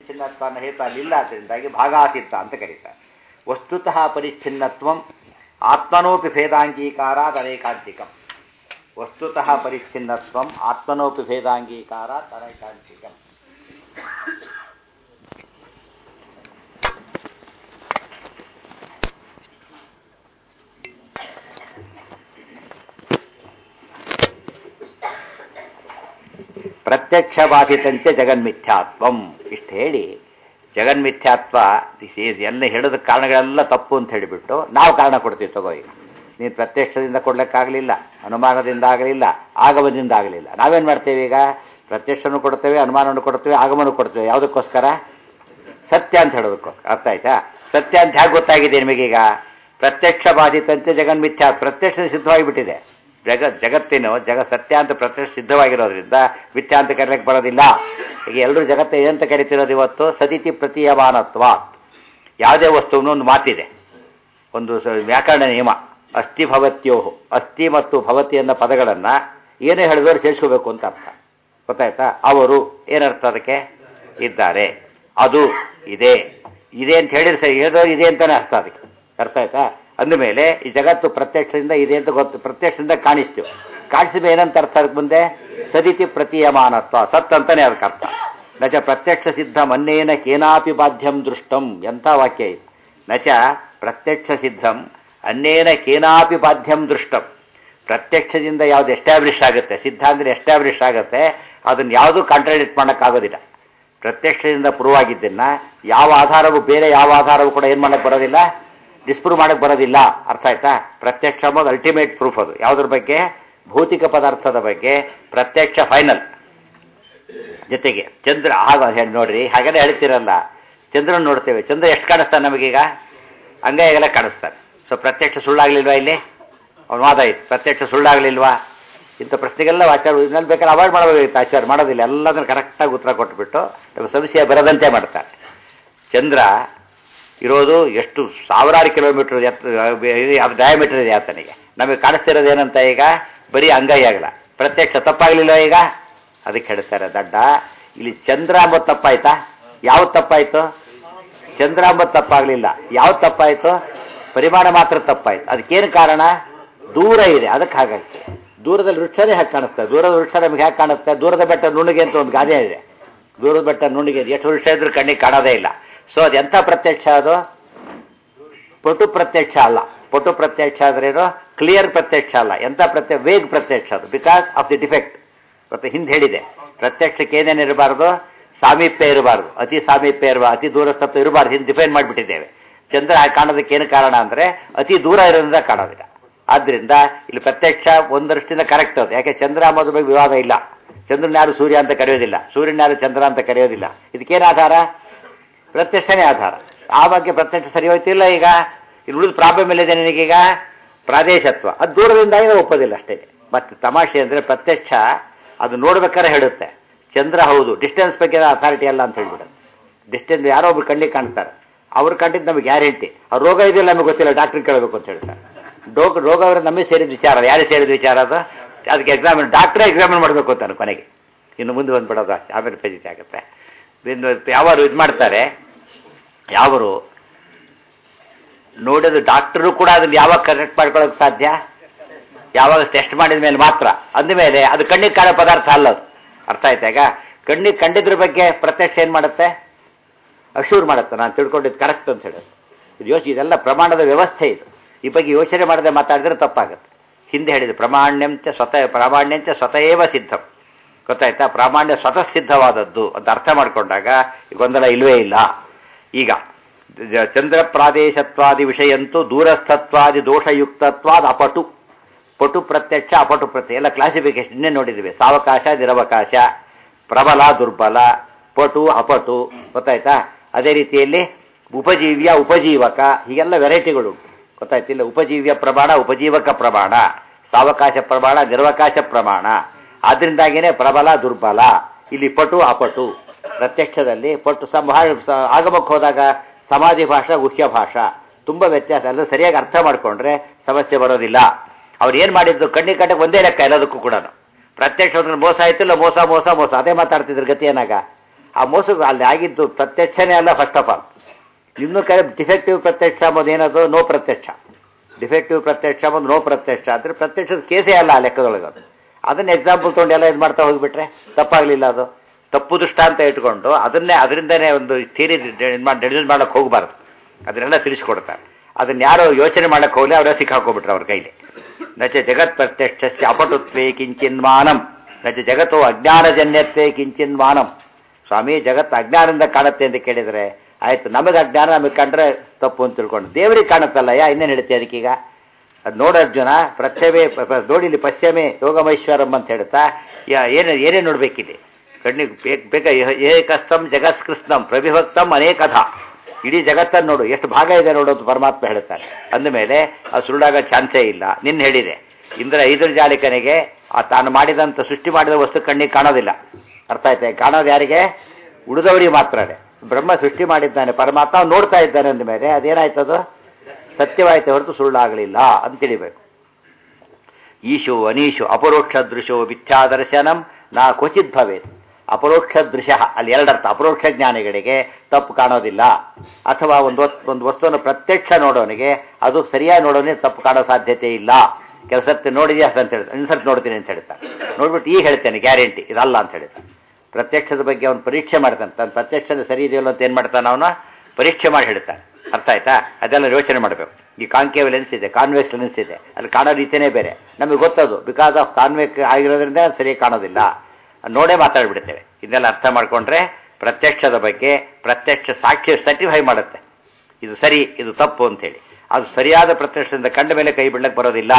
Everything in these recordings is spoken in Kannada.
ಪರಿಚ್ಛಿನ್ನತ್ವವನ್ನು ಹೇಳ್ತಾ ಅಲ್ಲಿಲ್ಲ ಅದರಿಂದಾಗಿ ಭಾಗಾಸಿದ್ಧ ಅಂತ ಕರೀತಾರೆ ವಸ್ತುತಃ ಪರಿಚ್ಛಿನ್ನತ್ವಂ ಆತ್ಮನೋಪಿ ಭೇದಾಂಗೀಕಾರಾತ್ ಅನೇಕಾಂತಿಕಂ ವಸ್ತುತಃ ಪರಿಚ್ಛಿನ್ನತ್ವಂ ಆತ್ಮನೋಪಿ ಭೇದಾಂಗೀಕಾರಾತ್ ಅನೇಕಾಂತಿಕಂ ಪ್ರತ್ಯಕ್ಷ ಬಾಧಿತಂತೆ ಜಗನ್ಮಿಥ್ಯಾತ್ವಂ ಇಷ್ಟು ಹೇಳಿ ಜಗನ್ಮಿಥ್ಯಾತ್ವ ಎಲ್ಲ ಹೇಳೋದ ಕಾರಣಗಳೆಲ್ಲ ತಪ್ಪು ಅಂತ ಹೇಳಿಬಿಟ್ಟು ನಾವು ಕಾರಣ ಕೊಡ್ತೀವಿ ತಗೋ ಈಗ ನೀನು ಪ್ರತ್ಯಕ್ಷದಿಂದ ಕೊಡ್ಲಿಕ್ಕಾಗಲಿಲ್ಲ ಅನುಮಾನದಿಂದ ಆಗಲಿಲ್ಲ ಆಗಮನದಿಂದ ಆಗಲಿಲ್ಲ ನಾವೇನು ಮಾಡ್ತೇವೆ ಈಗ ಪ್ರತ್ಯಕ್ಷನೂ ಕೊಡ್ತೇವೆ ಅನುಮಾನವನ್ನು ಕೊಡ್ತೇವೆ ಆಗಮನ ಕೊಡ್ತೇವೆ ಯಾವುದಕ್ಕೋಸ್ಕರ ಸತ್ಯ ಅಂತ ಹೇಳೋದಕ್ಕೋಸ್ಕರ ಅರ್ಥ ಆಯ್ತಾ ಸತ್ಯ ಅಂತ ಹೇಗೆ ಗೊತ್ತಾಗಿದೆ ನಿಮಗೀಗ ಪ್ರತ್ಯಕ್ಷ ಬಾಧಿತಂತೆ ಜಗನ್ಮಿಥ್ಯಾ ಪ್ರತ್ಯಕ್ಷ ಸಿದ್ಧವಾಗಿಬಿಟ್ಟಿದೆ ಜಗ ಜಗತ್ತಿನ ಜಗ ಸತ್ಯ ಅಂತ ಪ್ರತ್ಯಕ್ಷ ಸಿದ್ಧವಾಗಿರೋದ್ರಿಂದ ಮಿಥ್ಯಾ ಅಂತ ಕರೆಯಕ್ಕೆ ಬರೋದಿಲ್ಲ ಈಗ ಎಲ್ಲರೂ ಜಗತ್ತು ಏನಂತ ಕರಿತಿರೋದು ಇವತ್ತು ಸದಿತಿ ಪ್ರತೀಯಮಾನತ್ವ ಯಾವುದೇ ವಸ್ತುವಿನ ಒಂದು ಮಾತಿದೆ ಒಂದು ವ್ಯಾಕರಣ ನಿಯಮ ಅಸ್ಥಿ ಭವತ್ಯೋಹು ಅಸ್ಥಿ ಮತ್ತು ಭವತಿ ಅನ್ನೋ ಪದಗಳನ್ನು ಏನೇ ಹೇಳಿದವರು ಸೇರಿಸ್ಕೋಬೇಕು ಅಂತ ಅರ್ಥ ಗೊತ್ತಾಯ್ತಾ ಅವರು ಏನರ್ಥ ಅದಕ್ಕೆ ಇದ್ದಾರೆ ಅದು ಇದೆ ಇದೆ ಅಂತ ಹೇಳಿದ್ರೆ ಸರಿ ಹೇಳಿದವರು ಇದೆ ಅಂತಾನೆ ಅರ್ಥ ಅದಕ್ಕೆ ಅರ್ಥ ಆಯ್ತಾ ಅಂದಮೇಲೆ ಈ ಜಗತ್ತು ಪ್ರತ್ಯಕ್ಷದಿಂದ ಇದೆ ಅಂತ ಗೊತ್ತು ಪ್ರತ್ಯಕ್ಷದಿಂದ ಕಾಣಿಸ್ತೀವಿ ಕಾಣಿಸಿದ ಏನಂತ ಅರ್ಥ ಅದಕ್ಕೆ ಮುಂದೆ ಸದಿತಿ ಪ್ರತೀಯಮಾನತ್ವ ಸತ್ ಅಂತಾನೆ ಅದಕ್ಕೆ ಅರ್ಥ ನಚ ಪ್ರತ್ಯಕ್ಷ ಸಿದ್ಧ ಮನ್ನೇನ ಕೇನಾಪಿ ಬಾಧ್ಯಂ ದೃಷ್ಟಂ ಎಂಥ ವಾಕ್ಯ ಇದು ನಚ ಪ್ರತ್ಯಕ್ಷ ಸಿದ್ಧಂ ಅನ್ನೇನ ಕೇನಾಪಿ ಬಾಧ್ಯಂ ದೃಷ್ಟಂ ಪ್ರತ್ಯಕ್ಷದಿಂದ ಯಾವ್ದು ಎಸ್ಟಾಬ್ಲಿಷ್ ಆಗುತ್ತೆ ಸಿದ್ಧ ಅಂದರೆ ಎಸ್ಟಾಬ್ಲಿಷ್ ಆಗುತ್ತೆ ಅದನ್ನು ಯಾವುದೂ ಕಾಂಟ್ರಾಡಿಕ್ಟ್ ಮಾಡೋಕ್ಕಾಗೋದಿಲ್ಲ ಪ್ರತ್ಯಕ್ಷದಿಂದ ಪ್ರೂವ್ ಆಗಿದ್ದನ್ನ ಯಾವ ಆಧಾರವು ಬೇರೆ ಯಾವ ಆಧಾರವು ಕೂಡ ಏನು ಮಾಡಕ್ಕೆ ಬರೋದಿಲ್ಲ ಡಿಸ್ಪ್ರೂವ್ ಮಾಡಕ್ಕೆ ಬರೋದಿಲ್ಲ ಅರ್ಥ ಆಯ್ತಾ ಪ್ರತ್ಯಕ್ಷ ಅನ್ನೋದು ಅಲ್ಟಿಮೇಟ್ ಪ್ರೂಫ್ ಅದು ಯಾವುದ್ರ ಬಗ್ಗೆ ಭೌತಿಕ ಪದಾರ್ಥದ ಬಗ್ಗೆ ಪ್ರತ್ಯಕ್ಷ ಫೈನಲ್ ಜೊತೆಗೆ ಚಂದ್ರ ಆಗ ಹೇಳಿ ನೋಡ್ರಿ ಹಾಗೆಲ್ಲ ಹೇಳ್ತಿರಲ್ಲ ಚಂದ್ರನ ನೋಡ್ತೇವೆ ಚಂದ್ರ ಎಷ್ಟು ಕಾಣಿಸ್ತಾನೆ ನಮಗೀಗ ಅಂಗೈಗೆಲ್ಲ ಕಾಣಿಸ್ತಾನೆ ಸೊ ಪ್ರತ್ಯಕ್ಷ ಸುಳ್ಳಾಗ್ಲಿಲ್ವಾ ಇಲ್ಲಿ ಅವನ ವಾದ ಇತ್ತು ಪ್ರತ್ಯಕ್ಷ ಸುಳ್ಳಾಗ್ಲಿಲ್ವಾ ಇಂಥ ಪ್ರಶ್ನೆಗೆಲ್ಲ ಆಚಾರ ಇದ್ರಲ್ಲಿ ಬೇಕಾದ್ರೆ ಅವಾಯ್ಡ್ ಮಾಡಬೇಕಾಗಿತ್ತು ಆಚಾರ ಮಾಡೋದಿಲ್ಲ ಎಲ್ಲದನ್ನು ಕರೆಕ್ಟಾಗಿ ಉತ್ತರ ಕೊಟ್ಬಿಟ್ಟು ನಮ್ಮ ಸಂಶಯ ಬರದಂತೆ ಮಾಡ್ತಾರೆ ಚಂದ್ರ ಇರೋದು ಎಷ್ಟು ಸಾವಿರಾರು ಕಿಲೋಮೀಟರ್ ಅದು ಡಯಾಮೀಟರ್ ಇದೆ ಆತನಿಗೆ ನಮಗೆ ಕಾಣಿಸ್ತಿರೋದು ಏನಂತ ಈಗ ಬರೀ ಅಂಗೈ ಆಗಲ್ಲ ಪ್ರತ್ಯಕ್ಷ ತಪ್ಪಾಗಲಿಲ್ಲ ಈಗ ಅದಕ್ಕೆ ಹೇಳ್ತಾರೆ ದಡ್ಡ ಇಲ್ಲಿ ಚಂದ್ರ ಅಂಬತ್ತು ತಪ್ಪಾಯ್ತಾ ಯಾವ್ದು ತಪ್ಪಾಯ್ತು ಚಂದ್ರ ಅಂಬತ್ತು ತಪ್ಪಾಗಲಿಲ್ಲ ಯಾವ್ದು ತಪ್ಪಾಯ್ತು ಪರಿಮಾಣ ಮಾತ್ರ ತಪ್ಪಾಯ್ತು ಅದಕ್ಕೇನು ಕಾರಣ ದೂರ ಇದೆ ಅದಕ್ಕೆ ಹಾಗಾಗ್ತದೆ ದೂರದಲ್ಲಿ ವೃಕ್ಷನೇ ಹಾಗೆ ಕಾಣಿಸ್ತದೆ ದೂರದ ವೃಕ್ಷ ನಮಗೆ ಹೇಗೆ ಕಾಣುತ್ತೆ ದೂರದ ಬೆಟ್ಟ ನುಣ್ಣಿಗೆ ಅಂತ ಒಂದು ಗಾದೆ ಇದೆ ದೂರದ ಬೆಟ್ಟ ನುಣ್ಣಿಗೆ ಎಷ್ಟು ವೃಕ್ಷ ಇದ್ರೂ ಕಣ್ಣಿಗೆ ಕಾಣೋದೇ ಇಲ್ಲ ಸೊ ಅದು ಎಂಥ ಪ್ರತ್ಯಕ್ಷ ಅದು ಪಟು ಪ್ರತ್ಯಕ್ಷ ಅಲ್ಲ ಪಟು ಪ್ರತ್ಯಕ್ಷ ಆದ್ರೇನು ಕ್ಲಿಯರ್ ಪ್ರತ್ಯಕ್ಷ ಅಲ್ಲ ಎಂಥ ಪ್ರತ್ಯ ವೇಗ್ ಪ್ರತ್ಯಕ್ಷ ಅದು ಬಿಕಾಸ್ ಆಫ್ ದಿ ಡಿಫೆಕ್ಟ್ ಮತ್ತೆ ಹಿಂದೆ ಹೇಳಿದೆ ಪ್ರತ್ಯಕ್ಷಕ್ಕೆ ಏನೇನು ಇರಬಾರ್ದು ಸಾಮೀಪ್ಯ ಇರಬಾರ್ದು ಅತಿ ಸಾಮೀಪ್ಯ ಇರಬಾರ್ದು ಅತಿ ದೂರಸ್ಥತ್ವ ಇರಬಾರ್ದು ಹಿಂದೆ ಡಿಫೈನ್ ಮಾಡಿಬಿಟ್ಟಿದ್ದೇವೆ ಚಂದ್ರ ಕಾಣೋದಕ್ಕೆ ಏನು ಕಾರಣ ಅಂದರೆ ಅತಿ ದೂರ ಇರೋದ್ರಿಂದ ಕಾಣೋದಿಲ್ಲ ಆದ್ರಿಂದ ಇಲ್ಲಿ ಪ್ರತ್ಯಕ್ಷ ಒಂದು ದೃಷ್ಟಿಯಿಂದ ಕರೆಕ್ಟ್ ಅದು ಯಾಕೆ ಚಂದ್ರ ಅನ್ನೋದ್ರ ಬಗ್ಗೆ ವಿವಾದ ಇಲ್ಲ ಚಂದ್ರನ ಯಾರು ಸೂರ್ಯ ಅಂತ ಕರೆಯೋದಿಲ್ಲ ಸೂರ್ಯನ ಯಾರು ಚಂದ್ರ ಅಂತ ಕರೆಯೋದಿಲ್ಲ ಇದಕ್ಕೇನು ಆಧಾರ ಪ್ರತ್ಯಕ್ಷನೇ ಆಧಾರ ಆ ಬಗ್ಗೆ ಪ್ರತ್ಯಕ್ಷ ಸರಿ ಹೋಯ್ತಿಲ್ಲ ಈಗ ಇಲ್ಲಿ ಉಳಿದ ಪ್ರಾಬ್ಲಮ್ ಇಲ್ಲಿದೆ ನಿನಗೀಗ ಪ್ರಾದೇಶತ್ವ ಅದು ದೂರದಿಂದ ಒಪ್ಪೋದಿಲ್ಲ ಅಷ್ಟೇ ಮತ್ತೆ ತಮಾಷೆ ಅಂದರೆ ಪ್ರತ್ಯಕ್ಷ ಅದು ನೋಡ್ಬೇಕಾದ್ರೆ ಹೇಳುತ್ತೆ ಚಂದ್ರ ಹೌದು ಡಿಸ್ಟೆನ್ಸ್ ಬಗ್ಗೆ ಅಥಾರಿಟಿ ಅಲ್ಲ ಅಂತ ಹೇಳ್ಬಿಡುತ್ತೆ ಡಿಸ್ಟೆನ್ಸ್ ಯಾರೋ ಒಬ್ರು ಕಣ್ಣಿಗೆ ಕಾಣ್ತಾರೆ ಅವ್ರು ಕಂಡಿದ್ದು ನಮಗೆ ಗ್ಯಾರಂಟಿ ಅವ್ರು ರೋಗ ಇದೆಯಲ್ಲ ನಮಗೆ ಗೊತ್ತಿಲ್ಲ ಡಾಕ್ಟ್ರಿಗೆ ಕೇಳಬೇಕು ಅಂತ ಹೇಳ್ತಾರೆ ರೋಗ ರೋಗ ಅವರು ನಮಗೆ ಸೇರಿದ ವಿಚಾರ ಯಾರಿಗೆ ಸೇರಿದ ವಿಚಾರ ಅದು ಅದಕ್ಕೆ ಎಕ್ಸಾಮಿನ್ ಡಾಕ್ಟ್ರೇ ಎಕ್ಸಾಮಿನ್ ಮಾಡಬೇಕು ಅಂತಾನೆ ಕೊನೆಗೆ ಇನ್ನು ಮುಂದೆ ಬಂದ್ಬಿಡೋದು ಆಮೇಲೆ ಫೆಜಿತಿ ಆಗುತ್ತೆ ಇನ್ನು ಯಾವರು ಇದು ಮಾಡ್ತಾರೆ ಯಾವರು ನೋಡೋದು ಡಾಕ್ಟರು ಕೂಡ ಅದನ್ನು ಯಾವಾಗ ಕರೆಕ್ಟ್ ಮಾಡ್ಕೊಳ್ಳೋಕೆ ಸಾಧ್ಯ ಯಾವಾಗ ಟೆಸ್ಟ್ ಮಾಡಿದ ಮೇಲೆ ಮಾತ್ರ ಅಂದಮೇಲೆ ಅದು ಕಣ್ಣಿಗೆ ಕಾಣೋ ಪದಾರ್ಥ ಅಲ್ಲ ಅದು ಅರ್ಥ ಆಯ್ತಾ ಈಗ ಕಣ್ಣಿಗೆ ಕಂಡಿದ್ರ ಬಗ್ಗೆ ಪ್ರತ್ಯಕ್ಷ ಏನು ಮಾಡುತ್ತೆ ಅಶೂರ್ ಮಾಡುತ್ತೆ ನಾನು ತಿಳ್ಕೊಂಡಿದ್ದು ಕರೆಕ್ಟ್ ಅಂತ ಹೇಳೋದು ಇದು ಯೋಚನೆ ಇದೆಲ್ಲ ಪ್ರಮಾಣದ ವ್ಯವಸ್ಥೆ ಇದು ಈ ಬಗ್ಗೆ ಯೋಚನೆ ಮಾಡದೆ ಮಾತಾಡಿದ್ರೆ ತಪ್ಪಾಗುತ್ತೆ ಹಿಂದೆ ಹೇಳಿದೆ ಪ್ರಮಾಣ್ಯಂಚ ಸ್ವತಃ ಪ್ರಾಮಾಣ್ಯಂಚ ಸ್ವತಃವ ಸಿದ್ಧಂ ಗೊತ್ತಾಯ್ತಾ ಪ್ರಾಮಾಣ್ಯ ಸ್ವತಃ ಸಿದ್ಧವಾದದ್ದು ಅಂತ ಅರ್ಥ ಮಾಡಿಕೊಂಡಾಗ ಗೊಂದಲ ಇಲ್ವೇ ಇಲ್ಲ ಈಗ ಚಂದ್ರ ಪ್ರಾದೇಶತ್ವಾದಿ ವಿಷಯಂತೂ ದೂರಸ್ಥತ್ವಾದಿ ದೋಷಯುಕ್ತತ್ವಾದ ಅಪಟು ಪಟು ಪ್ರತ್ಯಕ್ಷ ಅಪಟು ಪ್ರತ್ಯಕ್ಷ ಎಲ್ಲ ಕ್ಲಾಸಿಫಿಕೇಶನ್ ಇನ್ನೇ ನೋಡಿದ್ದೀವಿ ಸಾವಕಾಶ ನಿರವಕಾಶ ಪ್ರಬಲ ದುರ್ಬಲ ಪಟು ಅಪಟು ಗೊತ್ತಾಯ್ತಾ ಅದೇ ರೀತಿಯಲ್ಲಿ ಉಪಜೀವ್ಯ ಉಪಜೀವಕ ಹೀಗೆಲ್ಲ ವೆರೈಟಿಗಳು ಗೊತ್ತಾಯ್ತಿಲ್ಲ ಉಪಜೀವ್ಯ ಪ್ರಮಾಣ ಉಪಜೀವಕ ಪ್ರಮಾಣ ಸಾವಕಾಶ ಪ್ರಮಾಣ ನಿರ್ವಕಾಶ ಪ್ರಮಾಣ ಆದ್ರಿಂದಾಗೇನೆ ಪ್ರಬಲ ದುರ್ಬಲ ಇಲ್ಲಿ ಪಟು ಅಪಟು ಪ್ರತ್ಯಕ್ಷದಲ್ಲಿ ಪಟು ಸಂಭಾ ಆಗಮಕ್ಕೆ ಹೋದಾಗ ಸಮಾಧಿ ಭಾಷಾ ಗುಹ್ಯ ಭಾಷಾ ತುಂಬ ವ್ಯತ್ಯಾಸ ಎಲ್ಲ ಸರಿಯಾಗಿ ಅರ್ಥ ಮಾಡಿಕೊಂಡ್ರೆ ಸಮಸ್ಯೆ ಬರೋದಿಲ್ಲ ಅವ್ರು ಏನು ಮಾಡಿದ್ದು ಕಣ್ಣಿಗೆ ಕಟ್ಟಕ್ಕೆ ಒಂದೇ ಲೆಕ್ಕ ಎಲ್ಲದಕ್ಕೂ ಕೂಡ ಪ್ರತ್ಯಕ್ಷ ಮೋಸ ಆಯ್ತಿಲ್ಲ ಮೋಸ ಮೋಸ ಮೋಸ ಅದೇ ಮಾತಾಡ್ತಿದ್ರು ಗತಿ ಏನಾಗ ಆ ಮೋಸ ಅಲ್ಲಿ ಆಗಿದ್ದು ಪ್ರತ್ಯಕ್ಷನೇ ಅಲ್ಲ ಫಸ್ಟ್ ಆಫ್ ಆಲ್ ಇನ್ನು ಕರೆ ಡಿಫೆಕ್ಟಿವ್ ಪ್ರತ್ಯಕ್ಷ ಅಂಬೋದು ಏನದು ನೋ ಪ್ರತ್ಯಕ್ಷ ಡಿಫೆಕ್ಟಿವ್ ಪ್ರತ್ಯಕ್ಷ ಅಂಬೋದು ನೋ ಪ್ರತ್ಯಕ್ಷ ಅಂದರೆ ಪ್ರತ್ಯಕ್ಷದ ಕೇಸೇ ಅಲ್ಲ ಆ ಲೆಕ್ಕದೊಳಗೆ ಅದು ಅದನ್ನ ಎಕ್ಸಾಂಪಲ್ ತೊಗೊಂಡು ಎಲ್ಲ ಇದು ಮಾಡ್ತಾ ಹೋಗಿಬಿಟ್ರೆ ತಪ್ಪಾಗಲಿಲ್ಲ ಅದು ತಪ್ಪು ದೃಷ್ಟಾಂತ ಇಟ್ಕೊಂಡು ಅದನ್ನೇ ಅದರಿಂದನೇ ಒಂದು ಥಿಯರಿ ಡೆಡ್ಯೂಸ್ ಮಾಡೋಕ್ಕೆ ಹೋಗಬಾರ್ದು ಅದನ್ನೆಲ್ಲ ತಿಳಿಸ್ಕೊಡ್ತಾರೆ ಅದನ್ನ ಯಾರು ಯೋಚನೆ ಮಾಡಕ್ಕೆ ಹೋಗಲಿ ಅವರೇ ಸಿಕ್ಕಾಕೊಂಡ್ಬಿಟ್ರೆ ಅವ್ರ ಕೈಲಿ ನಚ ಜಗತ್ ಪ್ರತ್ಯಕ್ಷ ಅಪಟುತ್ವೇ ಕಿಂಚಿನ್ಮಾನಂ ನಚ ಜಗತ್ತು ಅಜ್ಞಾನಜನ್ಯತ್ವೇ ಕಿಂಚಿನ್ಮಾನಂ ಸ್ವಾಮಿ ಜಗತ್ತು ಅಜ್ಞಾನದಿಂದ ಕಾಣುತ್ತೆ ಅಂತ ಕೇಳಿದರೆ ಆಯ್ತು ನಮಗೆ ಅಜ್ಞಾನ ನಮಗೆ ಕಂಡ್ರೆ ತಪ್ಪು ಅಂತ ತಿಳ್ಕೊಂಡು ದೇವರಿಗೆ ಕಾಣುತ್ತಲ್ಲ ಯಾ ಇನ್ನೇನು ಹೇಳ್ತೀಯ ಅದಕ್ಕೀಗ ಅದು ನೋಡ ಅರ್ಜುನ ಪ್ರತ್ಯವೇ ನೋಡಿಲಿ ಪಶ್ಚಿಮೆ ಯೋಗಮೈಶ್ವರಂ ಅಂತ ಹೇಳ್ತಾ ಯಾ- ಏನೇ ಏನೇ ನೋಡ್ಬೇಕಿದೆ ಕಣ್ಣಿಗೆ ಬೇಕ್ ಬೇಕ ಏಕಸ್ತಂ ಜಗತ್ಕೃಷ್ಣಂ ಪ್ರವಿಭಕ್ತಂ ಅನೇಕಥ ಇಡೀ ಜಗತ್ತನ್ನು ನೋಡು ಎಷ್ಟು ಭಾಗ ಇದೆ ನೋಡೋದು ಪರಮಾತ್ಮ ಹೇಳ್ತಾರೆ ಅಂದಮೇಲೆ ಅದು ಸುಳ್ಳಾಗ ಚಾನ್ಸೇ ಇಲ್ಲ ನಿನ್ನ ಹೇಳಿದೆ ಇಂದ್ರ ಐದರ್ಜಾಲಿಕನಿಗೆ ಆ ತಾನು ಮಾಡಿದಂಥ ಸೃಷ್ಟಿ ಮಾಡಿದ ವಸ್ತು ಕಣ್ಣಿಗೆ ಕಾಣೋದಿಲ್ಲ ಅರ್ಥ ಆಯ್ತಾ ಕಾಣೋದು ಯಾರಿಗೆ ಉಳಿದವರಿಗೆ ಮಾತ್ರನೇ ಬ್ರಹ್ಮ ಸೃಷ್ಟಿ ಮಾಡಿದ್ದಾನೆ ಪರಮಾತ್ಮ ಅವ್ನು ನೋಡ್ತಾ ಇದ್ದಾನೆ ಅಂದಮೇಲೆ ಅದೇನಾಯ್ತದು ಸತ್ಯವಾಯ್ತು ಹೊರತು ಸುಳ್ಳಾಗಲಿಲ್ಲ ಅಂತ ತಿಳಿಬೇಕು ಈಶು ಅನೀಶು ಅಪರೋಕ್ಷ ದೃಶೋ ಮಿಥ್ಯಾದರ್ಶನಂ ನಾ ಕ್ವಚಿತ್ ಭವೇತ್ ಅಪರೋಕ್ಷ ದೃಶ್ಯ ಅಲ್ಲಿ ಎರಡರ್ಥ ಅಪರೋಕ್ಷ ಜ್ಞಾನಿಗಳಿಗೆ ತಪ್ಪು ಕಾಣೋದಿಲ್ಲ ಅಥವಾ ಒಂದು ವಸ್ತು ಒಂದು ವಸ್ತುವನ್ನು ಪ್ರತ್ಯಕ್ಷ ನೋಡೋನಿಗೆ ಅದು ಸರಿಯಾಗಿ ನೋಡೋನಿಗೆ ತಪ್ಪು ಕಾಣೋ ಸಾಧ್ಯತೆ ಇಲ್ಲ ಕೆಲಸ ನೋಡಿದ್ಯಾ ಅಂತ ಹೇಳ್ತಾರೆ ಇನ್ಸರ್ಟ್ ನೋಡ್ತೀನಿ ಅಂತ ಹೇಳ್ತಾರೆ ನೋಡ್ಬಿಟ್ಟು ಈಗ ಹೇಳ್ತೇನೆ ಗ್ಯಾರಂಟಿ ಇದಲ್ಲ ಅಂತ ಹೇಳ್ತಾನೆ ಪ್ರತ್ಯಕ್ಷದ ಬಗ್ಗೆ ಅವನು ಪರೀಕ್ಷೆ ಮಾಡ್ತಾನೆ ತನ್ನ ಪ್ರತ್ಯಕ್ಷದ ಸರಿ ಇದೆಯಲ್ಲ ಅಂತ ಏನು ಮಾಡ್ತಾನೆ ಅವನು ಪರೀಕ್ಷೆ ಮಾಡಿ ಹೇಳ್ತಾನೆ ಅರ್ಥ ಆಯ್ತಾ ಅದೆಲ್ಲ ಯೋಚನೆ ಮಾಡಬೇಕು ಈ ಕಾನ್ಕೇವ್ ಲೆನ್ಸ್ ಇದೆ ಕಾನ್ವೆಕ್ಸ್ ಲೆನ್ಸ್ ಇದೆ ಅಲ್ಲಿ ಕಾಣೋ ರೀತಿಯೇ ಬೇರೆ ನಮಗೆ ಗೊತ್ತದು ಬಿಕಾಸ್ ಆಫ್ ಕಾನ್ವೆಕ್ ಆಗಿರೋದ್ರಿಂದ ಅದು ಸರಿಯಾಗಿ ಕಾಣೋದಿಲ್ಲ ನೋಡೇ ಮಾತಾಡ್ಬಿಡ್ತೇವೆ ಇದೆಲ್ಲ ಅರ್ಥ ಮಾಡ್ಕೊಂಡ್ರೆ ಪ್ರತ್ಯಕ್ಷದ ಬಗ್ಗೆ ಪ್ರತ್ಯಕ್ಷ ಸಾಕ್ಷಿ ಸರ್ಟಿಫೈ ಮಾಡುತ್ತೆ ಇದು ಸರಿ ಇದು ತಪ್ಪು ಅಂತೇಳಿ ಅದು ಸರಿಯಾದ ಪ್ರತ್ಯಕ್ಷದಿಂದ ಕಂಡ ಮೇಲೆ ಕೈ ಬಿಡ್ಲಕ್ಕೆ ಬರೋದಿಲ್ಲ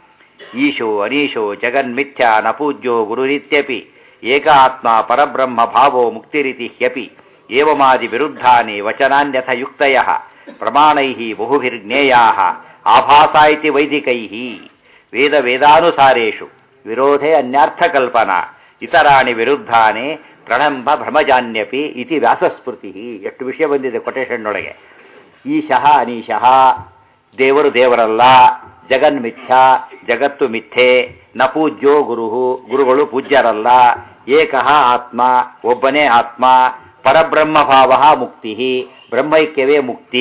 ಈಶೋ ಅನೀಶೋ ಜಗನ್ಮಿಥ್ಯ ನಪೂಜ್ಯೋ ಗುರುರಿತ್ಯಪಿ ಏಕ ಆತ್ಮ ಪರಬ್ರಹ್ಮ ಭಾವೋ ಮುಕ್ತಿರಿತಿ ಹ್ಯಪಿ ಏವಮಾದಿ ವಿರುದ್ಧಾನಿ ವಚನಾನ್ಯಥ ಯುಕ್ತಯ ಪ್ರಮಾಣೈ ಬಹುಭಿರ್ಜ್ಞೇಯಾ ಆಭಾಸಾ ಇತಿ ವೈದಿಕೈ ವೇದ ವೇದಾನುಸಾರೇಷು ವಿರೋಧೆ ಅನ್ಯಾರ್ಥಕಲ್ಪನಾ ಇತರಾಣಿ ವಿರುದ್ಧಾನಿ ಪ್ರಣಂಬ ಭ್ರಮಜಾನ್ಯಪಿ ಇತಿ ವ್ಯಾಸಸ್ಮೃತಿ ಎಷ್ಟು ವಿಷಯ ಬಂದಿದೆ ಕೊಟೇಶನ್ನೊಳಗೆ ಈಶಃ ಅನೀಶಃ ದೇವರು ದೇವರಲ್ಲ ಜಗನ್ಮಿಥ್ಯ ಜಗತ್ತು ಮಿಥ್ಯೆ ನ ಪೂಜ್ಯೋ ಗುರು ಗುರುಗಳು ಪೂಜ್ಯರಲ್ಲ ಏಕಃ ಆತ್ಮ ಒಬ್ಬನೇ ಆತ್ಮ ಪರಬ್ರಹ್ಮ ಭಾವ ಮುಕ್ತಿ ಬ್ರಹ್ಮೈಕ್ಯವೇ ಮುಕ್ತಿ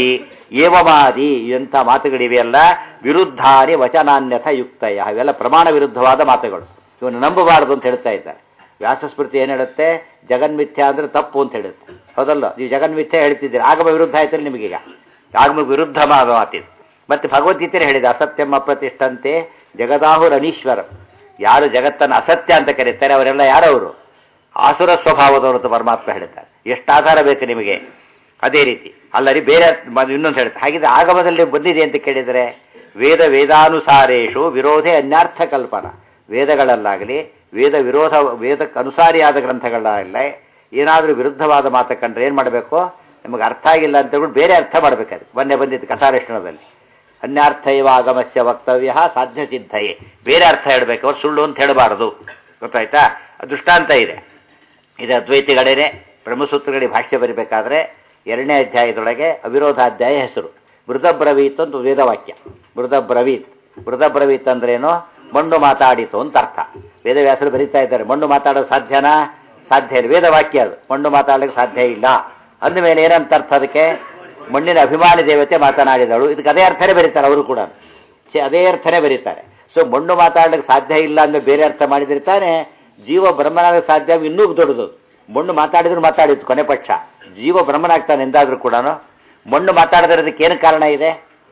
ಏವಮಾದಿ ಎಂಥ ಮಾತುಗಳಿವೆಯಲ್ಲ ವಿರುದ್ಧಾನಿ ವಚನಾನ್ಯಥ ಯುಕ್ತಯ ಇವೆಲ್ಲ ಪ್ರಮಾಣ ವಿರುದ್ಧವಾದ ಮಾತುಗಳು ಇವನು ನಂಬಬಾರದು ಅಂತ ಹೇಳ್ತಾ ಇದ್ದಾರೆ ವ್ಯಾಸಸ್ಮೃತಿ ಏನು ಹೇಳುತ್ತೆ ಜಗನ್ಮಿಥ್ಯ ಅಂದ್ರೆ ತಪ್ಪು ಅಂತ ಹೇಳುತ್ತೆ ಹೌದಲ್ಲ ನೀವು ಜಗನ್ಮಿಥ್ಯ ಹೇಳ್ತಿದ್ದೀರಿ ಆಗಮ ವಿರುದ್ಧ ಆಯ್ತಲ್ಲ ನಿಮಗೀಗ ಆಗಮ ವಿರುದ್ಧ ಮಾದ ಮಾತಿದು ಮತ್ತೆ ಭಗವದ್ಗೀತೆ ಹೇಳಿದೆ ಅಸತ್ಯಂ ಅಪ್ರತಿಷ್ಠಂತೆ ಜಗದಾಹುರ ಅನೀಶ್ವರ ಯಾರು ಜಗತ್ತನ್ನು ಅಸತ್ಯ ಅಂತ ಕರೀತಾರೆ ಅವರೆಲ್ಲ ಯಾರವರು ಆಸುರ ಸ್ವಭಾವದವರು ಅಂತ ಪರಮಾತ್ಮ ಹೇಳ್ತಾರೆ ಎಷ್ಟು ಆಧಾರ ಬೇಕು ನಿಮಗೆ ಅದೇ ರೀತಿ ಅಲ್ಲರಿ ಬೇರೆ ಮ- ಇನ್ನೊಂದು ಹೇಳ್ತಾರೆ ಹಾಗಿದ್ರೆ ಆಗಮದಲ್ಲಿ ಬಂದಿದೆ ಅಂತ ಕೇಳಿದರೆ ವೇದ ವೇದಾನುಸಾರೇಶು ವಿರೋಧೆ ಅನ್ಯಾರ್ಥ ಕಲ್ಪನಾ ವೇದಗಳಲ್ಲಾಗಲಿ ವೇದ ವಿರೋಧ ವೇದಕ್ಕೆ ಅನುಸಾರಿಯಾದ ಗ್ರಂಥಗಳಾಗಲಿ ಏನಾದರೂ ವಿರುದ್ಧವಾದ ಮಾತು ಕಂಡ್ರೆ ಏನು ಮಾಡಬೇಕು ನಮಗೆ ಅರ್ಥ ಆಗಿಲ್ಲ ಅಂತ ಹೇಳ್ಬಿಟ್ಟು ಬೇರೆ ಅರ್ಥ ಮಾಡಬೇಕಾದ್ರೆ ಮೊನ್ನೆ ಬಂದಿದ್ದು ಕಥಾರಕ್ಷಣದಲ್ಲಿ ಅನ್ಯಾರ್ಥ ಇವ ಆಗಮಸ್ಯ ವಕ್ತವ್ಯ ಸಾಧ್ಯ ಸಿದ್ಧಯೇ ಬೇರೆ ಅರ್ಥ ಹೇಳಬೇಕು ಅವ್ರು ಸುಳ್ಳು ಅಂತ ಹೇಳಬಾರದು ಗೊತ್ತಾಯ್ತಾ ದೃಷ್ಟಾಂತ ಇದೆ ಇದು ಅದ್ವೈತಿಗಳೇನೆ ಬ್ರಹ್ಮಸೂತ್ರಗಳಿಗೆ ಭಾಷ್ಯ ಬರೀಬೇಕಾದ್ರೆ ಎರಡನೇ ಅಧ್ಯಾಯದೊಳಗೆ ಅವಿರೋಧಾಧ್ಯಾಯ ಹೆಸರು ಮೃದಬ್ರವೀತ್ ಅಂತ ವೇದವಾಕ್ಯ ಮೃದಬ್ರವೀತ್ ಮೃದಬ್ರವೀತ್ ಅಂದ್ರೇನು ಮಣ್ಣು ಮಾತಾಡಿತು ಅಂತ ಅರ್ಥ ವೇದವ್ಯಾಸರು ಬರೀತಾ ಇದ್ದಾರೆ ಮಣ್ಣು ಮಾತಾಡೋದು ಸಾಧ್ಯನಾ ಸಾಧ್ಯ ಇಲ್ಲ ವೇದವಾಕ್ಯ ಅದು ಮಣ್ಣು ಮಾತಾಡಲಿಕ್ಕೆ ಸಾಧ್ಯ ಇಲ್ಲ ಅಂದಮೇಲೆ ಏನಂತ ಅರ್ಥ ಅದಕ್ಕೆ ಮಣ್ಣಿನ ಅಭಿಮಾನಿ ದೇವತೆ ಮಾತನಾಡಿದಳು ಇದಕ್ಕೆ ಅದೇ ಅರ್ಥನೇ ಬರೀತಾರೆ ಅವರು ಕೂಡ ಛೆ, ಅದೇ ಅರ್ಥನೇ ಬರೀತಾರೆ ಸೊ ಮಣ್ಣು ಮಾತಾಡಲಿಕ್ಕೆ ಸಾಧ್ಯ ಇಲ್ಲ ಅಂದ್ರೆ ಬೇರೆ ಅರ್ಥ ಮಾಡಿದಿರ್ತಾನೆ ಜೀವ ಬ್ರಹ್ಮನಾಗಕ್ಕೆ ಸಾಧ್ಯ ಇನ್ನೂ ದೊಡ್ಡದು ಮಣ್ಣು ಮಾತಾಡಿದ್ರು ಮಾತಾಡಿದ್ದು ಕೊನೆ ಪಕ್ಷ ಜೀವ ಬ್ರಹ್ಮನಾಗ್ತಾನೆ ಎಂದಾದ್ರೂ ಕೂಡ ಮಣ್ಣು ಮಾತಾಡದಿರೋದಕ್ಕೆ ಏನು ಕಾರಣ ಇದೆ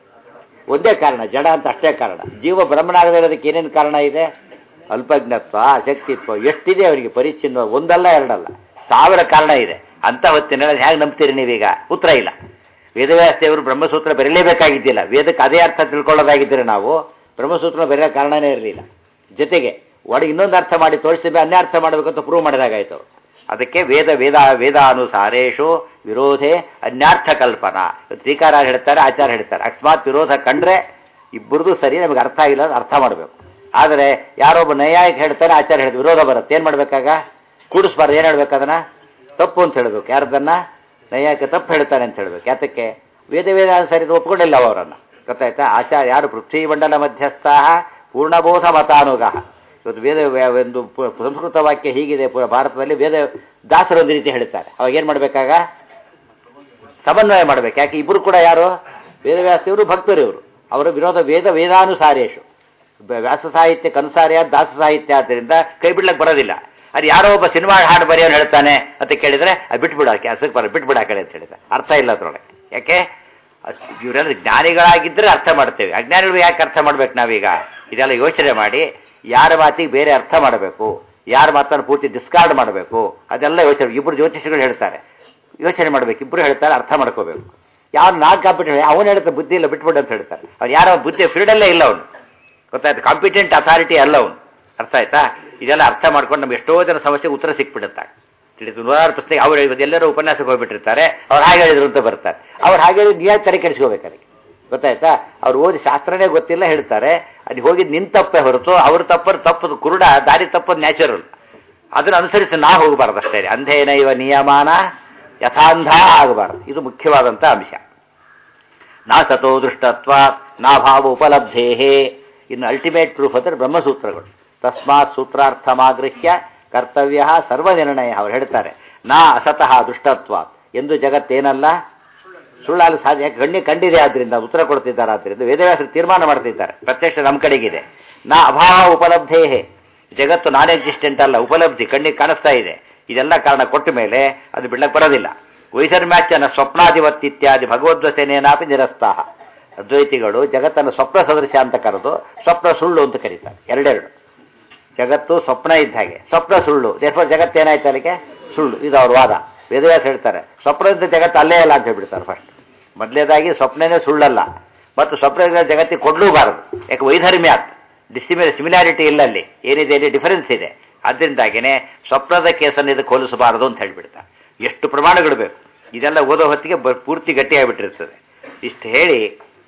ಒಂದೇ ಕಾರಣ ಜಡ ಅಂತ ಅಷ್ಟೇ ಕಾರಣ ಜೀವ ಬ್ರಹ್ಮನಾಗದಿರೋದಕ್ಕೆ ಏನೇನು ಕಾರಣ ಇದೆ ಅಲ್ಪಜ್ಞತ್ವ ಅಶಕ್ತಿತ್ವ ಎಷ್ಟಿದೆ ಅವರಿಗೆ ಪರಿಚ್ಛಿನ್ನ ಒಂದಲ್ಲ ಎರಡಲ್ಲ ಸಾವಿರ ಕಾರಣ ಇದೆ ಅಂತ ಹೊತ್ತಿನಲ್ಲಿ ಹೇಗೆ ನಂಬ್ತೀರಿ ನೀವೀಗ ಉತ್ತರ ಇಲ್ಲ ವೇದವ್ಯಾಸ ದೇವರು ಬ್ರಹ್ಮಸೂತ್ರ ಬರೀಲೇಬೇಕಾಗಿದ್ದಿಲ್ಲ ವೇದಕ್ಕೆ ಅದೇ ಅರ್ಥ ತಿಳ್ಕೊಳ್ಳೋದಾಗಿದ್ದರೆ ನಾವು ಬ್ರಹ್ಮಸೂತ್ರ ಬರೆಯೋ ಕಾರಣನೇ ಇರಲಿಲ್ಲ ಜೊತೆಗೆ ಒಳಗೆ ಇನ್ನೊಂದು ಅರ್ಥ ಮಾಡಿ ತೋರಿಸಿದ್ರೆ ಅನ್ಯಾರ್ಥ ಮಾಡಬೇಕಂತ ಪ್ರೂವ್ ಮಾಡಿದಾಗಾಯ್ತು ಅದಕ್ಕೆ ವೇದ ವೇದ ವೇದಾನುಸಾರೇಶು ವಿರೋಧೆ ಅನ್ಯಾರ್ಥ ಕಲ್ಪನಾ ಶ್ರೀಕಾರ ಹೇಳ್ತಾರೆ ಆಚಾರ ಹೇಳ್ತಾರೆ ಅಕಸ್ಮಾತ್ ವಿರೋಧ ಕಂಡ್ರೆ ಇಬ್ಬರದು ಸರಿ ನಮಗೆ ಅರ್ಥ ಆಗಿಲ್ಲ ಅಂತ ಅರ್ಥ ಮಾಡಬೇಕು ಆದರೆ ಯಾರೊಬ್ಬ ನ್ಯಾಯಿಕ ಹೇಳ್ತಾರೆ ಆಚಾರ ಹೇಳ್ತಾರೆ ವಿರೋಧ ಬರುತ್ತೆ ಏನು ಮಾಡ್ಬೇಕಾಗ ಕೂಡಿಸ್ಬಾರ್ದು ಏನು ಹೇಳ್ಬೇಕು ಅದನ್ನ ತಪ್ಪು ಅಂತ ಹೇಳಬೇಕು ಯಾರ್ದನ್ನ ನೈಯಾಯಿಕ ತಪ್ಪು ಹೇಳ್ತಾನೆ ಅಂತ ಹೇಳ್ಬೇಕು ಯಾತಕ್ಕೆ ವೇದ ವೇದ ಸರಿ ಒಪ್ಕೊಂಡಿಲ್ಲ ಅವರನ್ನು ಗೊತ್ತಾಯ್ತಾ ಆಚಾರ ಯಾರು ಪೃಥ್ವಿ ಮಂಡಲ ಮಧ್ಯಸ್ಥ ಪೂರ್ಣಬೋಧ ಮತಾನುಗ ಇವತ್ತು ವೇದ ವ್ಯ- ಒಂದು ಪು- ಸಂಸ್ಕೃತ ವಾಕ್ಯ ಹೀಗಿದೆ ಪು- ಭಾರತದಲ್ಲಿ ವೇದ ದಾಸರು ಒಂದು ರೀತಿ ಹೇಳ್ತಾರೆ ಅವಾಗ ಏನು ಮಾಡಬೇಕಾಗ ಸಮನ್ವಯ ಮಾಡಬೇಕು ಯಾಕೆ ಇಬ್ಬರು ಕೂಡ ಯಾರು ವೇದವ್ಯಾಸರು ಭಕ್ತರು ಇವರು ಅವರ ವಿರೋಧ ವೇದ ವೇದಾನುಸಾರೇಶು ಬ- ವ್ಯಾಸ ಸಾಹಿತ್ಯ ಕನುಸಾರ್ಯ ದಾಸ ಸಾಹಿತ್ಯ ಆದ್ದರಿಂದ ಕೈ ಬಿಡ್ಲಕ್ಕೆ ಬರೋದಿಲ್ಲ ಅದು ಯಾರೋ ಒಬ್ಬ ಸಿನಿಮಾ ಹಾಡು ಬರೆಯೋನು ಹೇಳ್ತಾನೆ ಅಂತ ಕೇಳಿದ್ರೆ ಅದು ಬಿಟ್ಬಿಡ ಕೆಲಸಕ್ಕೆ ಬರ ಬಿಟ್ಬಿಡ ಆ ಕಡೆ ಅಂತ ಹೇಳಿದ್ರೆ ಅರ್ಥ ಇಲ್ಲ ಅದ್ರೊಳಗೆ ಯಾಕೆ ಅದ್- ಇವರೆಲ್ಲ ಜ್ಞಾನಿಗಳಾಗಿದ್ದರೆ ಅರ್ಥ ಮಾಡ್ತೇವೆ ಅಜ್ಞಾನಿಗಳು ಯಾಕೆ ಅರ್ಥ ಮಾಡ್ಬೇಕು ನಾವೀಗ ಇದೆಲ್ಲ ಯೋಚನೆ ಮಾಡಿ ಯಾರ ಮಾತಿಗೆ ಬೇರೆ ಅರ್ಥ ಮಾಡಬೇಕು ಯಾರ ಮಾತನ್ನು ಪೂರ್ತಿ ಡಿಸ್ಕಾರ್ಡ್ ಮಾಡಬೇಕು ಅದೆಲ್ಲ ಯೋಚನೆ ಇಬ್ಬರು ಜ್ಯೋತಿಷಿಗಳು ಹೇಳ್ತಾರೆ ಯೋಚನೆ ಮಾಡ್ಬೇಕು ಇಬ್ಬರು ಹೇಳ್ತಾರೆ ಅರ್ಥ ಮಾಡ್ಕೋಬೇಕು ಯಾರು ನಾಲ್ಕು ಕಾಂಪಿಟೇಟ್ ಅವನು ಹೇಳ್ತಾರೆ ಬುದ್ಧಿ ಇಲ್ಲ ಬಿಟ್ಬಿಡು ಅಂತ ಹೇಳ್ತಾರೆ ಅವ್ರು ಯಾರೋ ಬುದ್ಧಿ ಫೀಲ್ಡಲ್ಲೇ ಇಲ್ಲ ಅವನು ಗೊತ್ತಾಯ್ತು ಕಾಂಪಿಟೆಂಟ್ ಅಥಾರಿಟಿ ಅಲ್ಲ ಅವನು ಅರ್ಥ ಆಯ್ತಾ ಇದೆಲ್ಲ ಅರ್ಥ ಮಾಡ್ಕೊಂಡು ನಮ್ಗೆ ಎಷ್ಟೋ ಜನ ಸಮಸ್ಯೆಗೆ ಉತ್ತರ ಸಿಕ್ಬಿಡುತ್ತೆ ತಿಳಿತು ನೂರಾರು ಪುಸ್ತಕ ಅವ್ರು ಇವತ್ತು ಎಲ್ಲರೂ ಉಪನ್ಯಾಸಕ್ಕೆ ಹೋಗ್ಬಿಟ್ಟಿರ್ತಾರೆ ಅವ್ರು ಹಾಗೆ ಹೇಳಿದ್ರು ಅಂತ ಬರ್ತಾರೆ ಅವ್ರು ಹಾಗೆ ಹೇಳಿದ್ ನೀ ಯಾಕೆ ತಲೆ ಕೆಡಿಸ್ಕೋಬೇಕು ಅದಕ್ಕೆ ಗೊತ್ತಾಯ್ತಾ ಅವ್ರು ಓದಿ ಶಾಸ್ತ್ರನೇ ಗೊತ್ತಿಲ್ಲ ಹೇಳ್ತಾರೆ ಅಲ್ಲಿ ಹೋಗಿದ್ದು ನಿನ್ ತಪ್ಪೇ ಹೊರತು ಅವ್ರ ತಪ್ಪರು ತಪ್ಪದು ಕುರುಡ ದಾರಿ ತಪ್ಪದು ನ್ಯಾಚುರಲ್ ಅದನ್ನು ಅನುಸರಿಸಿ ನಾ ಹೋಗಬಾರ್ದು ಅಷ್ಟೇ ಅಂಧೇನ ಇವ ನಿಯಮಾನ ಯಥಾಂಧ ಆಗಬಾರದು ಇದು ಮುಖ್ಯವಾದಂಥ ಅಂಶ ನಾ ಸತೋ ದೃಷ್ಟತ್ವ ನಾ ಭಾವ ಉಪಲಬ್ಧೇಹೇ ಇನ್ನು ಅಲ್ಟಿಮೇಟ್ ಪ್ರೂಫ್ ಅಂದರೆ ಬ್ರಹ್ಮಸೂತ್ರಗಳು ತಸ್ಮಾತ್ ಸೂತ್ರಾರ್ಥಮಾಗೃಹ್ಯ ಕರ್ತವ್ಯ ಸರ್ವನಿರ್ಣಯ ಅವ್ರು ಹೇಳ್ತಾರೆ ನಾ ಅಸತಃ ದುಷ್ಟತ್ವ ಎಂದು ಜಗತ್ತೇನಲ್ಲ ಸುಳ್ಳಾಲು ಸಾಧ್ಯ ಯಾಕೆ ಗಣ್ಯ ಕಂಡಿದೆ ಆದ್ರಿಂದ ಉತ್ತರ ಕೊಡ್ತಿದ್ದಾರೆ ಆದ್ರಿಂದ ವೇದವ್ಯಾಸರು ತೀರ್ಮಾನ ಮಾಡ್ತಿದ್ದಾರೆ ಪ್ರತ್ಯಕ್ಷ ನಮ್ಮ ಕಡೆಗಿದೆ ನಾ ಅಭಾವ ಉಪಲಬ್ಧೇಹೇ ಜಗತ್ತು ನಾನ್ ಎಕ್ಸಿಸ್ಟೆಂಟ್ ಅಲ್ಲ ಉಪಲಬ್ಧಿ ಕಣ್ಣಿಗೆ ಕಾಣಿಸ್ತಾ ಇದೆ ಇದೆಲ್ಲ ಕಾರಣ ಕೊಟ್ಟ ಮೇಲೆ ಅದು ಬಿಡ್ಲಕ್ಕೆ ಬರೋದಿಲ್ಲ ವೈಧರ್ಮ್ಯಾಚನ ಸ್ವಪ್ನಾಧಿಪತ್ಯಿತ್ಯಾದಿ ಭಗವದ್ವಸೇನೇನಾಪಿ ನಿರಸ್ತಾಹ ಅದ್ವೈತಿಗಳು ಜಗತ್ತನ್ನು ಸ್ವಪ್ನ ಸದೃಶ ಅಂತ ಕರೆದು ಸ್ವಪ್ನ ಸುಳ್ಳು ಅಂತ ಕರೀತಾರೆ ಎರಡೆರಡು ಜಗತ್ತು ಸ್ವಪ್ನ ಇದ್ದ ಹಾಗೆ ಸ್ವಪ್ನ ಸುಳ್ಳು ದೇರ್ಫೋರ್ ಜಗತ್ತೇನಾಯ್ತು ಅಲ್ಲಿಗೆ ಸುಳ್ಳು ಇದು ಅವ್ರ ವಾದ ವೇದವ್ಯಾಸ ಹೇಳ್ತಾರೆ ಸ್ವಪ್ನದ ಜಗತ್ತು ಅಲ್ಲೇ ಅಲ್ಲ ಅಂತ ಹೇಳ್ಬಿಡ್ತಾರೆ ಫಸ್ಟ್ ಮೊದಲೇದಾಗಿ ಸ್ವಪ್ನನೇ ಸುಳ್ಳಲ್ಲ ಮತ್ತು ಸ್ವಪ್ನ ಜಗತ್ತಿಗೆ ಕೊಡ್ಲೂಬಾರದು ಯಾಕೆ ವೈಧರ್ಮ್ಯಾತ್ ಡಿಸಿಮಿ ಸಿಮಿಲಾರಿಟಿ ಇಲ್ಲ ಅಲ್ಲಿ ಏನಿದೆ ಇಲ್ಲಿ ಡಿಫರೆನ್ಸ್ ಇದೆ ಅದರಿಂದಾಗಿನೇ ಸ್ವಪ್ನದ ಕೇಸನ್ನು ಇದಕ್ಕೆ ಹೋಲಿಸಬಾರದು ಅಂತ ಹೇಳ್ಬಿಡ್ತಾರೆ ಎಷ್ಟು ಪ್ರಮಾಣಗಳು ಬೇಕು ಇದೆಲ್ಲ ಓದೋ ಹೊತ್ತಿಗೆ ಬ- ಪೂರ್ತಿ ಗಟ್ಟಿಯಾಗಿಬಿಟ್ಟಿರ್ತದೆ ಇಷ್ಟು ಹೇಳಿ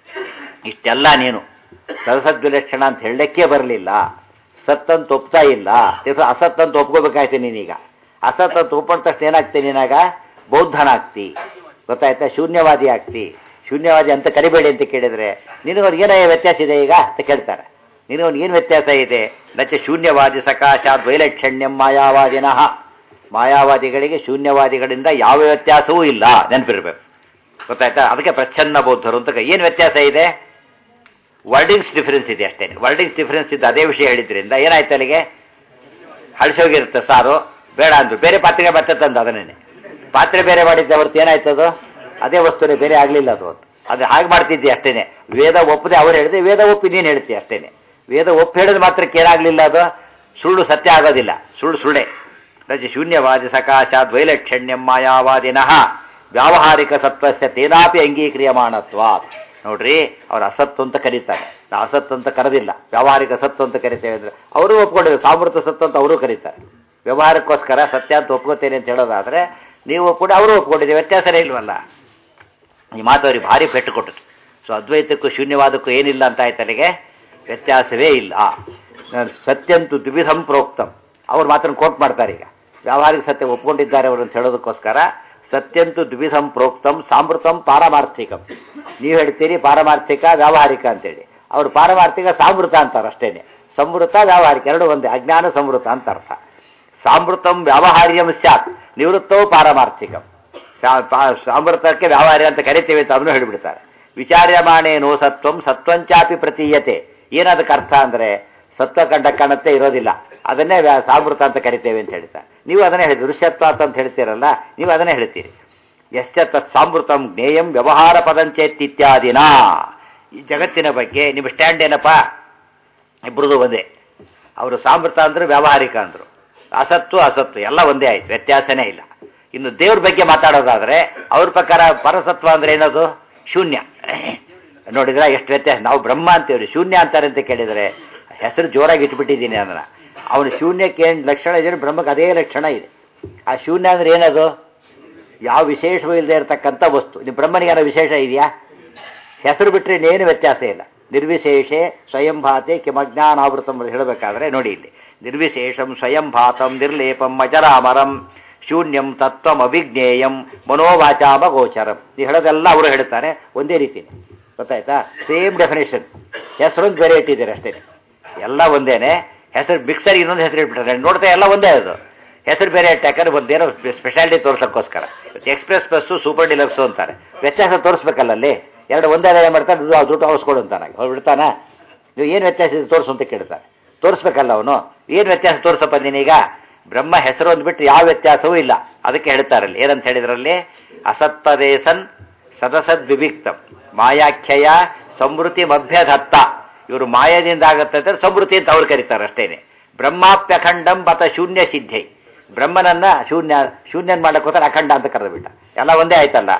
ಇಷ್ಟೆಲ್ಲ ನೀನು ಸರಸದ್ವಿಲಕ್ಷಣ ಅಂತ ಹೇಳಲಿಕ್ಕೆ ಬರಲಿಲ್ಲ ಸತ್ತಂತ ಒಪ್ತಾ ಇಲ್ಲ ತಿರ್ಗಾ ಅಸತ್ ಅಂತ ಒಪ್ಕೋಬೇಕಾಯ್ತು ನೀನೀಗ ಅಸತ್ ಅಂತ ಒಪ್ಕೊಂಡ ತಕ್ಷಣ ಏನಾಗ್ತಿ ನೀನಾಗ ಬೌದ್ಧನಾಗ್ತಿ ಗೊತ್ತಾಯ್ತಾ ಶೂನ್ಯವಾದಿ ಆಗ್ತಿ ಶೂನ್ಯವಾದಿ ಅಂತ ಕರಿಬೇಡಿ ಅಂತ ಕೇಳಿದ್ರೆ ನಿನಗೊಂದು ಏನೋ ವ್ಯತ್ಯಾಸ ಇದೆ ಈಗ ಅಂತ ಕೇಳ್ತಾರೆ ನಿನಗೊಂದು ಏನು ವ್ಯತ್ಯಾಸ ಇದೆ ನಚ ಶೂನ್ಯವಾದಿ ಸಕಾಶಾತ್ ವೈಲಕ್ಷಣ್ಯಂ ಮಾಯಾವಾದಿನಃ ಮಾಯಾವಾದಿಗಳಿಗೆ ಶೂನ್ಯವಾದಿಗಳಿಂದ ಯಾವ ವ್ಯತ್ಯಾಸವೂ ಇಲ್ಲ ನೆನಪಿರ್ಬೇಕು ಗೊತ್ತಾಯ್ತಾ ಅದಕ್ಕೆ ಪ್ರಚ್ಛನ್ನ ಬೌದ್ಧರು ಅಂತ ಏನು ವ್ಯತ್ಯಾಸ ಇದೆ ವರ್ಡಿಂಗ್ಸ್ ಡಿಫರೆನ್ಸ್ ಇದೆ ಅಷ್ಟೇ ವರ್ಡಿಂಗ್ಸ್ ಡಿಫರೆನ್ಸ್ ಇದ್ದು ಅದೇ ವಿಷಯ ಹೇಳಿದ್ರಿಂದ ಏನಾಯ್ತು ಅಲ್ಲಿಗೆ ಹಳಸೋಗಿರುತ್ತೆ ಸಾರು ಬೇಡ ಅಂದ್ರು ಬೇರೆ ಪಾತ್ರೆ ಮತ್ತೆ ತಂದು ಅದನ್ನೇ ಪಾತ್ರೆ ಬೇರೆ ಮಾಡಿದ್ದೆ ಹೊರತು ಏನಾಯ್ತು ಅದು ಅದೇ ವಸ್ತುನೇ ಬೇರೆ ಆಗಲಿಲ್ಲ ಅದು ಅಂತ ಅದು ಹಾಗೆ ಮಾಡ್ತಿದ್ದೆ ಅಷ್ಟೇನೆ ವೇದ ಒಪ್ಪದೆ ಅವ್ರು ಹೇಳಿದೆ ವೇದ ಒಪ್ಪಿ ನೀನು ಹೇಳ್ತೀಯ ಅಷ್ಟೇನೆ ವೇದ ಒಪ್ಪಿ ಹೇಳಿದ ಮಾತ್ರಕ್ಕೆ ಏನಾಗಲಿಲ್ಲ ಅದು ಸುಳ್ಳು ಸತ್ಯ ಆಗೋದಿಲ್ಲ ಸುಳ್ಳು ಸುಳ್ಳೆ ರಜ ಶೂನ್ಯವಾದಿ ಸಕಾಶಾತ್ ವೈಲಕ್ಷಣ್ಯಂ ಮಾಯಾವಾದಿನಃ ವ್ಯಾವಹಾರಿಕ ಸತ್ವಸ್ಯ ತೇನಾಪಿ ಅಂಗೀಕ್ರಿಯಮಾಣತ್ವ ನೋಡ್ರಿ ಅವ್ರು ಅಸತ್ತು ಅಂತ ಕರೀತಾರೆ ನಾವು ಅಸತ್ತು ಅಂತ ಕರೆದಿಲ್ಲ ವ್ಯಾವಹಾರಿಕ ಸತ್ತು ಅಂತ ಕರಿತೇವೆ ಅಂದ್ರೆ ಅವರು ಒಪ್ಕೊಂಡಿದ್ದಾರೆ ಸಾಮೃತ ಸತ್ತು ಅಂತ ಅವರು ಕರೀತಾರೆ ವ್ಯವಹಾರಕ್ಕೋಸ್ಕರ ಸತ್ಯ ಅಂತ ಒಪ್ಕೋತೇನೆ ಅಂತ ಹೇಳೋದಾದ್ರೆ ನೀವು ಒಪ್ಕೊಂಡು ಅವರು ಒಪ್ಕೊಂಡಿದ್ದೀವಿ ವ್ಯತ್ಯಾಸನೇ ಇಲ್ವಲ್ಲ ಈ ಮಾತು ಅವ್ರಿಗೆ ಭಾರಿ ಪೆಟ್ಟು ಕೊಟ್ಟರು ಸೊ ಅದ್ವೈತಕ್ಕೂ ಶೂನ್ಯವಾದಕ್ಕೂ ಏನಿಲ್ಲ ಅಂತ ಆಯ್ತು ಅಲ್ಲಿಗೆ ವ್ಯತ್ಯಾಸವೇ ಇಲ್ಲ ನಾನು ಸತ್ಯಂತು ದ್ವಿಧಂ ಪ್ರೋಕ್ತಂ ಅವ್ರು ಮಾತ್ರ ಕೋಟ್ ಮಾಡ್ತಾರೆ ಈಗ ವ್ಯಾವಹಾರಿಕ ಸತ್ಯ ಒಪ್ಕೊಂಡಿದ್ದಾರೆ ಅವರು ಅಂತ ಹೇಳೋದಕ್ಕೋಸ್ಕರ ಸತ್ಯಂತು ದ್ವಿಧಂ ಪ್ರೋಕ್ತಂ ಸಾಮೃತಂ ಪಾರಮಾರ್ಥಿಕಂ ನೀವು ಹೇಳ್ತೀರಿ ಪಾರಮಾರ್ಥಿಕ ವ್ಯಾವಹಾರಿಕ ಅಂತೇಳಿ ಅವ್ರು ಪಾರಮಾರ್ಥಿಕ ಸಾಮೃತ ಅಂತಾರೆ ಅಷ್ಟೇನೆ ಸಮೃತ ವ್ಯಾವಹಾರಿಕ ಎರಡು ಒಂದೇ ಅಜ್ಞಾನ ಸಮೃತ ಅಂತ ಅರ್ಥ ಸಾಮೃತಂ ವ್ಯಾವಹಾರ್ಯಂ ಸ್ಯಾತ್ ನಿವೃತ್ತವು ಪಾರಮಾರ್ಥಿಕಂ ಸಾ- ಪಾ- ಸಾಮೃತಕ್ಕೆ ವ್ಯಾವಹಾರ್ಯ ಅಂತ ಕರಿತೇವೆ ಅಂತ ಅದನ್ನು ಹೇಳಿಬಿಡ್ತಾರೆ ವಿಚಾರ್ಯಮಾಣೇನೋ ಸತ್ವಂ ಸತ್ವಂಚಾಪಿ ಪ್ರತೀಯತೆ ಏನದಕ್ಕೆ ಅರ್ಥ ಅಂದರೆ ಸತ್ವ ಕಂಡ ಕಾಣುತ್ತೆ ಇರೋದಿಲ್ಲ ಅದನ್ನೇ ವ್ಯಾ- ಸಾಮೃತ ಅಂತ ಕರಿತೇವೆ ಅಂತ ಹೇಳ್ತಾರೆ ನೀವು ಅದನ್ನೇ ಹೇಳಿ ದೃಶ್ಯತ್ವ ಅಂತ ಹೇಳ್ತೀರಲ್ಲ ನೀವು ಅದನ್ನೇ ಹೇಳ್ತೀರಿ ಎಷ್ಟ ತತ್ ಸಾಮೃತಂ ಜ್ಞೇಯಂ ವ್ಯವಹಾರ ಪದಂಚೇತ್ತಿತ್ಯಾದಿನ ಈ ಜಗತ್ತಿನ ಬಗ್ಗೆ ನಿಮ್ಮ ಸ್ಟ್ಯಾಂಡ್ ಏನಪ್ಪ ಇಬ್ಬರದು ಒಂದೇ ಅವರು ಸಾಮೃತ ಅಂದರು ವ್ಯಾವಹಾರಿಕ ಅಂದರು ಅಸತ್ತು ಅಸತ್ತು ಎಲ್ಲ ಒಂದೇ ಆಯ್ತು ವ್ಯತ್ಯಾಸನೇ ಇಲ್ಲ ಇನ್ನು ದೇವ್ರ ಬಗ್ಗೆ ಮಾತಾಡೋದಾದ್ರೆ ಅವ್ರ ಪ್ರಕಾರ ಪರಸತ್ವ ಅಂದ್ರೆ ಏನದು ಶೂನ್ಯ ನೋಡಿದ್ರೆ ಎಷ್ಟು ವ್ಯತ್ಯಾಸ ನಾವು ಬ್ರಹ್ಮ ಅಂತೀವ್ರಿ ಶೂನ್ಯ ಅಂತಾರೆ ಅಂತ ಕೇಳಿದರೆ ಹೆಸರು ಜೋರಾಗಿ ಇಟ್ಬಿಟ್ಟಿದ್ದೀನಿ ಅದನ್ನ ಅವನು ಶೂನ್ಯಕ್ಕೆ ಏನು ಲಕ್ಷಣ ಇದೆ ಬ್ರಹ್ಮಕ್ಕೆ ಅದೇ ಲಕ್ಷಣ ಇದೆ ಆ ಶೂನ್ಯ ಅಂದ್ರೆ ಏನದು ಯಾವ ವಿಶೇಷವೂ ಇಲ್ಲದೆ ಇರತಕ್ಕಂಥ ವಸ್ತು ನಿಮ್ಮ ಬ್ರಹ್ಮನಿಗೆ ಏನೋ ವಿಶೇಷ ಇದೆಯಾ ಹೆಸರು ಬಿಟ್ಟರೆ ಇನ್ನೇನು ವ್ಯತ್ಯಾಸ ಇಲ್ಲ ನಿರ್ವಿಶೇಷೆ ಸ್ವಯಂಭಾತೆ ಕಿಮಜ್ಞಾನಾವೃತಂ ಅಂತ ಹೇಳಬೇಕಾದ್ರೆ ನೋಡಿ ಇಲ್ಲಿ ನಿರ್ವಿಶೇಷಂ ಸ್ವಯಂಭಾತಂ ನಿರ್ಲೇಪಂ ಅಜರಾಮರಂ ಶೂನ್ಯಂ ತತ್ವಂ ಅಭಿಜ್ಞೇಯಂ ಮನೋವಾಚಾಮ ಗೋಚರಂ ನೀವು ಹೇಳೋದೆಲ್ಲ ಅವರು ಹೇಳ್ತಾರೆ ಒಂದೇ ರೀತಿನೇ ಗೊತ್ತಾಯ್ತಾ ಸೇಮ್ ಡೆಫಿನೇಷನ್ ಹೆಸರೊಂದು ಬೇರೆ ಇಟ್ಟಿದ್ದಾರೆ ಅಷ್ಟೇ ಎಲ್ಲ ಒಂದೇನೆ ಹೆಸರು ಮಿಕ್ಸರ್ ಇನ್ನೊಂದು ಹೆಸರು ಇಟ್ಬಿಟ್ರೆ ನೋಡ್ತಾ ಎಲ್ಲ ಒಂದೇ ಅದು ಹೆಸರು ಬೇರೆ ಇಟ್ಟಾಕಂದ್ರೆ ಒಂದೇನೋ ಸ್ಪೆಷಾಲಿಟಿ ತೋರ್ಸೋಕ್ಕೋಸ್ಕರ ಎಕ್ಸ್ಪ್ರೆಸ್ ಬಸ್ಸು ಸೂಪರ್ ಡಿಲಕ್ಸು ಅಂತಾರೆ ವ್ಯತ್ಯಾಸ ತೋರಿಸ್ಬೇಕಲ್ಲ ಅಲ್ಲಿ ಎರಡು ಒಂದೇ ಏನು ಮಾಡ್ತಾರೆ ದುಡ್ಡು ದುಡ್ಡು ಅವಸ್ಕೊಡು ಅಂತಾನೆ ಅವ್ರು ಬಿಡ್ತಾನ ನೀವು ಏನು ವ್ಯತ್ಯಾಸ ಇದೆ ತೋರಿಸು ಅಂತ ಕೇಳ್ತಾರೆ ತೋರಿಸ್ಬೇಕಲ್ಲ ಅವನು ಏನು ವ್ಯತ್ಯಾಸ ತೋರಿಸಪ್ಪ ನೀನೀಗ ಬ್ರಹ್ಮ ಹೆಸರು ಅಂದ್ಬಿಟ್ಟು ಯಾವ ವ್ಯತ್ಯಾಸವೂ ಇಲ್ಲ ಅದಕ್ಕೆ ಹೇಳ್ತಾರಲ್ಲಿ ಏನಂತ ಹೇಳಿದ್ರಲ್ಲಿ ಅಸತ್ಪದೇಸನ್ ಸದಸದ್ ವಿಭಿಕ್ತಂ ಮಾಯಾಖ್ಯಯ ಸಮೃತಿ ಮಭ್ಯದತ್ತ ಇವರು ಮಾಯದಿಂದ ಆಗತ್ತೆ ಅಂತ ಸಮೃತಿ ಅಂತ ಅವ್ರು ಕರೀತಾರೆ ಅಷ್ಟೇನೆ ಬ್ರಹ್ಮಾಪ್ಯಖಂಡಂ ಬತ ಶೂನ್ಯ ಸಿದ್ಧೈ ಬ್ರಹ್ಮನನ್ನ ಶೂನ್ಯ ಶೂನ್ಯನ್ ಮಾಡಕ್ಕೋತಾರೆ ಅಖಂಡ ಅಂತ ಕರೆದ್ಬಿಟ್ಟ ಎಲ್ಲ ಒಂದೇ ಆಯ್ತಲ್ಲ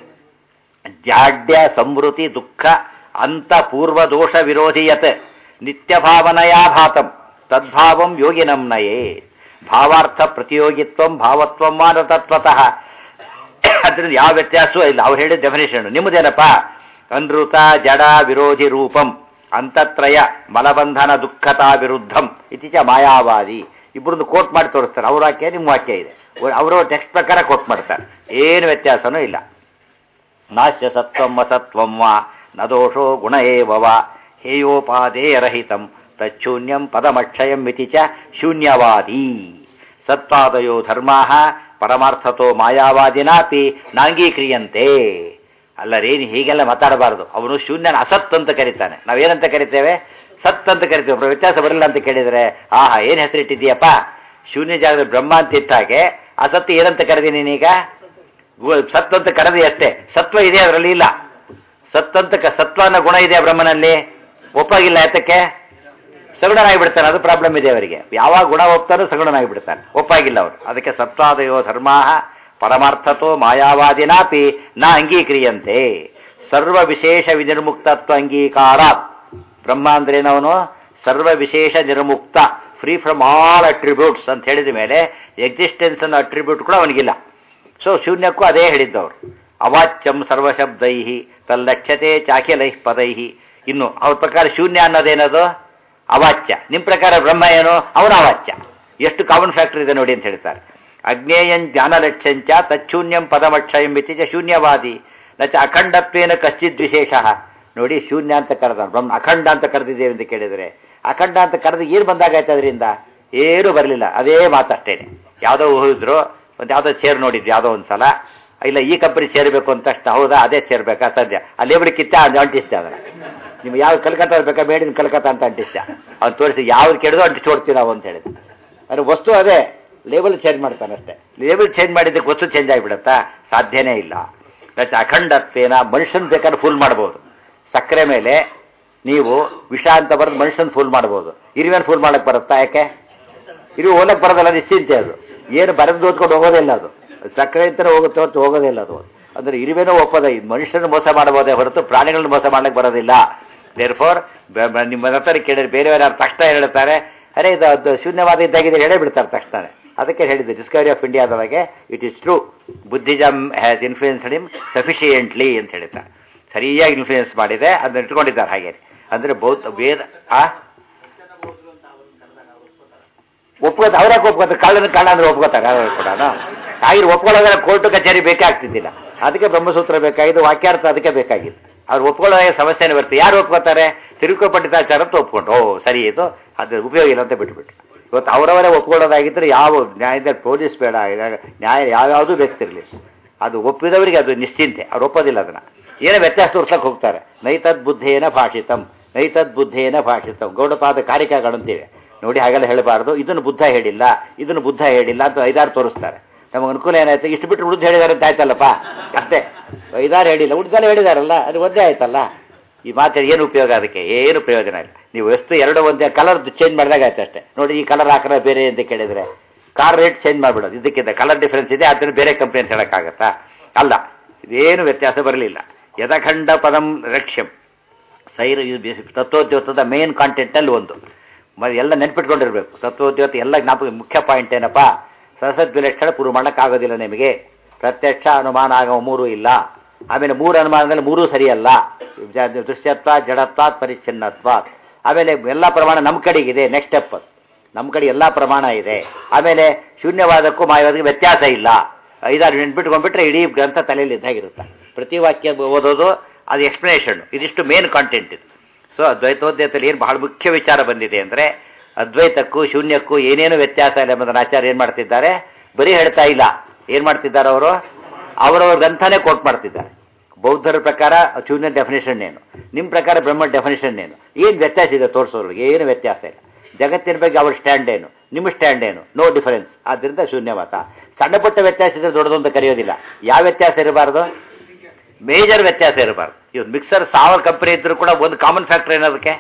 ಜಾಡ್ಯ ಸಮೃತಿ ದುಃಖ ಅಂತ ಪೂರ್ವ ದೋಷ ವಿರೋಧಿಯತ್ ನಿತ್ಯ ಭಾವನಯಾ ಭಾತಂ ತದ್ಭಾವಂ ಯೋಗಿನಂ ನಯೇ ಭಾವಾರ್ಥ ಪ್ರತಿಯೋಗಿತ್ವಂ ಭಾವತ್ವಂ ಮಾನತತ್ವತಃ ಅದ್ರಿಂದ ಯಾವ ವ್ಯತ್ಯಾಸವೂ ಇಲ್ಲ ಅವ್ರು ಹೇಳಿದ ಡೆಫಿನೇಷನ್ ನಿಮ್ಮದೇನಪ್ಪ ಅನೃತ ಜಡ ವಿರೋಧಿ ರೂಪಂ ಅಂತತ್ರಯ ಮಲಬಂಧನ ದುಃಖತಾ ವಿರುದ್ಧಂ ಇತ್ತೀಚ ಮಾಯಾವಾದಿ ಇಬ್ಬರದ್ದು ಕೋಟ್ ಮಾಡಿ ತೋರಿಸ್ತಾರೆ ಅವ್ರ ವಾಕ್ಯ ನಿಮ್ಮ ವಾಕ್ಯ ಇದೆ ಅವರು ಟೆಕ್ಸ್ಟ್ ಪ್ರಕಾರ ಕೋಟ್ ಮಾಡ್ತಾರೆ ಏನು ವ್ಯತ್ಯಾಸನೂ ಇಲ್ಲ ನಾಶ್ಯ ಸತ್ವಂ ಅಸತ್ವಂ ವಾ ನ ದೋಷೋ ಗುಣ ಏವ ವಾ ಹೇಯೋಪಾದೇಯರಹಿತಂ ತಚ್ಶೂನ್ಯಂ ಪದಮಕ್ಷಯಂ ಇತಿ ಚ ಶೂನ್ಯವಾದಿ ಸತ್ವಾದಯೋ ಧರ್ಮಾ ಪರಮಾರ್ಥತೋ ಮಾಯಾವಾದಿನಾಪಿ ನಾಂಗೀಕ್ರಿಯಂತೆ ಅಲ್ಲರೇನು ಹೀಗೆಲ್ಲ ಮಾತಾಡಬಾರದು ಅವನು ಶೂನ್ಯನ ಅಸತ್ ಅಂತ ಕರೀತಾನೆ ನಾವೇನಂತ ಕರಿತೇವೆ ಸತ್ ಅಂತ ಕರಿತೇವೆ ಒಬ್ರು ವ್ಯತ್ಯಾಸ ಬರಲ್ಲ ಅಂತ ಕೇಳಿದರೆ ಆಹಾ ಏನು ಹೆಸರಿಟ್ಟಿದ್ದೀಯಪ್ಪ ಶೂನ್ಯ ಜಾಗದ ಬ್ರಹ್ಮ ಅಂತ ಇಟ್ಟಾಗೆ ಅಸತ್ತು ಏನಂತ ಕರೆದಿ ನೀನೀಗ ಗು- ಸತ್ ಅಂತ ಕರೆದಿ ಅಷ್ಟೇ ಸತ್ವ ಇದೆ ಅದರಲ್ಲಿ ಇಲ್ಲ ಸತ್ ಅಂತ ಕ- ಸತ್ವ ಅನ್ನೋ ಗುಣ ಇದೆ ಬ್ರಹ್ಮನಲ್ಲಿ ಒಪ್ಪಾಗಿಲ್ಲ ಯಾತಕ್ಕೆ ಸಗುಣನಾಗಿ ಬಿಡ್ತಾನೆ ಅದು ಪ್ರಾಬ್ಲಮ್ ಇದೆ ಅವರಿಗೆ ಯಾವಾಗ ಗುಣ ಒಪ್ತಾನೋ ಸಗುಣನಾಗಿ ಬಿಡ್ತಾನೆ ಒಪ್ಪಾಗಿಲ್ಲ ಅವರು ಅದಕ್ಕೆ ಸತ್ವಾದಯೋ ಧರ್ಮಾ ಪರಮಾರ್ಥತೋ ಮಾಯಾವಾದಿನಾಪಿ ನ ಅಂಗೀಕ್ರಿಯಂತೆ ಸರ್ವ ವಿಶೇಷ ವಿನಿರ್ಮುಕ್ತತ್ವ ಅಂಗೀಕಾರ ಬ್ರಹ್ಮ ಅಂದ್ರೇನವನು ಸರ್ವ ವಿಶೇಷ ನಿರ್ಮುಕ್ತ ಫ್ರೀ ಫ್ರಮ್ ಆಲ್ ಅಟ್ರಿಬ್ಯೂಟ್ಸ್ ಅಂತ ಹೇಳಿದ ಮೇಲೆ ಎಕ್ಸಿಸ್ಟೆನ್ಸ್ ಅನ್ನೋ ಅಟ್ರಿಬ್ಯೂಟ್ ಕೂಡ ಅವನಿಗಿಲ್ಲ ಸೊ ಶೂನ್ಯಕ್ಕೂ ಅದೇ ಹೇಳಿದ್ದವರು ಅವಾಚ್ಯಂ ಸರ್ವಶಬ್ದೈ ತಲ್ಲಕ್ಷ್ಯತೆ ಚಾಖ್ಯಲೈ ಪದೈ ಇನ್ನು ಅವ್ರ ಪ್ರಕಾರ ಶೂನ್ಯ ಅನ್ನೋದೇನದು ಅವಾಚ್ಯ ನಿಮ್ಮ ಪ್ರಕಾರ ಬ್ರಹ್ಮ ಏನು ಅವನ ಅವಾಚ್ಯ ಎಷ್ಟು ಕಾಮನ್ ಫ್ಯಾಕ್ಟರ್ ಇದೆ ನೋಡಿ ಅಂತ ಹೇಳ್ತಾರೆ ಅಜ್ಞೇಯಂ ಜ್ಞಾನಲಕ್ಷ್ಯಂಚ ತಚ್ಶೂನ್ಯಂ ಪದಮಕ್ಷಯಂ ಇತಿ ಚ ಶೂನ್ಯವಾದಿ ನಚ ಅಖಂಡತ್ವೇನ ಕಶ್ಚಿದ್ ವಿಶೇಷ ನೋಡಿ ಶೂನ್ಯ ಅಂತ ಕರೆದ ಬ್ರಹ್ಮ ಅಖಂಡ ಅಂತ ಕರೆದಿದ್ದೇವೆ ಅಂತ ಕೇಳಿದರೆ ಅಖಂಡ ಅಂತ ಕರೆದು ಏನು ಬಂದಾಗಾಯ್ತು ಅದರಿಂದ ಏನೂ ಬರಲಿಲ್ಲ ಅದೇ ಮಾತಷ್ಟೇನೆ ಯಾವುದೋ ಹೋದ್ರು ಒಂದು ಯಾವುದೋ ಚೇರ್ ನೋಡಿದ್ವಿ ಯಾವುದೋ ಒಂದು ಸಲ ಇಲ್ಲ ಈ ಕಂಪನಿ ಸೇರಬೇಕು ಅಂತ ತಕ್ಷಣ ಹೌದಾ ಅದೇ ಸೇರ್ಬೇಕಾ ಸದ್ಯ ಆ ಲೇಬಲ್ ಕಿತ್ತ ಅದು ಅಂಟಿಸ್ತೆ ಅದನ್ನ ನಿಮ್ಗೆ ಯಾವ ಕಲ್ಕತ್ತಾ ಬೇಕಾ ಮೇಡಿನ ಕಲ್ಕತ್ತಾ ಅಂತ ಅಂಟಿಸ್ತ ಅವ್ನು ತೋರಿಸಿ ಯಾವ್ದು ಕೇಳಿದ್ರು ಅಂಟಿಸಿ ಕೊಡ್ತೀವಿ ನಾವು ಅಂತ ಹೇಳಿದ್ರು ಅಂದ್ರೆ ವಸ್ತು ಅದೇ ಲೇಬಲ್ ಚೇಂಜ್ ಮಾಡ್ತಾನೆ ಅಷ್ಟೇ ಲೇಬಲ್ ಚೇಂಜ್ ಮಾಡಿದ್ದಕ್ಕೆ ವಸ್ತು ಚೇಂಜ್ ಆಗಿಬಿಡುತ್ತಾ ಸಾಧ್ಯನೇ ಇಲ್ಲ ರಚ ಅಖಂಡತ್ವೇನ ಮನುಷ್ಯನ ಬೇಕಾದ್ರೆ ಫುಲ್ ಮಾಡ್ಬೋದು ಸಕ್ಕರೆ ಮೇಲೆ ನೀವು ವಿಷ ಅಂತ ಬರೆದು ಮನುಷ್ಯನ ಫುಲ್ ಮಾಡ್ಬೋದು ಇರುವೆನ ಫುಲ್ ಮಾಡಕ್ ಬರುತ್ತಾ ಯಾಕೆ ಇರು ಓದಕ್ ಬರೋದಲ್ಲ ನಿಶ್ಚಿಂತೆ ಅದು ಏನು ಬರೆದು ಓದ್ಕೊಂಡು ಹೋಗೋದಿಲ್ಲ ಅದು ಸಕ್ಕರೆ ಅಂತಾನೆ ಹೋಗುತ್ತೆ ಹೊರತು ಹೋಗೋದಿಲ್ಲ ಅದು ಅಂದ್ರೆ ಇರುವೆನೂ ಒಪ್ಪದ ಇದು ಮನುಷ್ಯನ ಮೋಸ ಮಾಡಬಹುದೇ ಹೊರತು ಪ್ರಾಣಿಗಳನ್ನ ಮೋಸ ಮಾಡ್ಲಿಕ್ಕೆ ಬರೋದಿಲ್ಲ ದೇರ್ ಫೋರ್ ನಿಮ್ಮ ಹತ್ರ ಕೇಳಿದ್ರೆ ಬೇರೆಯವರು ಯಾರು ತಕ್ಷಣ ಹೇಳ್ತಾರೆ ಅರೆ ಇದು ಅದು ಶೂನ್ಯವಾದ ಇದ್ದಾಗಿದೆ ಹೇಳೇ ಬಿಡ್ತಾರೆ ತಕ್ಷಣ ಅದಕ್ಕೆ ಹೇಳಿದ್ದು ಡಿಸ್ಕವರಿ ಆಫ್ ಇಂಡಿಯಾದೊಳಗೆ it is true Buddhism has influenced him sufficiently ಅಂತ ಹೇಳ್ತಾರೆ ಸರಿಯಾಗಿ ಇನ್ಫ್ಲೂಯೆನ್ಸ್ ಮಾಡಿದೆ ಅದನ್ನ ಇಟ್ಕೊಂಡಿದ್ದಾರೆ ಹಾಗೆ ಅಂದ್ರೆ ಬೌದ್ಧ ವೇದ ಆ ಒಪ್ಕೋತ ಅವ್ರ್ಯಾಕೆ ಒಪ್ಕೋತಾರೆ ಕಳ್ಳನ ಕಳ್ಳ ಅಂದ್ರೆ ಒಪ್ಕೋತಾರೆ ಯಾರು ಕೂಡ ಆಗಿರು ಒಪ್ಕೊಳ್ಳೋದ್ರೆ ಕೋರ್ಟು ಕಚೇರಿ ಬೇಕೇ ಆಗ್ತಿದ್ದಿಲ್ಲ ಅದಕ್ಕೆ ಬ್ರಹ್ಮಸೂತ್ರ ಬೇಕಾಗಿದ್ದು ವಾಕ್ಯಾರ್ಥ ಅದಕ್ಕೆ ಬೇಕಾಗಿತ್ತು ಅವ್ರು ಒಪ್ಕೊಳ್ಳೋದಾಗ ಸಮಸ್ಯೆನೇ ಬರುತ್ತೆ ಯಾರು ಒಪ್ಕೋತಾರೆ ತಿರುಕು ಪಂಡಿತಾಚಾರ ಅಂತ ಒಪ್ಕೊಂಡು ಓ ಸರಿ ಇದು ಅದು ಉಪಯೋಗ ಇಲ್ಲ ಅಂತ ಬಿಟ್ಬಿಟ್ಟು ಇವತ್ತು ಅವರವರೇ ಒಪ್ಕೊಳ್ಳೋದಾಗಿದ್ದರೆ ಯಾವ ನ್ಯಾಯದ ಪೊಲೀಸ್ ಬೇಡ ಇದಾಗ ನ್ಯಾಯ ಯಾವ್ಯಾವುದೂ ಬೇಕ್ತಿರಲಿ ಅದು ಒಪ್ಪಿದವರಿಗೆ ಅದು ನಿಶ್ಚಿಂತೆ ಅವ್ರು ಒಪ್ಪೋದಿಲ್ಲ ಅದನ್ನ ಏನೋ ವ್ಯತ್ಯಾಸ ತೋರ್ಸಕ್ಕೆ ಹೋಗ್ತಾರೆ ನೈತದ್ ಬುದ್ಧೇನ ಭಾಷಿತಂ ನೈತದ್ ಬುದ್ಧೇನ ಭಾಷಿತಂ ಗೌಡಪಾದ ಕಾರಿಕೆಗಳಂತೀವಿ ನೋಡಿ ಹಾಗೆಲ್ಲ ಹೇಳಬಾರ್ದು ಇದನ್ನು ಬುದ್ಧ ಹೇಳಿಲ್ಲ ಇದನ್ನು ಬುದ್ಧ ಹೇಳಿಲ್ಲ ಅಂತ ಐದಾರು ತೋರಿಸ್ತಾರೆ ನಮಗೆ ಅನುಕೂಲ ಏನಾಯ್ತು ಇಷ್ಟು ಬಿಟ್ಟು ಉಳಿದು ಹೇಳಿದಾರೆ ಅಂತ ಆಯ್ತಲ್ಲಪ್ಪ ಅಷ್ಟೇ ಐದಾರು ಹೇಳಿಲ್ಲ ಉಳಿದೆಲ್ಲ ಹೇಳಿದಾರಲ್ಲ ಅದು ಒಂದೇ ಆಯ್ತಲ್ಲ ಈ ಮಾತು ಏನು ಉಪಯೋಗ ಅದಕ್ಕೆ ಏನು ಪ್ರಯೋಜನ ಇಲ್ಲ ನೀವು ವಸ್ತು ಎರಡು ಒಂದೇ ಕಲರ್ ಚೇಂಜ್ ಮಾಡಿದಾಗ ಆಯ್ತು ಅಷ್ಟೇ ನೋಡಿ ಈ ಕಲರ್ ಹಾಕೋಣ ಬೇರೆ ಅಂತ ಕೇಳಿದ್ರೆ ಕಾರ್ ರೇಟ್ ಚೇಂಜ್ ಮಾಡಿಬಿಡೋದು ಇದಕ್ಕಿಂತ ಕಲರ್ ಡಿಫರೆನ್ಸ್ ಇದೆ ಅದನ್ನು ಬೇರೆ ಕಂಪ್ನಿ ಅಂತ ಹೇಳೋಕ್ಕಾಗತ್ತಾ ಅಲ್ಲ ಇದೇನು ವ್ಯತ್ಯಾಸ ಬರಲಿಲ್ಲ ಯದಖಂಡ ಪದಂ ರಕ್ಷ್ಯಂ ಸೈರ ಇದು ತತ್ವೋದ್ಯೋತದ ಮೇನ್ ಕಾಂಟೆಂಟಲ್ಲಿ ಒಂದು ಮತ್ತೆ ಎಲ್ಲ ನೆನ್ಪಿಟ್ಕೊಂಡಿರ್ಬೇಕು ತತ್ವೋದ್ಯೋತ ಎಲ್ಲ ಜ್ಞಾಪಕ ಮುಖ್ಯ ಪಾಯಿಂಟ್ ಏನಪ್ಪ ಸಸದ್ ವಿಲಕ್ಷಣ ಪ್ರೂವ್ ಮಾಡೋಕ್ಕಾಗೋದಿಲ್ಲ ನಿಮಗೆ ಪ್ರತ್ಯಕ್ಷ ಅನುಮಾನ ಆಗೋ ಮೂರು ಇಲ್ಲ ಆಮೇಲೆ ಮೂರು ಅನುಮಾನದಲ್ಲಿ ಮೂರೂ ಸರಿಯಲ್ಲ ಜ- ದೃಶ್ಯತ್ವ ಜಡತ್ವ ಪರಿಚ್ಛಿನ್ನತ್ವ ಆಮೇಲೆ ಎಲ್ಲ ಪ್ರಮಾಣ ನಮ್ಮ ಕಡೆಗಿದೆ ನೆಕ್ಸ್ಟ್ ಸ್ಟೆಪ್ ನಮ್ಮ ಕಡೆ ಎಲ್ಲ ಪ್ರಮಾಣ ಇದೆ ಆಮೇಲೆ ಶೂನ್ಯವಾದಕ್ಕೂ ಮಾಯವಾದಕ್ಕೂ ವ್ಯತ್ಯಾಸ ಇಲ್ಲ ಐದಾರು ನೆನ್ಪಿಟ್ಕೊಂಡ್ಬಿಟ್ರೆ ಇಡೀ ಗ್ರಂಥ ತಲೆಯಲ್ಲಿ ಇದ್ದಾಗಿರುತ್ತೆ ಪ್ರತಿ ವಾಕ್ಯ ಓದೋದು ಅದು ಎಕ್ಸ್ಪ್ಲನೇಷನ್ ಇದಿಷ್ಟು ಮೇನ್ ಕಾಂಟೆಂಟ್ ಇದು ಸೊ ದ್ವೈತೋದ್ಯತದಲ್ಲಿ ಏನು ಬಹಳ ಮುಖ್ಯ ವಿಚಾರ ಬಂದಿದೆ ಅಂದರೆ ಅದ್ವೈತಕ್ಕೂ ಶೂನ್ಯಕ್ಕೂ ಏನೇನು ವ್ಯತ್ಯಾಸ ಇಲ್ಲ ಎಂಬುದನ್ನು ಆಚಾರ್ಯ ಏನು ಮಾಡ್ತಿದ್ದಾರೆ ಬರೀ ಹೇಳ್ತಾ ಇಲ್ಲ ಏನು ಮಾಡ್ತಿದ್ದಾರೆ ಅವರು ಅವರವ್ರ ಗ್ರಂಥನೇ ಕೋಟ್ ಮಾಡ್ತಿದ್ದಾರೆ ಬೌದ್ಧರ ಪ್ರಕಾರ ಶೂನ್ಯ ಡೆಫಿನೇಷನ್ ಏನು ನಿಮ್ಮ ಪ್ರಕಾರ ಬ್ರಹ್ಮ ಡೆಫಿನೇಷನ್ ಏನು ಏನು ವ್ಯತ್ಯಾಸ ಇದೆ ತೋರಿಸೋರಿಗೆ ಏನು ವ್ಯತ್ಯಾಸ ಇಲ್ಲ ಜಗತ್ತಿನ ಬಗ್ಗೆ ಅವ್ರ ಸ್ಟ್ಯಾಂಡ್ ಏನು ನಿಮ್ಮ ಸ್ಟ್ಯಾಂಡ್ ಏನು ನೋ ಡಿಫರೆನ್ಸ್ ಆದ್ದರಿಂದ ಶೂನ್ಯವಾತ ಸಣ್ಣ ಪುಟ್ಟ ವ್ಯತ್ಯಾಸ ಇದ್ರೆ ದೊಡ್ಡದು ಅಂತ ಕರೆಯೋದಿಲ್ಲ ಯಾವ ವ್ಯತ್ಯಾಸ ಇರಬಾರ್ದು ಮೇಜರ್ ವ್ಯತ್ಯಾಸ ಇರಬಾರ್ದು ಇವತ್ತು ಮಿಕ್ಸರ್ ಸಾವಿರ ಕಂಪನಿ ಇದ್ರೂ ಕೂಡ ಒಂದು ಕಾಮನ್ ಫ್ಯಾಕ್ಟರ್ ಏನದಕ್ಕೆ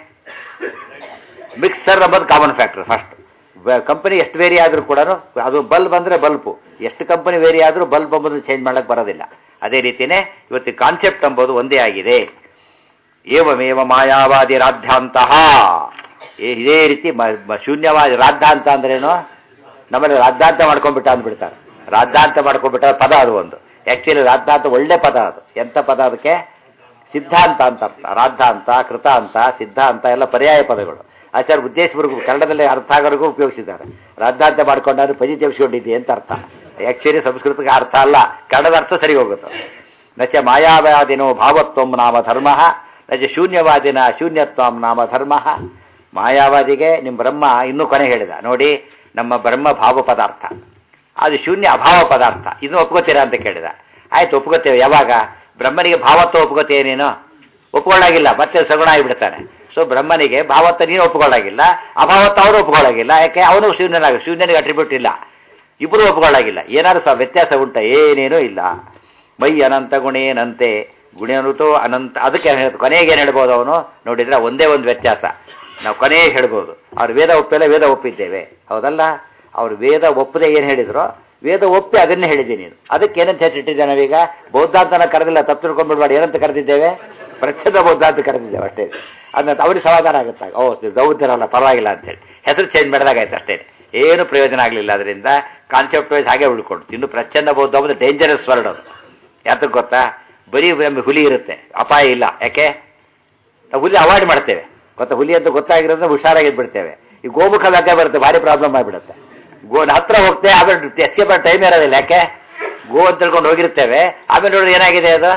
ಮಿಕ್ಸರ್ ಅಂಬೋದು ಕಾಮನ್ ಫ್ಯಾಕ್ಟರ್ ಫಸ್ಟ್ ಕಂಪನಿ ಎಷ್ಟು ವೇರಿ ಆದರೂ ಕೂಡ ಅದು ಬಲ್ಬ್ ಅಂದರೆ ಬಲ್ಬು ಎಷ್ಟು ಕಂಪನಿ ವೇರಿ ಆದರೂ ಬಲ್ಬ್ ಅಂಬುದು ಚೇಂಜ್ ಮಾಡಕ್ಕೆ ಬರೋದಿಲ್ಲ ಅದೇ ರೀತಿಯೇ ಇವತ್ತು ಕಾನ್ಸೆಪ್ಟ್ ಎಂಬುದು ಒಂದೇ ಆಗಿದೆ ಏವಮೇವ ಮಾಯಾವಾದಿ ರಾಧ್ಯಾಂತಹ ಏ- ಇದೇ ರೀತಿ ಮ- ಮ- ಶೂನ್ಯವಾದಿ ರಾದ್ಧಾಂತ ಅಂದ್ರೇನು ನಮ್ಮಲ್ಲಿ ರಾದ್ಧಾಂತ ಮಾಡ್ಕೊಂಡ್ಬಿಟ್ಟ ಅಂದ್ಬಿಡ್ತಾರೆ ರಾದ್ಧಾಂತ ಮಾಡ್ಕೊಂಡ್ಬಿಟ್ಟ ಪದ ಅದು ಒಂದು ಆ್ಯಕ್ಚುಲಿ ರಾದ್ಧಾಂತ ಒಳ್ಳೆ ಪದ ಅದು ಎಂಥ ಪದ ಅದಕ್ಕೆ ಸಿದ್ಧಾಂತ ಅಂತ ಅರ್ಥ ರಾದ್ಧಾಂತ ಕೃತಾಂತ ಸಿದ್ಧಾಂತ ಎಲ್ಲ ಪರ್ಯಾಯ ಪದಗಳು ಆಚಾರ್ಯ ಉದ್ದೇಶವರೆಗೂ ಕನ್ನಡದಲ್ಲಿ ಅರ್ಥ ಆಗೋರಿಗೂ ಉಪಯೋಗಿಸಿದ್ದಾರೆ ರಾದ್ಧಾಂತ ಮಾಡ್ಕೊಂಡಾದ್ರೆ ಪದಿ ತೆಗೆಸ್ಕೊಂಡಿದ್ದೆ ಅಂತ ಅರ್ಥ ಆ್ಯಕ್ಚುಲಿ ಸಂಸ್ಕೃತಕ್ಕೆ ಅರ್ಥ ಅಲ್ಲ ಕನ್ನಡದ ಅರ್ಥ ಸರಿ ಹೋಗುತ್ತೆ ನಚ ಮಾಯಾವಾದಿನೋ ಭಾವತ್ವಂ ನಾಮ ಧರ್ಮ ನಚ ಶೂನ್ಯವಾದಿನ ಶೂನ್ಯತ್ವಂ ನಾಮ ಧರ್ಮ ಮಾಯಾವಾದಿಗೆ ನಿಮ್ಮ ಬ್ರಹ್ಮ ಇನ್ನೂ ಕೊನೆ ಹೇಳಿದ ನೋಡಿ ನಮ್ಮ ಬ್ರಹ್ಮ ಭಾವ ಪದಾರ್ಥ ಅದು ಶೂನ್ಯ ಅಭಾವ ಪದಾರ್ಥ ಇದನ್ನು ಒಪ್ಕೋತೀರಾ ಅಂತ ಕೇಳಿದ ಆಯ್ತು ಒಪ್ಕೋತೇವೆ ಯಾವಾಗ ಬ್ರಹ್ಮನಿಗೆ ಭಾವತ್ವ ಒಪ್ಕೋತೀಯ ನೀನು ಒಪ್ಕೊಳ್ಳಾಗಿಲ್ಲ ಮತ್ತೆ ಸಗುಣ ಆಗಿಬಿಡ್ತಾನೆ ಸೊ ಬ್ರಹ್ಮನಿಗೆ ಭಾವತ್ವ ನೀನು ಒಪ್ಕೊಳ್ಳಾಗಿಲ್ಲ ಅಭಾವತ್ವ ಅವನು ಒಪ್ಕೊಳ್ಳಾಗಿಲ್ಲ ಯಾಕೆ ಅವನು ಶೂನ್ಯನಾಗ ಶೂನ್ಯನಿಗೆ ಅಟ್ರಿಬ್ಯೂಟ್ ಇಲ್ಲ ಇಬ್ಬರು ಒಪ್ಕೊಳ್ಳಾಗಿಲ್ಲ ಏನಾದ್ರು ಸಹ ವ್ಯತ್ಯಾಸ ಉಂಟ ಏನೇನೂ ಇಲ್ಲ ಮೈ ಅನಂತ ಗುಣೇನಂತೆ ಗುಣನುತೋ ಅನಂತ ಅದಕ್ಕೆ ಹೇಳ್- ಕೊನೆಗೆ ಏನು ಹೇಳ್ಬೋದು ಅವನು ನೋಡಿದ್ರೆ ಒಂದೇ ಒಂದು ವ್ಯತ್ಯಾಸ ನಾವು ಕೊನೆಗೆ ಹೇಳ್ಬೋದು ಅವ್ರು ವೇದ ಒಪ್ಪಿಲ್ಲ ವೇದ ಒಪ್ಪಿದ್ದೇವೆ ಹೌದಲ್ಲ ಅವ್ರು ವೇದ ಒಪ್ಪದೆ ಏನು ಹೇಳಿದ್ರು ವೇದ ಒಪ್ಪಿ ಅದನ್ನೇ ಹೇಳಿದ್ದೀನಿ ನೀನು ಅದಕ್ಕೆ ಏನಂತ ಹೆಸರಿಟ್ಟಿದ್ದೆ ನಾವೀಗ ಬೌದ್ಧಾಂತನ ಕರೆದಿಲ್ಲ ತಪ್ಪು ತಿಳ್ಕೊಂಡ್ಬಿಡ್ಬಾರ್ದು ಏನಂತ ಕರೆದಿದ್ದೇವೆ ಪ್ರಚ್ಛದ ಬೌದ್ಧ ಅಂತ ಕರೆದಿದ್ದೇವೆ ಅಷ್ಟೇ ಅದನ್ನ ಅವ್ರಿಗೆ ಸಮಾಧಾನ ಆಗುತ್ತಾಗ ಓ ದೌದ್ಯರಲ್ಲ ಪರವಾಗಿಲ್ಲ ಅಂತೇಳಿ ಹೆಸರು ಚೇಂಜ್ ಮಾಡಿದಾಗಾಯ್ತು ಅಷ್ಟೇ ಏನು ಪ್ರಯೋಜನ ಆಗಲಿಲ್ಲ ಅದರಿಂದ ಕಾನ್ಸೆಪ್ಟ್ ವೈಸ್ ಹಾಗೆ ಉಳ್ಕೊಂಡು ಇನ್ನು ಪ್ರಚ್ಛನ್ನ ಬೌದ್ಧ ಒಂದು ಡೇಂಜರಸ್ ವರ್ಡ್ ಅದು ಯಾತಕ್ಕೆ ಗೊತ್ತಾ ಬರೀ ಒಮ್ಮೆ ಹುಲಿ ಇರುತ್ತೆ ಅಪಾಯ ಇಲ್ಲ ಯಾಕೆ ನಾವು ಹುಲಿ ಅವಾಯ್ಡ್ ಮಾಡ್ತೇವೆ ಗೊತ್ತಾ ಹುಲಿ ಅಂತ ಗೊತ್ತಾಗಿರೋದ್ರೆ ಹುಷಾರಾಗಿ ಬಿಡ್ತೇವೆ ಈ ಗೋಮುಖ ವ್ಯಾಖ್ಯೆ ಬರುತ್ತೆ ಭಾರಿ ಪ್ರಾಬ್ಲಮ್ ಆಗಿಬಿಡುತ್ತೆ ಗೋ ಹತ್ರ ಹೋಗ್ತೇವೆ ಆಮೇಲೆ ಎಸ್ಕೇಪ್ ಟೈಮ್ ಇರೋದಿಲ್ಲ ಯಾಕೆ ಗೋ ಅಂತ ತಿಳ್ಕೊಂಡು ಹೋಗಿರ್ತೇವೆ ಆಮೇಲೆ ನೋಡಿದ್ರೆ ಏನಾಗಿದೆ ಅದು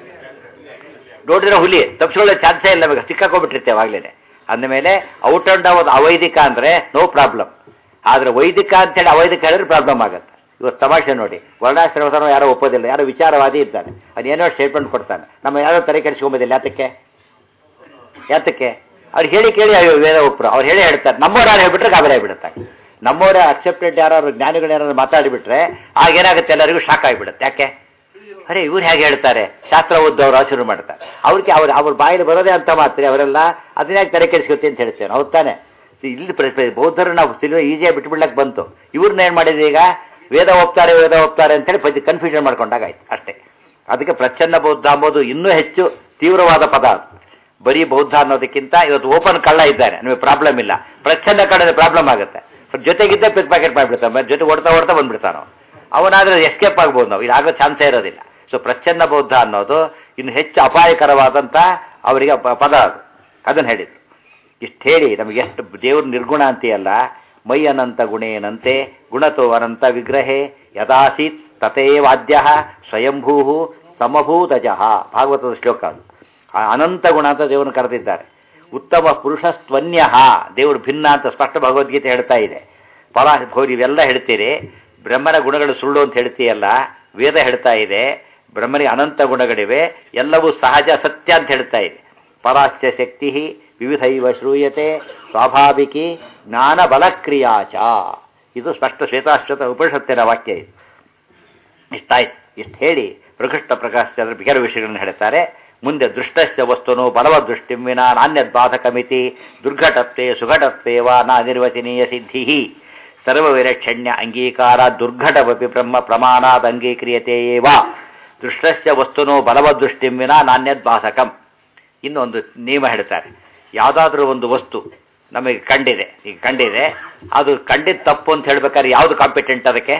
ನೋಡಿದ್ರೆ ಹುಲಿ ತಪ್ಪಿಸ್ಕೊಳ್ಳೋ ಚಾನ್ಸೇ ಇಲ್ಲ ನಮಗೆ ಸಿಕ್ಕಾಕೊಂಡ್ಬಿಟ್ಟಿರ್ತೇವೆ ಆಗ್ಲೇನೆ ಅಂದಮೇಲೆ ಔಟ್ ಅಂಡ್ ಔಟ್ ಅವೈದಿಕ ಅಂದ್ರೆ ನೋ ಪ್ರಾಬ್ಲಮ್ ಆದ್ರೆ ವೈದಿಕ ಅಂತೇಳಿ ಅವೈದಿಕ ಹೇಳಿದ್ರೆ ಪ್ರಾಬ್ಲಮ್ ಆಗುತ್ತೆ ಇವತ್ತು ತಮಾಷೆ ನೋಡಿ ವರ್ಣಾಶ್ರಮದವನು ಯಾರೋ ಒಪ್ಪೋದಿಲ್ಲ ಯಾರೋ ವಿಚಾರವಾದಿ ಇದ್ದಾನೆ ಅದೇನೋ ಸ್ಟೇಟ್ಮೆಂಟ್ ಕೊಡ್ತಾನೆ ನಮ್ಮ ಯಾರೋ ತಲೆ ಕೆಡಿಸ್ಕೊಂಬೋದಿಲ್ಲ ಯಾತಕ್ಕೆ ಯಾತಕ್ಕೆ ಅವ್ರು ಹೇಳಿ ಕೇಳಿ ಅಯ್ಯೋ ವೇದ ಒಪ್ಪರು ಅವ್ರು ಹೇಳಿ ಹೇಳ್ತಾರೆ ನಮ್ಮವ್ರು ಯಾರು ಹೇಳ್ಬಿಟ್ರೆ ಗಾಬರಿ ಆಗಿಬಿಡುತ್ತೆ ನಮ್ಮವರೇ ಅಕ್ಸೆಪ್ಟೆಡ್ ಯಾರು ಜ್ಞಾನಿಗಳು ಯಾರು ಮಾತಾಡಿಬಿಟ್ರೆ ಆಗೇನಾಗುತ್ತೆ ಎಲ್ಲರಿಗೂ ಶಾಕ್ ಆಗಿಬಿಡುತ್ತೆ ಯಾಕೆ ಅರೆ ಇವ್ರು ಹೇಗೆ ಹೇಳ್ತಾರೆ ಶಾಸ್ತ್ರ ಓದ್ದವ್ರು ಶುರು ಮಾಡ್ತಾರೆ ಅವ್ರಿಗೆ ಅವ್ರು ಅವ್ರ ಬಾಯಲ್ಲಿ ಬರೋದೇ ಅಂತ ಮಾತ್ರ ಅವರೆಲ್ಲ ಅದನ್ನೇ ತಲೆ ಕೆಡಿಸ್ಕೊತಿ ಅಂತ ಹೇಳ್ತೇವೆ ಹೌದು ತಾನೆ ಇಲ್ಲಿ ಪ್ರ- ಪ್ರ- ಬೌದ್ಧರು ನಾವು ಸಿಲ್ವ ಈಸಿಯಾಗಿ ಬಿಟ್ಬಿಡ್ಲಕ್ಕೆ ಬಂತು ಇವ್ರನ್ನ ಏನು ಮಾಡಿದ್ವಿ ಈಗ ವೇದ ಒಪ್ತಾರೆ ವೇದ ಒಪ್ತಾರೆ ಅಂತೇಳಿ ಪದ್ಯ ಕನ್ಫ್ಯೂಷನ್ ಮಾಡ್ಕೊಂಡಾಗ ಆಯ್ತು ಅಷ್ಟೇ ಅದಕ್ಕೆ ಪ್ರಚ್ಛನ್ನ ಬೌದ್ಧ ಅಂಬೋದು ಇನ್ನೂ ಹೆಚ್ಚು ತೀವ್ರವಾದ ಪದ ಅದು ಬರೀ ಬೌದ್ಧ ಅನ್ನೋದಕ್ಕಿಂತ ಇವತ್ತು ಓಪನ್ ಕಳ್ಳ ಇದ್ದಾನೆ ನಿಮಗೆ ಪ್ರಾಬ್ಲಮ್ ಇಲ್ಲ ಪ್ರಚ್ಛನ್ನ ಕಳ್ಳದ ಪ್ರಾಬ್ಲಮ್ ಆಗುತ್ತೆ ಜೊತೆಗಿದ್ದ ಪಿಕ್ ಪ್ಯಾಕೆಟ್ ಮಾಡಿಬಿಡ್ತಾನೆ ಜೊತೆ ಓಡ್ತಾ ಓಡ್ತಾ ಬಂದ್ಬಿಡ್ತಾನೆ ಅವನು ಅವನಾದ್ರೆ ಎಸ್ಕೇಪ್ ಆಗ್ಬೋದು ನಾವು ಇದಾಗೋ ಚಾನ್ಸೇ ಇರೋದಿಲ್ಲ ಸೊ ಪ್ರಚ್ಛನ್ನ ಬೌದ್ಧ ಅನ್ನೋದು ಇನ್ನು ಹೆಚ್ಚು ಅಪಾಯಕರವಾದಂಥ ಅವರಿಗೆ ಪ- ಪದ ಅದು ಅದನ್ನು ಹೇಳಿದ್ರು ಇಷ್ಟು ಹೇಳಿ ನಮಗೆ ಎಷ್ಟು ದೇವ್ರ ನಿರ್ಗುಣ ಅಂತೀಯಲ್ಲ ಮೈ ಅನಂತ ಗುಣೇನಂತೆ ಗುಣತೋ ಅನಂತ ವಿಗ್ರಹೇ ಯದಾಸೀತ್ ತಥೇವಾದ್ಯ ಸ್ವಯಂಭೂ ಸಮಭೂತಜಃ ಭಾಗವತದ ಶ್ಲೋಕ ಅದು ಆ ಅನಂತ ಗುಣ ಅಂತ ದೇವರನ್ನು ಕರೆದಿದ್ದಾರೆ ಉತ್ತಮ ಪುರುಷಸ್ತ್ವನ್ಯ ದೇವರು ಭಿನ್ನ ಅಂತ ಸ್ಪಷ್ಟ ಭಗವದ್ಗೀತೆ ಹೇಳ್ತಾ ಇದೆ ಫಲ ಭೌರಿ ಇವೆಲ್ಲ ಹೇಳ್ತೀರಿ ಬ್ರಹ್ಮನ ಗುಣಗಳು ಸುಳ್ಳು ಅಂತ ಹೇಳ್ತೀಯಲ್ಲ ವೇದ ಹೇಳ್ತಾ ಇದೆ ಬ್ರಹ್ಮನಿಗೆ ಅನಂತ ಗುಣಗಳಿವೆ ಎಲ್ಲವೂ ಸಹಜ ಸತ್ಯ ಅಂತ ಹೇಳ್ತಾ ಇದೆ ಪರಾಸ್ಯ ಶಕ್ತಿ ವಿವಿಧೈವ ಶ್ರೂಯತೆ ಸ್ವಾಭಾವಿಕಿ ಜ್ಞಾನ ಬಲಕ್ರಿಯಾಚ ಇದು ಸ್ಪಷ್ಟ ಶ್ವೇತಾಶ್ವತ ಉಪನಿಷತ್ತಿನ ವಾಕ್ಯ ಇದು ಇಷ್ಟಾಯ್ತು ಇಷ್ಟು ಹೇಳಿ ಪ್ರಕೃಷ್ಟ ಪ್ರಕಾಶ ಚಂದ್ರ ಕೆಲವು ವಿಷಯಗಳನ್ನು ಹೇಳ್ತಾರೆ ಮುಂದೆ ದೃಷ್ಟಶ್ಚ ವಸ್ತುನು ಬಲವ ದೃಷ್ಟಿಂ ವಿನ ನಾಣ್ಯದ್ಬಾಧಕಮಿತಿ ದುರ್ಘಟತ್ವೆ ಸುಘಟತ್ವೆ ವಾ ನ ನಿರ್ವಚನೀಯ ಸಿದ್ಧಿ ಸರ್ವವಿರಕ್ಷಣ್ಯ ಅಂಗೀಕಾರ ದುರ್ಘಟವಪಿ ಬ್ರಹ್ಮ ಪ್ರಮಾಣಾದ್ ಅಂಗೀಕ್ರಿಯತೆ ಏವ ದೃಷ್ಟಶ್ಚ ವಸ್ತುನು ಬಲವ ದೃಷ್ಟಿಂ ವಿನ ನಾಣ್ಯದ್ಬಾಧಕಂ ಇನ್ನೊಂದು ನಿಯಮ ಹೇಳ್ತಾರೆ ಯಾವುದಾದ್ರೂ ಒಂದು ವಸ್ತು ನಮಗೆ ಕಂಡಿದೆ ಈಗ ಕಂಡಿದೆ ಅದು ಕಂಡಿದ್ದ ತಪ್ಪು ಅಂತ ಹೇಳ್ಬೇಕಾದ್ರೆ ಯಾವುದು ಕಾಂಪಿಟೆಂಟ್ ಅದಕ್ಕೆ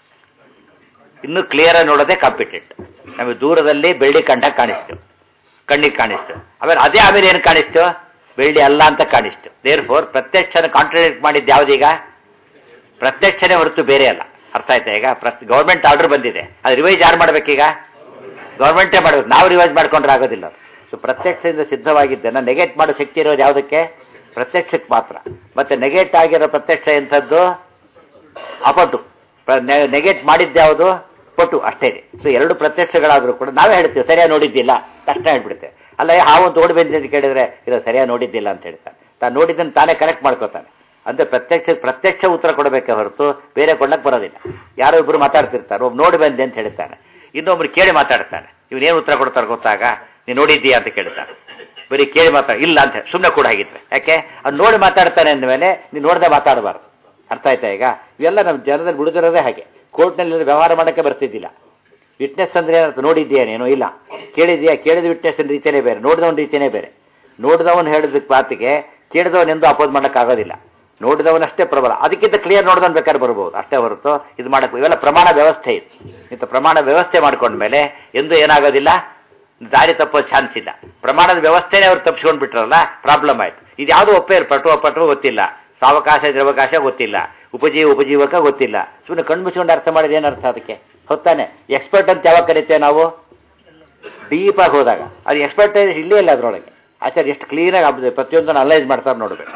ಇನ್ನೂ ಕ್ಲಿಯರ್ ನೋಡೋದೇ ಕಾಂಪಿಟೆಂಟ್ ನಮಗೆ ದೂರದಲ್ಲಿ ಬೆಳ್ಳಿ ಕಂಡ ಕಾಣಿಸ್ತು ಕಣ್ಣಿಗೆ ಕಾಣಿಸ್ತು ಆಮೇಲೆ ಅದೇ ಆಮೇಲೆ ಏನು ಕಾಣಿಸ್ತು ಬೆಳ್ಳಿ ಅಲ್ಲ ಅಂತ ಕಾಣಿಸ್ತು ದೇರ್ ಫೋರ್ ಪ್ರತ್ಯಕ್ಷನ ಕಾಂಟ್ರಡಿಕ್ಟ್ ಮಾಡಿದ್ದು ಯಾವುದೀಗ ಪ್ರತ್ಯಕ್ಷನೇ ಹೊರತು ಬೇರೆ ಅಲ್ಲ ಅರ್ಥ ಆಯ್ತಾ ಈಗ ಗೌರ್ಮೆಂಟ್ ಆರ್ಡರ್ ಬಂದಿದೆ ಅದು ರಿವೈಸ್ ಯಾರು ಮಾಡ್ಬೇಕೀಗ ಗೌರ್ಮೆಂಟೇ ಮಾಡಬೇಕು ನಾವು ರಿವೈಸ್ ಮಾಡ್ಕೊಂಡ್ರೆ ಆಗೋದಿಲ್ಲ ಸೊ ಪ್ರತ್ಯಕ್ಷದಿಂದ ಸಿದ್ಧವಾಗಿದ್ದನ್ನು ನೆಗೆಟ್ ಮಾಡೋ ಶಕ್ತಿ ಇರೋದು ಯಾವುದಕ್ಕೆ ಪ್ರತ್ಯಕ್ಷಕ್ಕೆ ಮಾತ್ರ ಮತ್ತೆ ನೆಗೆಟ್ ಆಗಿರೋ ಪ್ರತ್ಯಕ್ಷ ಎಂಥದ್ದು ಅಪಟು ನೆಗೆಟ್ ಮಾಡಿದ್ದ್ಯಾವುದು ಪಟು ಅಷ್ಟೇ ಸೊ ಎರಡು ಪ್ರತ್ಯಕ್ಷಗಳಾದರೂ ಕೂಡ ನಾವೇ ಹೇಳ್ತೀವಿ ಸರಿಯಾಗಿ ನೋಡಿದ್ದಿಲ್ಲ ತಕ್ಷಣ ಹೇಳ್ಬಿಡುತ್ತೆ ಅಲ್ಲ ಹಾವು ತೋಡಿ ಬಂದಿದೆ ಅಂತ ಕೇಳಿದ್ರೆ ಇದು ಸರಿಯಾಗಿ ನೋಡಿದ್ದಿಲ್ಲ ಅಂತ ಹೇಳ್ತಾನೆ ತಾನು ನೋಡಿದ್ದನ್ನು ತಾನೇ ಕರೆಕ್ಟ್ ಮಾಡ್ಕೋತಾನೆ ಅಂದ್ರೆ ಪ್ರತ್ಯಕ್ಷ ಪ್ರತ್ಯಕ್ಷ ಉತ್ತರ ಕೊಡಬೇಕೆ ಹೊರತು ಬೇರೆ ಕೊಡಕ್ಕೆ ಬರೋದಿಲ್ಲ ಯಾರೋ ಇಬ್ಬರು ಮಾತಾಡ್ತಿರ್ತಾರೆ ಒಬ್ಬ ನೋಡಿ ಬಂದೆ ಅಂತ ಹೇಳ್ತಾನೆ ಇನ್ನೊಬ್ರು ಕೇಳಿ ಮಾತಾಡ್ತಾನೆ ಇವನೇನು ಉತ್ತರ ಕೊಡ್ತಾರೆ ಗೊತ್ತಾಗ ನೀನು ನೋಡಿದ್ದೀಯಾ ಅಂತ ಕೇಳ್ತಾನೆ ಬರೀ ಕೇಳಿ ಮಾತಾಡ ಇಲ್ಲ ಅಂತ ಸುಮ್ಮನೆ ಕೂಡ ಆಗಿದ್ರೆ ಯಾಕೆ ಅವ್ನು ನೋಡಿ ಮಾತಾಡ್ತಾನೆ ಅಂದಮೇಲೆ ನೀನು ನೋಡದೆ ಮಾತಾಡಬಾರ್ದು ಅರ್ಥ ಆಯ್ತಾ ಈಗ ಇವೆಲ್ಲ ನಮ್ಮ ಜನದಲ್ಲಿ ಬಿಡುದಿರೋದೇ ಹಾಗೆ ಕೋರ್ಟ್ನಲ್ಲಿ ವ್ಯವಹಾರ ಮಾಡೋಕ್ಕೆ ಬರ್ತಿದ್ದಿಲ್ಲ ವಿಟ್ನೆಸ್ ಅಂದ್ರೆ ಏನಂತ ನೋಡಿದ್ದೀಯಾ ನೀನು ಇಲ್ಲ ಕೇಳಿದ್ಯಾ ಕೇಳಿದ ವಿಟ್ನೆಸ್ ರೀತಿಯೇ ಬೇರೆ ನೋಡಿದವನ ರೀತಿಯೇ ಬೇರೆ ನೋಡಿದವನು ಹೇಳಿದ ಮಾತಿಗೆ ಕೇಳಿದವನೆಂದು ಅಪೋಸ್ ಮಾಡೋಕ್ಕಾಗೋದಿಲ್ಲ ನೋಡಿದವನಷ್ಟೇ ಪ್ರಬಲ ಅದಕ್ಕಿಂತ ಕ್ಲಿಯರ್ ನೋಡಿದವನು ಬೇಕಾದ್ರೆ ಬರ್ಬೋದು ಅಷ್ಟೇ ಹೊರತು ಇದು ಮಾಡಕ್ಕೆ ಇವೆಲ್ಲ ಪ್ರಮಾಣ ವ್ಯವಸ್ಥೆ ಇದು ಇಂಥ ಪ್ರಮಾಣ ವ್ಯವಸ್ಥೆ ಮಾಡ್ಕೊಂಡ್ಮೇಲೆ ಎಂದು ಏನಾಗೋದಿಲ್ಲ ದಾರಿ ತಪ್ಪೋ ಚಾನ್ಸ್ ಇಲ್ಲ ಪ್ರಮಾಣದ ವ್ಯವಸ್ಥೆನೇ ಅವ್ರು ತಪ್ಪಿಸ್ಕೊಂಡು ಬಿಟ್ರಲ್ಲ ಪ್ರಾಬ್ಲಮ್ ಆಯ್ತು ಇದು ಯಾವುದು ಒಪ್ಪೇ ಪಟು ಅಪಟು ಗೊತ್ತಿಲ್ಲ ಸಾವಕಾಶ ದ್ರವಕಾಶ ಗೊತ್ತಿಲ್ಲ ಉಪಜೀವ ಉಪಜೀವಕ ಗೊತ್ತಿಲ್ಲ ಸುಮ್ಮನೆ ಕಣ್ಣು ಮುಚ್ಕೊಂಡು ಅರ್ಥ ಮಾಡಿದ ಏನು ಅರ್ಥ ಅದಕ್ಕೆ ಹೊತ್ತಾನೆ ಎಕ್ಸ್ಪರ್ಟ್ ಅಂತ ಯಾವಾಗ ಕರಿತೇವೆ ನಾವು ಡೀಪಾಗಿ ಹೋದಾಗ ಅದು ಎಕ್ಸ್ಪರ್ಟ್ ಇಲ್ಲೇ ಇಲ್ಲ ಅದರೊಳಗೆ ಆಚಾರ್ಯ ಎಷ್ಟು ಕ್ಲೀನಾಗಿ ಪ್ರತಿಯೊಂದನ್ನು ಅನಲೈಸ್ ಮಾಡ್ತಾರೆ ನೋಡಬೇಕು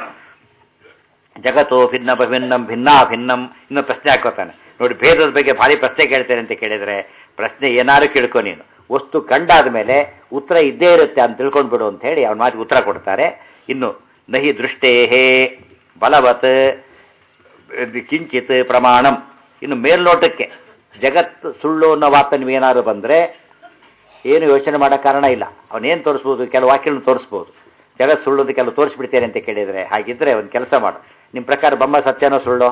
ಜಗತ್ತು ಭಿನ್ನ ಭಿನ್ನಂ ಭಿನ್ನ ಭಿನ್ನಂ ಇನ್ನೂ ಪ್ರಶ್ನೆ ಹಾಕೋತಾನೆ ನೋಡಿ ಭೇದದ ಬಗ್ಗೆ ಭಾರಿ ಪ್ರಶ್ನೆ ಕೇಳ್ತೇನೆ ಅಂತ ಕೇಳಿದ್ರೆ ಪ್ರಶ್ನೆ ಏನಾದ್ರು ಕೇಳ್ಕೊ ನೀನು ವಸ್ತು ಕಂಡಾದ ಮೇಲೆ ಉತ್ತರ ಇದ್ದೇ ಇರುತ್ತೆ ಅಂತ ತಿಳ್ಕೊಂಡ್ಬಿಡು ಅಂತ ಹೇಳಿ ಅವನ ಮಾತಿಗೆ ಉತ್ತರ ಕೊಡ್ತಾರೆ ಇನ್ನು ನಹಿ ದೃಷ್ಟೇಹೇ ಬಲವತ್ ಕಿಂಚಿತ್ ಪ್ರಮಾಣಂ ಇನ್ನು ಮೇಲ್ನೋಟಕ್ಕೆ ಜಗತ್ತು ಸುಳ್ಳು ಅನ್ನೋ ಮಾತು ನೀವೇನಾದ್ರು ಬಂದರೆ ಏನು ಯೋಚನೆ ಮಾಡೋ ಕಾರಣ ಇಲ್ಲ ಅವನೇನು ತೋರಿಸ್ಬೋದು ಕೆಲವು ವಾಕ್ಯಗಳನ್ನು ತೋರಿಸ್ಬೋದು ಜಗತ್ ಸುಳ್ಳು ಅಂತ ಕೆಲವು ತೋರಿಸ್ಬಿಡ್ತೇನೆ ಅಂತ ಕೇಳಿದರೆ ಹಾಗಿದ್ರೆ ಒಂದು ಕೆಲಸ ಮಾಡು ನಿಮ್ಮ ಪ್ರಕಾರ ಬ್ರಹ್ಮ ಸತ್ಯನೋ ಸುಳ್ಳು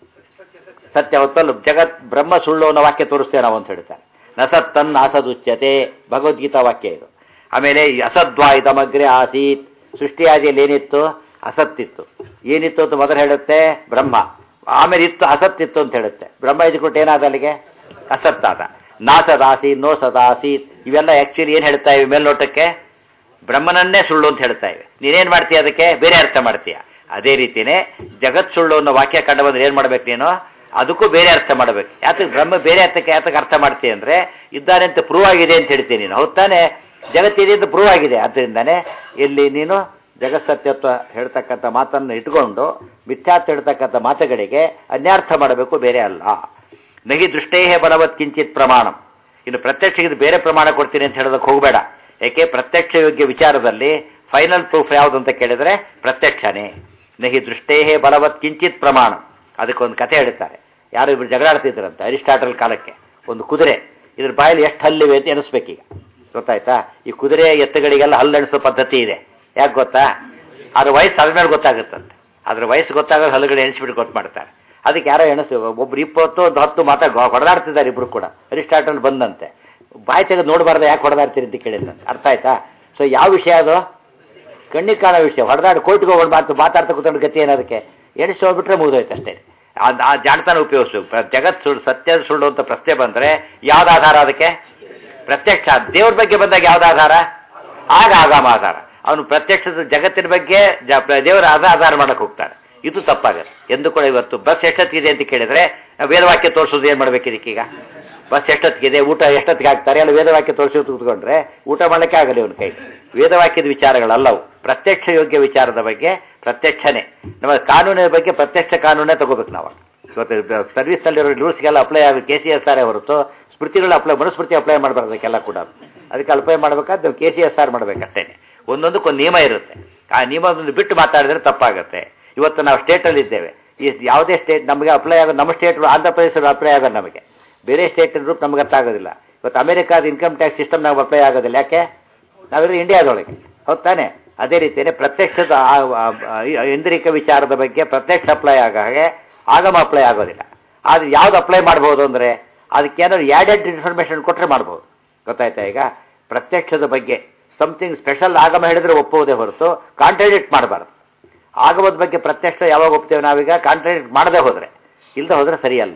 ಸತ್ಯ ಹೊತ್ತಲ್ಲ ಜಗತ್ ಬ್ರಹ್ಮ ಸುಳ್ಳು ಅನ್ನೋ ವಾಕ್ಯ ತೋರಿಸ್ತೇವೆ ನಾವು ಅಂತ ಹೇಳ್ತಾರೆ ನಸತ್ತನ್ ಅಸದುಚ್ಯತೆ ಭಗವದ್ಗೀತಾ ವಾಕ್ಯ ಇದು ಆಮೇಲೆ ಈ ಅಸದ್ವಾ ಇದಮಗ್ರೆ ಆಸೀತ್ ಸೃಷ್ಟಿಯಾದಿಯಲ್ಲಿ ಏನಿತ್ತು ಅಸತ್ತಿತ್ತು ಏನಿತ್ತು ಅಂತ ಮೊದಲು ಹೇಳುತ್ತೆ ಬ್ರಹ್ಮ ಆಮೇಲೆ ಇತ್ತು ಅಸತ್ತಿತ್ತು ಅಂತ ಹೇಳುತ್ತೆ ಬ್ರಹ್ಮ ಇದ್ಕೊಟ್ಟು ಏನಾದ ಅಲ್ಲಿಗೆ ಅಸತ್ತಾದ ನಾಸದಾಸಿ ನೋ ಸದಾಸೀತ್ ಇವೆಲ್ಲ ಆ್ಯಕ್ಚುಲಿ ಏನು ಹೇಳ್ತಾ ಇವೆ ಮೇಲ್ನೋಟಕ್ಕೆ ಬ್ರಹ್ಮನನ್ನೇ ಸುಳ್ಳು ಅಂತ ಹೇಳ್ತಾ ಇವೆ ನೀನೇನು ಮಾಡ್ತೀಯ ಅದಕ್ಕೆ ಬೇರೆ ಅರ್ಥ ಮಾಡ್ತೀಯ ಅದೇ ರೀತಿಯೇ ಜಗತ್ ಸುಳ್ಳು ಅನ್ನೋ ವಾಕ್ಯ ಕಂಡು ಬಂದ್ರೆ ಏನು ಮಾಡ್ಬೇಕು ನೀನು ಅದಕ್ಕೂ ಬೇರೆ ಅರ್ಥ ಮಾಡಬೇಕು ಯಾತಕ್ಕೆ ಬ್ರಹ್ಮ ಬೇರೆ ಅರ್ಥಕ್ಕೆ ಯಾತಕ್ಕೆ ಅರ್ಥ ಮಾಡ್ತೀಯ ಅಂದರೆ ಇದ್ದಾನೆ ಅಂತ ಪ್ರೂವ್ ಆಗಿದೆ ಅಂತ ಹೇಳ್ತೀನಿ ನೀನು ಹೌದಾನೆ ಜಗತ್ತಿದೆ ಅಂತ ಪ್ರೂವ್ ಆಗಿದೆ ಅದರಿಂದಾನೆ ಇಲ್ಲಿ ನೀನು ಜಗತ್ಸತ್ಯತ್ವ ಹೇಳ್ತಕ್ಕಂಥ ಮಾತನ್ನು ಇಟ್ಕೊಂಡು ಮಿಥ್ಯಾತ್ವ ಹೇಳ್ತಕ್ಕಂಥ ಮಾತುಗಳಿಗೆ ಅನ್ಯಾರ್ಥ ಮಾಡಬೇಕು ಬೇರೆ ಅಲ್ಲ ನಗಿ ದೃಷ್ಟೇಹೇ ಬಲವತ್ ಕಿಂಚಿತ್ ಪ್ರಮಾಣ ಇನ್ನು ಪ್ರತ್ಯಕ್ಷಕ್ಕೆ ಬೇರೆ ಪ್ರಮಾಣ ಕೊಡ್ತೀನಿ ಅಂತ ಹೇಳೋದಕ್ಕೆ ಹೋಗಬೇಡ ಯಾಕೆ ಪ್ರತ್ಯಕ್ಷ ಯೋಗ್ಯ ವಿಚಾರದಲ್ಲಿ ಫೈನಲ್ ಪ್ರೂಫ್ ಯಾವುದು ಅಂತ ಕೇಳಿದ್ರೆ ಪ್ರತ್ಯಕ್ಷನೇ ನಹಿ ದೃಷ್ಟೇಹೇ ಬಲವತ್ ಕಿಂಚಿತ್ ಪ್ರಮಾಣ ಅದಕ್ಕೊಂದು ಕಥೆ ಹೇಳ್ತಾರೆ ಯಾರು ಇಬ್ರು ಜಗಳಾಡ್ತಿದ್ರಂತೆ ಅರಿಸ್ಟಾಟಲ್ ಕಾಲಕ್ಕೆ ಒಂದು ಕುದುರೆ ಇದ್ರ ಬಾಯಲ್ಲಿ ಎಷ್ಟು ಹಲ್ಲಿವೆ ಅಂತ ಎನಿಸ್ಬೇಕೀಗ ಗೊತ್ತಾಯ್ತಾ ಈ ಕುದುರೆ ಎತ್ತುಗಳಿಗೆಲ್ಲ ಹಲ್ಲು ಎಣಿಸೋ ಪದ್ಧತಿ ಇದೆ ಯಾಕೆ ಗೊತ್ತಾ ಅದ್ರ ವಯಸ್ಸು ಆದ್ಮೇಲೆ ಗೊತ್ತಾಗುತ್ತಂತೆ ಅದ್ರ ವಯಸ್ಸು ಗೊತ್ತಾಗ ಹಲ್ಲುಗಳು ಎಣಿಸ್ಬಿಟ್ಟು ಗೊತ್ತು ಮಾಡ್ತಾರೆ ಅದಕ್ಕೆ ಯಾರೋ ಎಣಿಸ್ತು ಒಬ್ರು ಇಪ್ಪತ್ತು ಒಂದು ಹತ್ತು ಮಾತಾ ಹೊಡೆದಾಡ್ತಿದ್ದಾರೆ ಇಬ್ರು ಕೂಡ ಅರಿಸ್ಟಾಟಲ್ ಬಂದಂತೆ ಬಾಯಿ ತೆಗೆದು ನೋಡಬಾರ್ದು ಯಾಕೆ ಹೊಡೆದಾಡ್ತೀರಿ ಅಂತ ಕೇಳಿದಂತೆ ಅರ್ಥ ಆಯ್ತಾ ಸೊ ಯಾವ ವಿಷಯ ಅದು ಕಣ್ಣಿಗೆ ಕಾಣೋ ವಿಷಯ ಹೊಡೆದಾಡಿ ಕೋರ್ಟ್ಗೆ ಹೋಗೋದು ಮಾತು ಮಾತಾಡ್ತಾ ಕೂತ್ಕೊಂಡು ಗತಿ ಏನದಕ್ಕೆ ಎಣಿಸಿ ಹೋಗ್ಬಿಟ್ರೆ ಮುಗಿದೋಯ್ತು ಅಷ್ಟೇ ಆ- ಆ ಜಾಣತನ ಉಪಯೋಗಿಸು ಜಗತ್ ಸುಳ್ಳು ಸತ್ಯ ಸುಳ್ಳು ಅಂತ ಪ್ರಶ್ನೆ ಬಂದರೆ ಯಾವ್ದು ಆಧಾರ ಅದಕ್ಕೆ ಪ್ರತ್ಯಕ್ಷ ದೇವ್ರ ಬಗ್ಗೆ ಬಂದಾಗ ಯಾವ್ದು ಆಧಾರ ಆಗ ಆಗಾಮ ಆಧಾರ ಅವನು ಪ್ರತ್ಯಕ್ಷದ ಜಗತ್ತಿನ ಬಗ್ಗೆ ಜ- ದೇವರ ಆಧಾರ ಆಧಾರ ಮಾಡಕ್ಕೆ ಹೋಗ್ತಾನೆ ಇದು ತಪ್ಪಾಗತ್ತೆ ಎಂದು ಕೂಡ ಇವತ್ತು ಬಸ್ ಎಷ್ಟೊತ್ತಿಗಿದೆ ಅಂತ ಕೇಳಿದ್ರೆ ವೇದವಾಕ್ಯ ತೋರಿಸೋದು ಏನು ಮಾಡ್ಬೇಕು ಇದಕ್ಕೀಗ ಬಸ್ ಎಷ್ಟೊತ್ತಿಗಿದೆ ಊಟ ಎಷ್ಟೊತ್ತಿಗೆ ಹಾಕ್ತಾರೆ ಅಲ್ಲಿ ವೇದವಾಕ್ಯ ತೋರಿಸಿ ಕೂತ್ಕೊಂಡ್ರೆ ಊಟ ಮಾಡಲಿಕ್ಕೆ ಆಗಲ್ಲ ಇವನ ಕೈ ವೇದವಾಕ್ಯದ ವಿಚಾರಗಳಲ್ಲವು ಪ್ರತ್ಯಕ್ಷ ಯೋಗ್ಯ ವಿಚಾರದ ಬಗ್ಗೆ ಪ್ರತ್ಯಕ್ಷನೇ ನಮ್ಮ ಕಾನೂನಿನ ಬಗ್ಗೆ ಪ್ರತ್ಯಕ್ಷ ಕಾನೂನೇ ತಗೋಬೇಕು ನಾವು ಇವತ್ತು ಸರ್ವಿಸ್ನಲ್ಲಿರೋ ರೂಲ್ಸ್ಗೆಲ್ಲ ಅಪ್ಲೈ ಆಗ ಕೆ ಸಿ ಎಸ್ ಆರ್ ಹೊರತು ಸ್ಮೃತಿಗಳು ಅಪ್ಲೈ ಮನುಸ್ಮೃತಿ ಅಪ್ಲೈ ಮಾಡಬಾರ್ದು ಅದಕ್ಕೆಲ್ಲ ಕೂಡ ಅದಕ್ಕೆ ಅಪ್ಲೈ ಮಾಡಬೇಕಾದ್ರೆ ಕೆ ಸಿ ಎಸ್ ಆರ್ ಮಾಡಬೇಕಷ್ಟೇ ಒಂದೊಂದಕ್ಕೊಂದು ನಿಯಮ ಇರುತ್ತೆ ಆ ನಿಯಮವನ್ನು ಬಿಟ್ಟು ಮಾತಾಡಿದ್ರೆ ತಪ್ಪಾಗುತ್ತೆ ಇವತ್ತು ನಾವು ಸ್ಟೇಟಲ್ಲಿ ಇದ್ದೇವೆ ಈ ಯಾವುದೇ ಸ್ಟೇಟ್ ನಮಗೆ ಅಪ್ಲೈ ಆಗೋದು ನಮ್ಮ ಸ್ಟೇಟ್ ಆಂಧ್ರ ಪ್ರದೇಶ ಅಪ್ಲೈ ಆಗೋದು ನಮಗೆ ಬೇರೆ ಸ್ಟೇಟ್ ರೂಪ್ ನಮಗೆ ಅರ್ಥ ಆಗೋದಿಲ್ಲ ಇವತ್ತು ಅಮೆರಿಕಾದ ಇನ್ಕಮ್ ಟ್ಯಾಕ್ಸ್ ಸಿಸ್ಟಮ್ ನಾವು ಅಪ್ಲೈ ಆಗೋದಿಲ್ಲ ಯಾಕೆ ನಾವಿರೋ ಇಂಡಿಯಾದೊಳಗೆ ಹೌದ್ ತಾನೆ ಅದೇ ರೀತಿಯೇ ಪ್ರತ್ಯಕ್ಷದ ಆ- ಆ- ಆ- ಇಂದ್ರಿಕ ವಿಚಾರದ ಬಗ್ಗೆ ಪ್ರತ್ಯಕ್ಷ ಅಪ್ಲೈ ಆಗ ಹಾಗೆ ಆಗಮ ಅಪ್ಲೈ ಆಗೋದಿಲ್ಲ ಆದರೆ ಯಾವ್ದು ಅಪ್ಲೈ ಮಾಡ್ಬೋದು ಅಂದರೆ ಅದಕ್ಕೇನಾದ್ರು ಆ್ಯಡೆಡ್ ಇನ್ಫಾರ್ಮೇಷನ್ ಕೊಟ್ಟರೆ ಮಾಡ್ಬೋದು ಗೊತ್ತಾಯ್ತಾ ಈಗ ಪ್ರತ್ಯಕ್ಷದ ಬಗ್ಗೆ ಸಮಥಿಂಗ್ ಸ್ಪೆಷಲ್ ಆಗಮ ಹೇಳಿದ್ರೆ ಒಪ್ಪುವುದೇ ಹೊರತು ಕಾಂಟ್ರಾಡಿಕ್ಟ್ ಮಾಡಬಾರ್ದು ಆಗಮದ ಬಗ್ಗೆ ಪ್ರತ್ಯಕ್ಷ ಯಾವಾಗ ಒಪ್ತೇವೆ ನಾವೀಗ ಕಾಂಟ್ರಾಡಿಕ್ಟ್ ಮಾಡದೆ ಹೋದರೆ ಇಲ್ಲದೆ ಹೋದರೆ ಸರಿಯಲ್ಲ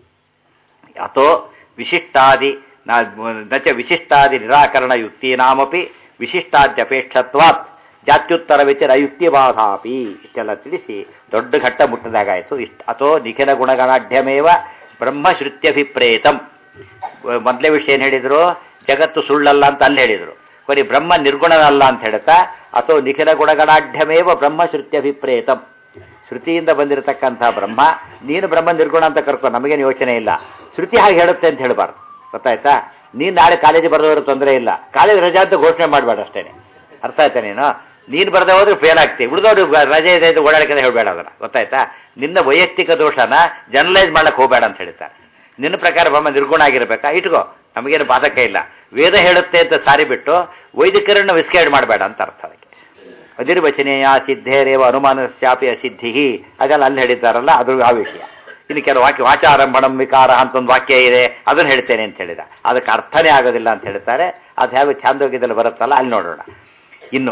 ಅಥೋ ವಿಶಿಷ್ಟಾದಿ ನಚ ವಿಶಿಷ್ಟಾದಿ ನಿರಾಕರಣ ಯುಕ್ತೀನಾಮಪಿ ವಿಶಿಷ್ಟಾದ್ಯಪೇಕ್ಷತ್ವಾತ್ ಜಾತ್ಯುತ್ತರ ವ್ಯತಿರ ಯುಕ್ತಿ ಬಾಧಾಪಿ ಇಷ್ಟೆಲ್ಲ ತಿಳಿಸಿ ದೊಡ್ಡ ಘಟ್ಟ ಮುಟ್ಟದಾಗಾಯಿತು ಇಷ್ಟ ಅಥೋ ನಿಖಿಲ ಗುಣಗಣಾಢ್ಯಮೇವ ಬ್ರಹ್ಮಶ್ರುತ್ಯಭಿಪ್ರೇತಂ ಮೊದಲೇ ವಿಷಯ ಏನು ಹೇಳಿದರು ಜಗತ್ತು ಸುಳ್ಳಲ್ಲ ಅಂತ ಅಲ್ಲಿ ಹೇಳಿದರು ಬರೀ ಬ್ರಹ್ಮ ನಿರ್ಗುಣನಲ್ಲ ಅಂತ ಹೇಳ್ತಾ ಅಥವಾ ನಿಖಿಲ ಗುಣಗಣಾಢ್ಯಮೇವ ಬ್ರಹ್ಮ ಶ್ರುತ್ಯಭಿಪ್ರೇತಂ ಶ್ರುತಿಯಿಂದ ಬಂದಿರತಕ್ಕಂಥ ಬ್ರಹ್ಮ ನೀನು ಬ್ರಹ್ಮ ನಿರ್ಗುಣ ಅಂತ ಕರ್ಕೊ ನಮಗೇನು ಯೋಚನೆ ಇಲ್ಲ ಶ್ರುತಿ ಹಾಗೆ ಹೇಳುತ್ತೆ ಅಂತ ಹೇಳಬಾರ್ದು ಗೊತ್ತಾಯ್ತಾ ನೀನು ನಾಳೆ ಕಾಲೇಜಿಗೆ ಬರೆದವರು ತೊಂದರೆ ಇಲ್ಲ ಕಾಲೇಜ್ ರಜಾ ಅಂತ ಘೋಷಣೆ ಮಾಡಬೇಡ ಅಷ್ಟೇ ಅರ್ಥ ಆಯ್ತಾ ನೀನು ನೀನು ಬರದೆ ಹೋದ್ರೆ ಫೇಲ್ ಆಗ್ತೀವಿ ಉಳಿದವರು ರಜೆ ಇದೆ ಅಂತ ಓಡಾಡಕ್ಕೆ ಹೇಳಬೇಡ ಅದನ್ನ ಗೊತ್ತಾಯ್ತಾ ನಿನ್ನ ವೈಯಕ್ತಿಕ ದೋಷನ ಜನರಲೈಸ್ ಮಾಡಕ್ಕೆ ಹೋಗಬೇಡ ಅಂತ ಹೇಳ್ತಾರೆ ನಿನ್ನ ಪ್ರಕಾರ ಬ್ರಹ್ಮ ನಿರ್ಗುಣ ಆಗಿರ್ಬೇಕಾ ಇಟ್ಕೋ ನಮಗೇನು ಬಾಧಕ ಇಲ್ಲ ವೇದ ಹೇಳುತ್ತೆ ಅಂತ ಸಾರಿ ಬಿಟ್ಟು ವೈದಿಕರನ್ನು ವಿಸ್ಕೇಡ್ ಮಾಡಬೇಡ ಅಂತ ಅರ್ಥ ಅದಕ್ಕೆ ಅದಿರ್ವಚನೆಯ ಸಿದ್ಧೇರೇವ ಅನುಮಾನಸ್ಯಾಪಿ ಅಸಿದ್ಧಿ ಅದೆಲ್ಲ ಅಲ್ಲಿ ಹೇಳಿದ್ದಾರಲ್ಲ ಅದು ಆ ವಿಷಯ ಇನ್ನು ಕೆಲವು ವಾಕ್ಯ ವಾಚಾರಂಭಣಂ ವಿಕಾರ ಅಂತ ಒಂದು ವಾಕ್ಯ ಇದೆ ಅದನ್ನು ಹೇಳ್ತೇನೆ ಅಂತ ಹೇಳಿದ ಅದಕ್ಕೆ ಅರ್ಥನೇ ಆಗೋದಿಲ್ಲ ಅಂತ ಹೇಳ್ತಾರೆ ಅದು ಹೇಗೆ ಛಾಂದೋಗ್ಯದಲ್ಲಿ ಬರುತ್ತಲ್ಲ ಅಲ್ಲಿ ನೋಡೋಣ ಇನ್ನು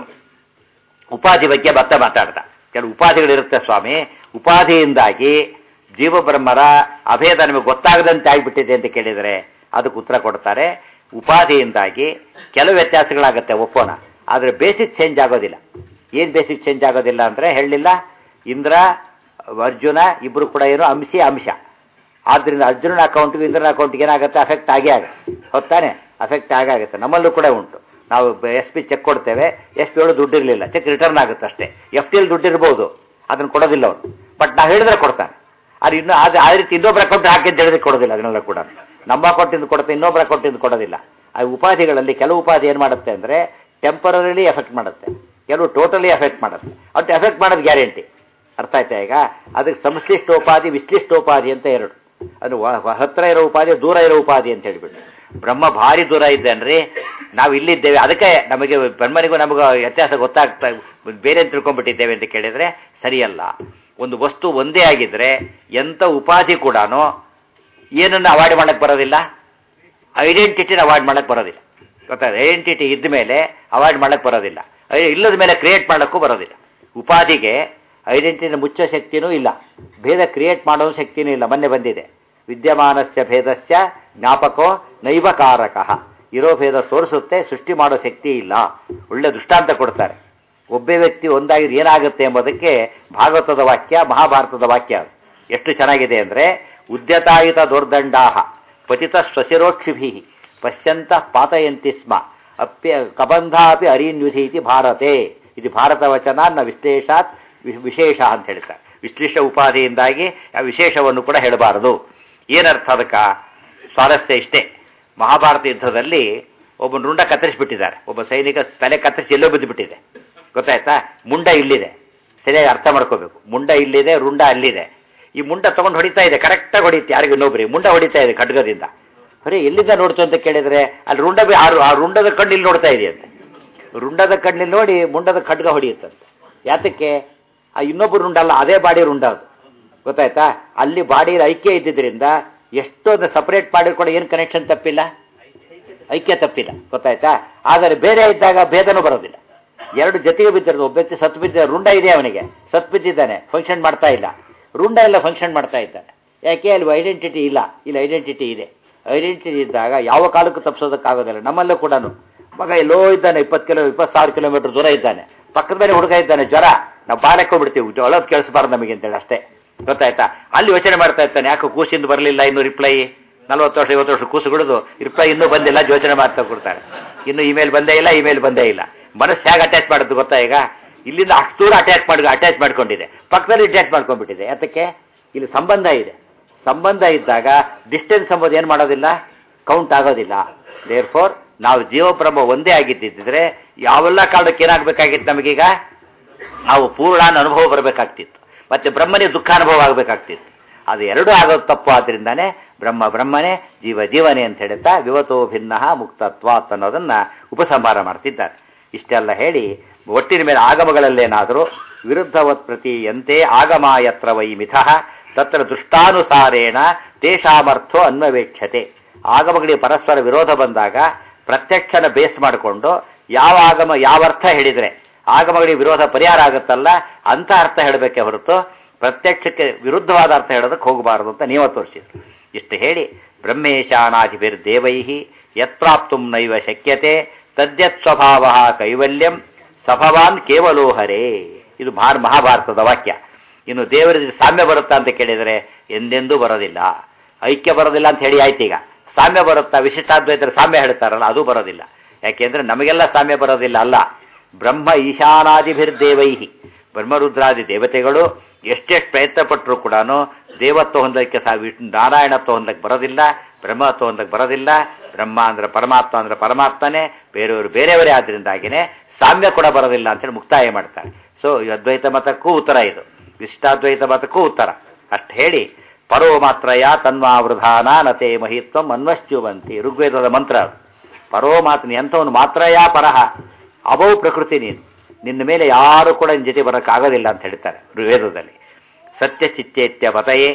ಉಪಾಧಿ ಬಗ್ಗೆ ಮತ್ತೆ ಮಾತಾಡ್ದ ಕೆಲವು ಉಪಾಧಿಗಳಿರುತ್ತೆ ಸ್ವಾಮಿ ಉಪಾಧಿಯಿಂದಾಗಿ ಜೀವಬ್ರಹ್ಮರ ಅಭೇದ ನಿಮಗೆ ಗೊತ್ತಾಗದಂತೆ ಆಗಿಬಿಟ್ಟಿದೆ ಅಂತ ಕೇಳಿದರೆ ಅದಕ್ಕೆ ಉತ್ತರ ಕೊಡ್ತಾರೆ ಉಪಾಧಿಯಿಂದಾಗಿ ಕೆಲವು ವ್ಯತ್ಯಾಸಗಳಾಗುತ್ತೆ ಒಪ್ಪೋಣ ಆದರೆ ಬೇಸಿಕ್ ಚೇಂಜ್ ಆಗೋದಿಲ್ಲ ಏನು ಬೇಸಿಕ್ ಚೇಂಜ್ ಆಗೋದಿಲ್ಲ ಅಂದರೆ ಹೇಳಲಿಲ್ಲ ಇಂದ್ರ ಅರ್ಜುನ ಇಬ್ಬರು ಕೂಡ ಏನು ಅಂಶಿ ಅಂಶ ಆದ್ದರಿಂದ ಅರ್ಜುನನ ಅಕೌಂಟ್ಗೆ ಇಂದ್ರನ ಅಕೌಂಟ್ಗೆ ಏನಾಗುತ್ತೆ ಅಫೆಕ್ಟ್ ಆಗೇ ಆಗುತ್ತೆ ಹೊತ್ತಾನೆ ಅಫೆಕ್ಟ್ ಆಗೇ ಆಗುತ್ತೆ ನಮ್ಮಲ್ಲೂ ಕೂಡ ಉಂಟು ನಾವು ಎಸ್ ಪಿ ಚೆಕ್ ಕೊಡ್ತೇವೆ ಎಸ್ ಪಿ ಹೇಳೋ ದುಡ್ಡು ಇರಲಿಲ್ಲ ಚೆಕ್ ರಿಟರ್ನ್ ಆಗುತ್ತೆ ಅಷ್ಟೇ ಎಫ್ ಟಿ ಎಲ್ ದುಡ್ಡು ಇರ್ಬೋದು ಅದನ್ನು ಕೊಡೋದಿಲ್ಲ ಅವನು ಬಟ್ ನಾವು ಹೇಳಿದ್ರೆ ಕೊಡ್ತಾನೆ ಅದು ಇನ್ನು ಅದು ಆ ರೀತಿ ಇನ್ನೊಬ್ಬರ ಅಕೌಂಟ್ ಹಾಕಿ ಅಂತ ಹೇಳಿದ್ರೆ ಕೊಡೋದಿಲ್ಲ ಅದನ್ನೆಲ್ಲ ಕೂಡ ನಮ್ಮ ಅಕೌಂಟಿಂದ ಕೊಡುತ್ತೆ ಇನ್ನೊಬ್ಬರ ಅಕೌಂಟಿಂದ ಕೊಡೋದಿಲ್ಲ ಆ ಉಪಾಧಿಗಳಲ್ಲಿ ಕೆಲವು ಉಪಾಧಿ ಏನು ಮಾಡುತ್ತೆ ಅಂದರೆ ಟೆಂಪರರಿಲಿ ಎಫೆಕ್ಟ್ ಮಾಡುತ್ತೆ ಕೆಲವು ಟೋಟಲಿ ಎಫೆಕ್ಟ್ ಮಾಡುತ್ತೆ ಒಟ್ಟು ಎಫೆಕ್ಟ್ ಮಾಡೋದು ಗ್ಯಾರಂಟಿ ಅರ್ಥ ಆಯ್ತಾ ಈಗ ಅದಕ್ಕೆ ಸಂಶ್ಲಿಷ್ಟೋಪಾಧಿ ವಿಶ್ಲಿಷ್ಟೋಪಾಧಿ ಅಂತ ಎರಡು ಅದು ವ- ವ- ಹತ್ರ ಇರೋ ಉಪಾಧಿ ದೂರ ಇರೋ ಉಪಾಧಿ ಅಂತ ಹೇಳ್ಬಿಟ್ಟು ಬ್ರಹ್ಮ ಭಾರಿ ದೂರ ಇದ್ದೇನ್ರಿ ನಾವು ಇಲ್ಲಿದ್ದೇವೆ ಅದಕ್ಕೆ ನಮಗೆ ಬ್ರಹ್ಮನಿಗೂ ನಮಗೂ ವ್ಯತ್ಯಾಸ ಗೊತ್ತಾಗ್ತಾ ಬೇರೆ ತಿಳ್ಕೊಂಡ್ಬಿಟ್ಟಿದ್ದೇವೆ ಅಂತ ಕೇಳಿದರೆ ಸರಿಯಲ್ಲ ಒಂದು ವಸ್ತು ಒಂದೇ ಆಗಿದ್ರೆ ಎಂಥ ಉಪಾಧಿ ಕೂಡ ಏನನ್ನು ಅವಾಯ್ಡ್ ಮಾಡಕ್ಕೆ ಬರೋದಿಲ್ಲ ಐಡೆಂಟಿಟಿನ ಅವಾಯ್ಡ್ ಮಾಡಕ್ಕೆ ಬರೋದಿಲ್ಲ ಗೊತ್ತಾಯ್ತು ಐಡೆಂಟಿಟಿ ಇದ್ದ ಮೇಲೆ ಅವಾಯ್ಡ್ ಮಾಡಕ್ಕೆ ಬರೋದಿಲ್ಲ ಐ- ಇಲ್ಲದ ಮೇಲೆ ಕ್ರಿಯೇಟ್ ಮಾಡೋಕ್ಕೂ ಬರೋದಿಲ್ಲ ಉಪಾಧಿಗೆ ಐಡೆಂಟಿಟಿನ ಮುಚ್ಚೋ ಶಕ್ತಿನೂ ಇಲ್ಲ ಭೇದ ಕ್ರಿಯೇಟ್ ಮಾಡೋ ಶಕ್ತಿನೂ ಇಲ್ಲ ಮೊನ್ನೆ ಬಂದಿದೆ ವಿದ್ಯಮಾನಸ್ಯ ಭೇದಸ್ಯ ಜ್ಞಾಪಕೋ ನೈವ ಕಾರಕಃ ಇರೋ ಭೇದ ತೋರಿಸುತ್ತೆ ಸೃಷ್ಟಿ ಮಾಡೋ ಶಕ್ತಿ ಇಲ್ಲ ಒಳ್ಳೆ ದೃಷ್ಟಾಂತ ಕೊಡ್ತಾರೆ ಒಬ್ಬೇ ವ್ಯಕ್ತಿ ಒಂದಾಗಿದ್ರೆ ಏನಾಗುತ್ತೆ ಎಂಬುದಕ್ಕೆ ಭಾಗವತದ ವಾಕ್ಯ ಮಹಾಭಾರತದ ವಾಕ್ಯ ಅದು. ಎಷ್ಟು ಚೆನ್ನಾಗಿದೆ ಅಂದರೆ ಉದ್ಯತಾಯುತ ದುರ್ದಂಡಾಹ ಪತಿತ ಸ್ವಶಿರೋಕ್ಷಿಭಿ ಪಶ್ಯಂತ ಪಾತಯಂತಿ ಸ್ಮ ಅಪ್ಯ ಕಬಂಧಾಪಿ ಅರಿನ್ಯುಧಿ ಇತಿ ಭಾರತೆ ಇದು ಭಾರತ ವಚನ ನ ವಿಶ್ಲೇಷಾತ್ ವಿ- ವಿಶೇಷ ಅಂತ ಹೇಳ್ತಾರೆ ವಿಶ್ಲಿಷ್ಟ ಉಪಾಧಿಯಿಂದಾಗಿ ಆ ವಿಶೇಷವನ್ನು ಕೂಡ ಹೇಳಬಾರದು ಏನರ್ಥ ಅದಕ್ಕ ಸ್ವಾರಸ್ಯ ಇಷ್ಟೇ ಮಹಾಭಾರತ ಯುದ್ಧದಲ್ಲಿ ಒಬ್ಬ ರುಂಡ ಕತ್ತರಿಸಿಬಿಟ್ಟಿದ್ದಾರೆ ಒಬ್ಬ ಸೈನಿಕ ತಲೆ ಕತ್ತರಿಸಿ ಎಲ್ಲೋ ಬಿದ್ದುಬಿಟ್ಟಿದೆ ಗೊತ್ತಾಯ್ತಾ ಮುಂಡ ಇಲ್ಲಿದೆ ಸರಿಯಾಗಿ ಅರ್ಥ ಮಾಡ್ಕೋಬೇಕು ಮುಂಡ ಇಲ್ಲಿದೆ ರುಂಡ ಅಲ್ಲಿದೆ ಈ ಮುಂಡ ತಗೊಂಡು ಹೊಡಿತಾ ಇದೆ ಕರೆಕ್ಟಾಗಿ ಹೊಡಿಯುತ್ತೆ ಯಾರಿಗೂ ಇನ್ನೊಬ್ರಿಗೆ ಮುಂಡ ಹೊಡಿತಾ ಇದೆ ಖಡ್ಗದಿಂದ ಬರೀ ಎಲ್ಲಿಂದ ನೋಡ್ತು ಅಂತ ಕೇಳಿದ್ರೆ ಅಲ್ಲಿ ರುಂಡ ಬಿ- ಆ ರು- ಆ ರುಂಡದ ಕಣ್ಣು ಇಲ್ಲಿ ನೋಡ್ತಾ ಇದೆಯಂತೆ ರುಂಡದ ಕಣ್ಣಲ್ಲಿ ನೋಡಿ ಮುಂಡದ ಖಡ್ಗ ಹೊಡೆಯುತ್ತಂತೆ ಯಾತಕ್ಕೆ ಆ ಇನ್ನೊಬ್ಬರು ರುಂಡ ಅಲ್ಲ ಅದೇ ಬಾಡಿ ರುಂಡ ಅದು ಗೊತ್ತಾಯ್ತಾ ಅಲ್ಲಿ ಬಾಡಿ ಐಕ್ಯ ಇದ್ದಿದ್ರಿಂದ ಎಷ್ಟೊಂದು ಸಪರೇಟ್ ಮಾಡಿರ್ಕೊಂಡು ಏನು ಕನೆಕ್ಷನ್ ತಪ್ಪಿಲ್ಲ ಐಕ್ಯ ತಪ್ಪಿಲ್ಲ ಗೊತ್ತಾಯ್ತಾ ಆದರೆ ಬೇರೆ ಇದ್ದಾಗ ಭೇದನೂ ಬರೋದಿಲ್ಲ ಎರಡು ಜೊತೆಗೆ ಬಿದ್ದಿರೋದು ಒಬ್ಬ ವ್ಯಕ್ತಿ ಸತ್ತು ಬಿದ್ದ ರುಂಡ ಇದೆ ಅವನಿಗೆ ಸತ್ತು ಬಿದ್ದಿದ್ದಾನೆ ಫಂಕ್ಷನ್ ಮಾಡ್ತಾ ಇಲ್ಲ ರುಂಡ ಎಲ್ಲ ಫಂಕ್ಷನ್ ಮಾಡ್ತಾ ಇದ್ದಾನೆ ಯಾಕೆ ಅಲ್ಲಿ ಐಡೆಂಟಿಟಿ ಇಲ್ಲ ಇಲ್ಲಿ ಐಡೆಂಟಿಟಿ ಇದೆ ಐಡೆಂಟಿಟಿ ಇದ್ದಾಗ ಯಾವ ಕಾಲಕ್ಕೂ ತಪ್ಪಿಸೋದಕ್ಕಾಗೋದಿಲ್ಲ ನಮ್ಮಲ್ಲೂ ಕೂಡ ಮಗ ಎಲ್ಲೋ ಇದ್ದಾನೆ ಇಪ್ಪತ್ತು ಕಿಲೋ ಇಪ್ಪತ್ತು ಸಾವಿರ ಕಿಲೋಮೀಟರ್ ದೂರ ಇದ್ದಾನೆ ಪಕ್ಕದ ಮೇಲೆ ಹುಡುಗ ಇದ್ದಾನೆ ಜ್ವರ ನಾವು ಬಾಲಕ್ಕೆ ಹೋಗ್ಬಿಡ್ತೀವಿ ಒಳಗೆ ಕೇಳಿಸ್ಬಾರ್ದು ನಮಗೆ ಅಂತೇಳಿ ಅಷ್ಟೇ ಗೊತ್ತಾಯ್ತಾ ಅಲ್ಲಿ ಯೋಚನೆ ಮಾಡ್ತಾ ಇರ್ತಾನೆ ಯಾಕೆ ಕೂಸಿಂದ ಬರಲಿಲ್ಲ ಇನ್ನು ರಿಪ್ಲೈ ನಲ್ವತ್ತು ವರ್ಷ ಐವತ್ತು ವರ್ಷ ಕೂಸು ಬಿಡುದು ರಿಪ್ಲೈ ಇನ್ನೂ ಬಂದಿಲ್ಲ ಯೋಚನೆ ಮಾಡ್ತಾ ಕೊಡ್ತಾರೆ ಇನ್ನು ಇಮೇಲ್ ಬಂದೇ ಇಲ್ಲ ಇಮೇಲ್ ಬಂದೇ ಇಲ್ಲ ಮನಸ್ಸು ಹೇಗೆ ಅಟ್ಯಾಚ್ ಮಾಡುದು ಗೊತ್ತಾ ಈಗ ಇಲ್ಲಿಂದ ಅಷ್ಟು ದೂರ ಅಟ್ಯಾಚ್ ಮಾಡಿ ಅಟ್ಯಾಚ್ ಮಾಡ್ಕೊಂಡಿದೆ ಪಕ್ಕದಲ್ಲಿ ಅಟ್ಯಾಚ್ ಮಾಡ್ಕೊಂಡ್ಬಿಟ್ಟಿದೆ ಯಾತಕ್ಕೆ ಇಲ್ಲಿ ಸಂಬಂಧ ಇದೆ ಸಂಬಂಧ ಇದ್ದಾಗ ಡಿಸ್ಟೆನ್ಸ್ ಎಂಬುದು ಏನು ಮಾಡೋದಿಲ್ಲ ಕೌಂಟ್ ಆಗೋದಿಲ್ಲ ದೇರ್ ಫೋರ್ ನಾವು ಜೀವಬ್ರಹ್ಮ ಒಂದೇ ಆಗಿದ್ದಿದ್ರೆ ಯಾವೆಲ್ಲ ಕಾರಣಕ್ಕೆ ಏನಾಗಬೇಕಾಗಿತ್ತು ನಮಗೀಗ ನಾವು ಪೂರ್ಣಾನ ಅನುಭವ ಬರಬೇಕಾಗ್ತಿತ್ತು ಮತ್ತೆ ಬ್ರಹ್ಮನೇ ದುಃಖ ಅನುಭವ ಆಗಬೇಕಾಗ್ತಿತ್ತು ಅದು ಎರಡೂ ಆಗೋದು ತಪ್ಪು ಆದ್ರಿಂದಾನೇ ಬ್ರಹ್ಮ ಬ್ರಹ್ಮನೇ ಜೀವ ಜೀವನೇ ಅಂತ ಹೇಳ್ತಾ ವಿವತೋ ಭಿನ್ನ ಮುಕ್ತತ್ವಾತ್ ಅನ್ನೋದನ್ನ ಉಪಸಂಹಾರ ಮಾಡ್ತಿದ್ದಾರೆ ಇಷ್ಟೆಲ್ಲ ಹೇಳಿ ಒಟ್ಟಿನ ಮೇಲೆ ಆಗಮಗಳಲ್ಲೇನಾದರೂ ವಿರುದ್ಧವತ್ ಪ್ರತಿ ಎಂತೆ ಆಗಮ ಯತ್ರ ವೈ ಮಿಥಃ ತತ್ರ ದೃಷ್ಟಾನುಸಾರೇಣ ತೇಷಾಮರ್ಥೋ ಅನ್ವವೇಕ್ಷತೆ ಆಗಮಗಳಿಗೆ ಪರಸ್ಪರ ವಿರೋಧ ಬಂದಾಗ ಪ್ರತ್ಯಕ್ಷನ ಬೇಸ್ ಮಾಡಿಕೊಂಡು ಯಾವ ಆಗಮ ಯಾವ ಅರ್ಥ ಹೇಳಿದರೆ ಆಗಮಗಳಿಗೆ ವಿರೋಧ ಪರಿಹಾರ ಆಗುತ್ತಲ್ಲ ಅಂತ ಅರ್ಥ ಹೇಳಬೇಕೆ ಹೊರತು ಪ್ರತ್ಯಕ್ಷಕ್ಕೆ ವಿರುದ್ಧವಾದ ಅರ್ಥ ಹೇಳೋದಕ್ಕೆ ಹೋಗಬಾರದು ಅಂತ ನೀವ ತೋರಿಸಿದ್ರು ಇಷ್ಟು ಹೇಳಿ ಬ್ರಹ್ಮೇಶಾನಾಧಿಭಿರ್ದೇವೈ ಯತ್ಪ್ರಾಪ್ತು ನೈವ ಶಕ್ಯತೆ ತದ್ಯತ್ ಸ್ವಭಾವ ಕೈವಲ್ಯಂ ಸಭವಾನ್ ಕೇವಲೋ ಹರೇ ಇದು ಭಾರ ಮಹಾಭಾರತದ ವಾಕ್ಯ ಇನ್ನು ದೇವರ ಸಾಮ್ಯ ಬರುತ್ತಾ ಅಂತ ಕೇಳಿದರೆ ಎಂದೆಂದೂ ಬರೋದಿಲ್ಲ ಐಕ್ಯ ಬರೋದಿಲ್ಲ ಅಂತ ಹೇಳಿ ಆಯ್ತು ಈಗ ಸಾಮ್ಯ ಬರುತ್ತಾ ವಿಶಿಷ್ಟಾದ್ವೈತರ ಸಾಮ್ಯ ಹೇಳ್ತಾರಲ್ಲ ಅದು ಬರೋದಿಲ್ಲ ಯಾಕೆಂದ್ರೆ ನಮಗೆಲ್ಲ ಸಾಮ್ಯ ಬರೋದಿಲ್ಲ ಅಲ್ಲ ಬ್ರಹ್ಮ ಈಶಾನಾದಿಭಿರ್ದೇವೈಹಿ ಬ್ರಹ್ಮರುದ್ರಾದಿ ದೇವತೆಗಳು ಎಷ್ಟೆಷ್ಟು ಪ್ರಯತ್ನ ಪಟ್ಟರು ಕೂಡ ದೇವತ್ವ ಹೊಂದಕ್ಕೆ ಸಹ ವಿಷ್ಣು ನಾರಾಯಣತ್ವ ಹೊಂದಕ್ಕೆ ಬರೋದಿಲ್ಲ ಬ್ರಹ್ಮತ್ವ ಹೊಂದಕ್ಕೆ ಬರೋದಿಲ್ಲ ಬ್ರಹ್ಮ ಅಂದ್ರೆ ಪರಮಾತ್ಮ ಅಂದ್ರೆ ಪರಮಾತ್ಮನೇ ಬೇರೆಯವರು ಬೇರೆಯವರೇ ಆದ್ರಿಂದಾಗಿನೇ ಸಾಮ್ಯ ಕೂಡ ಬರೋದಿಲ್ಲ ಅಂತೇಳಿ ಮುಕ್ತಾಯ ಮಾಡ್ತಾರೆ ಸೊ ಈ ಅದ್ವೈತ ಮತಕ್ಕೂ ಉತ್ತರ ಇದು ವಿಶಿಷ್ಟಾದ್ವೈತ ಮತಕ್ಕೂ ಉತ್ತರ ಅಷ್ಟು ಹೇಳಿ ಪರೋ ಮಾತ್ರಯ ತನ್ವಾವೃಧಾನ ನತೆ ಮಹಿತ್ವಂ ಅನ್ವಶ್ಚುವಂತಿ ಋಗ್ವೇದದ ಮಂತ್ರ ಅದು. ಪರೋ ಮಾತ್ರ ನೀ ಎಂಥವನು ಮಾತ್ರಯ ಪರಹ ಅಬೌ ಪ್ರಕೃತಿ ನೀನು ನಿನ್ನ ಮೇಲೆ ಯಾರು ಕೂಡ ನಿನ್ನ ಜೊತೆ ಬರೋಕ್ಕಾಗೋದಿಲ್ಲ ಅಂತ ಹೇಳ್ತಾರೆ ವೇದದಲ್ಲಿ ಸತ್ಯ ಚಿತ್ತೇತ್ಯ ಪತಯೇ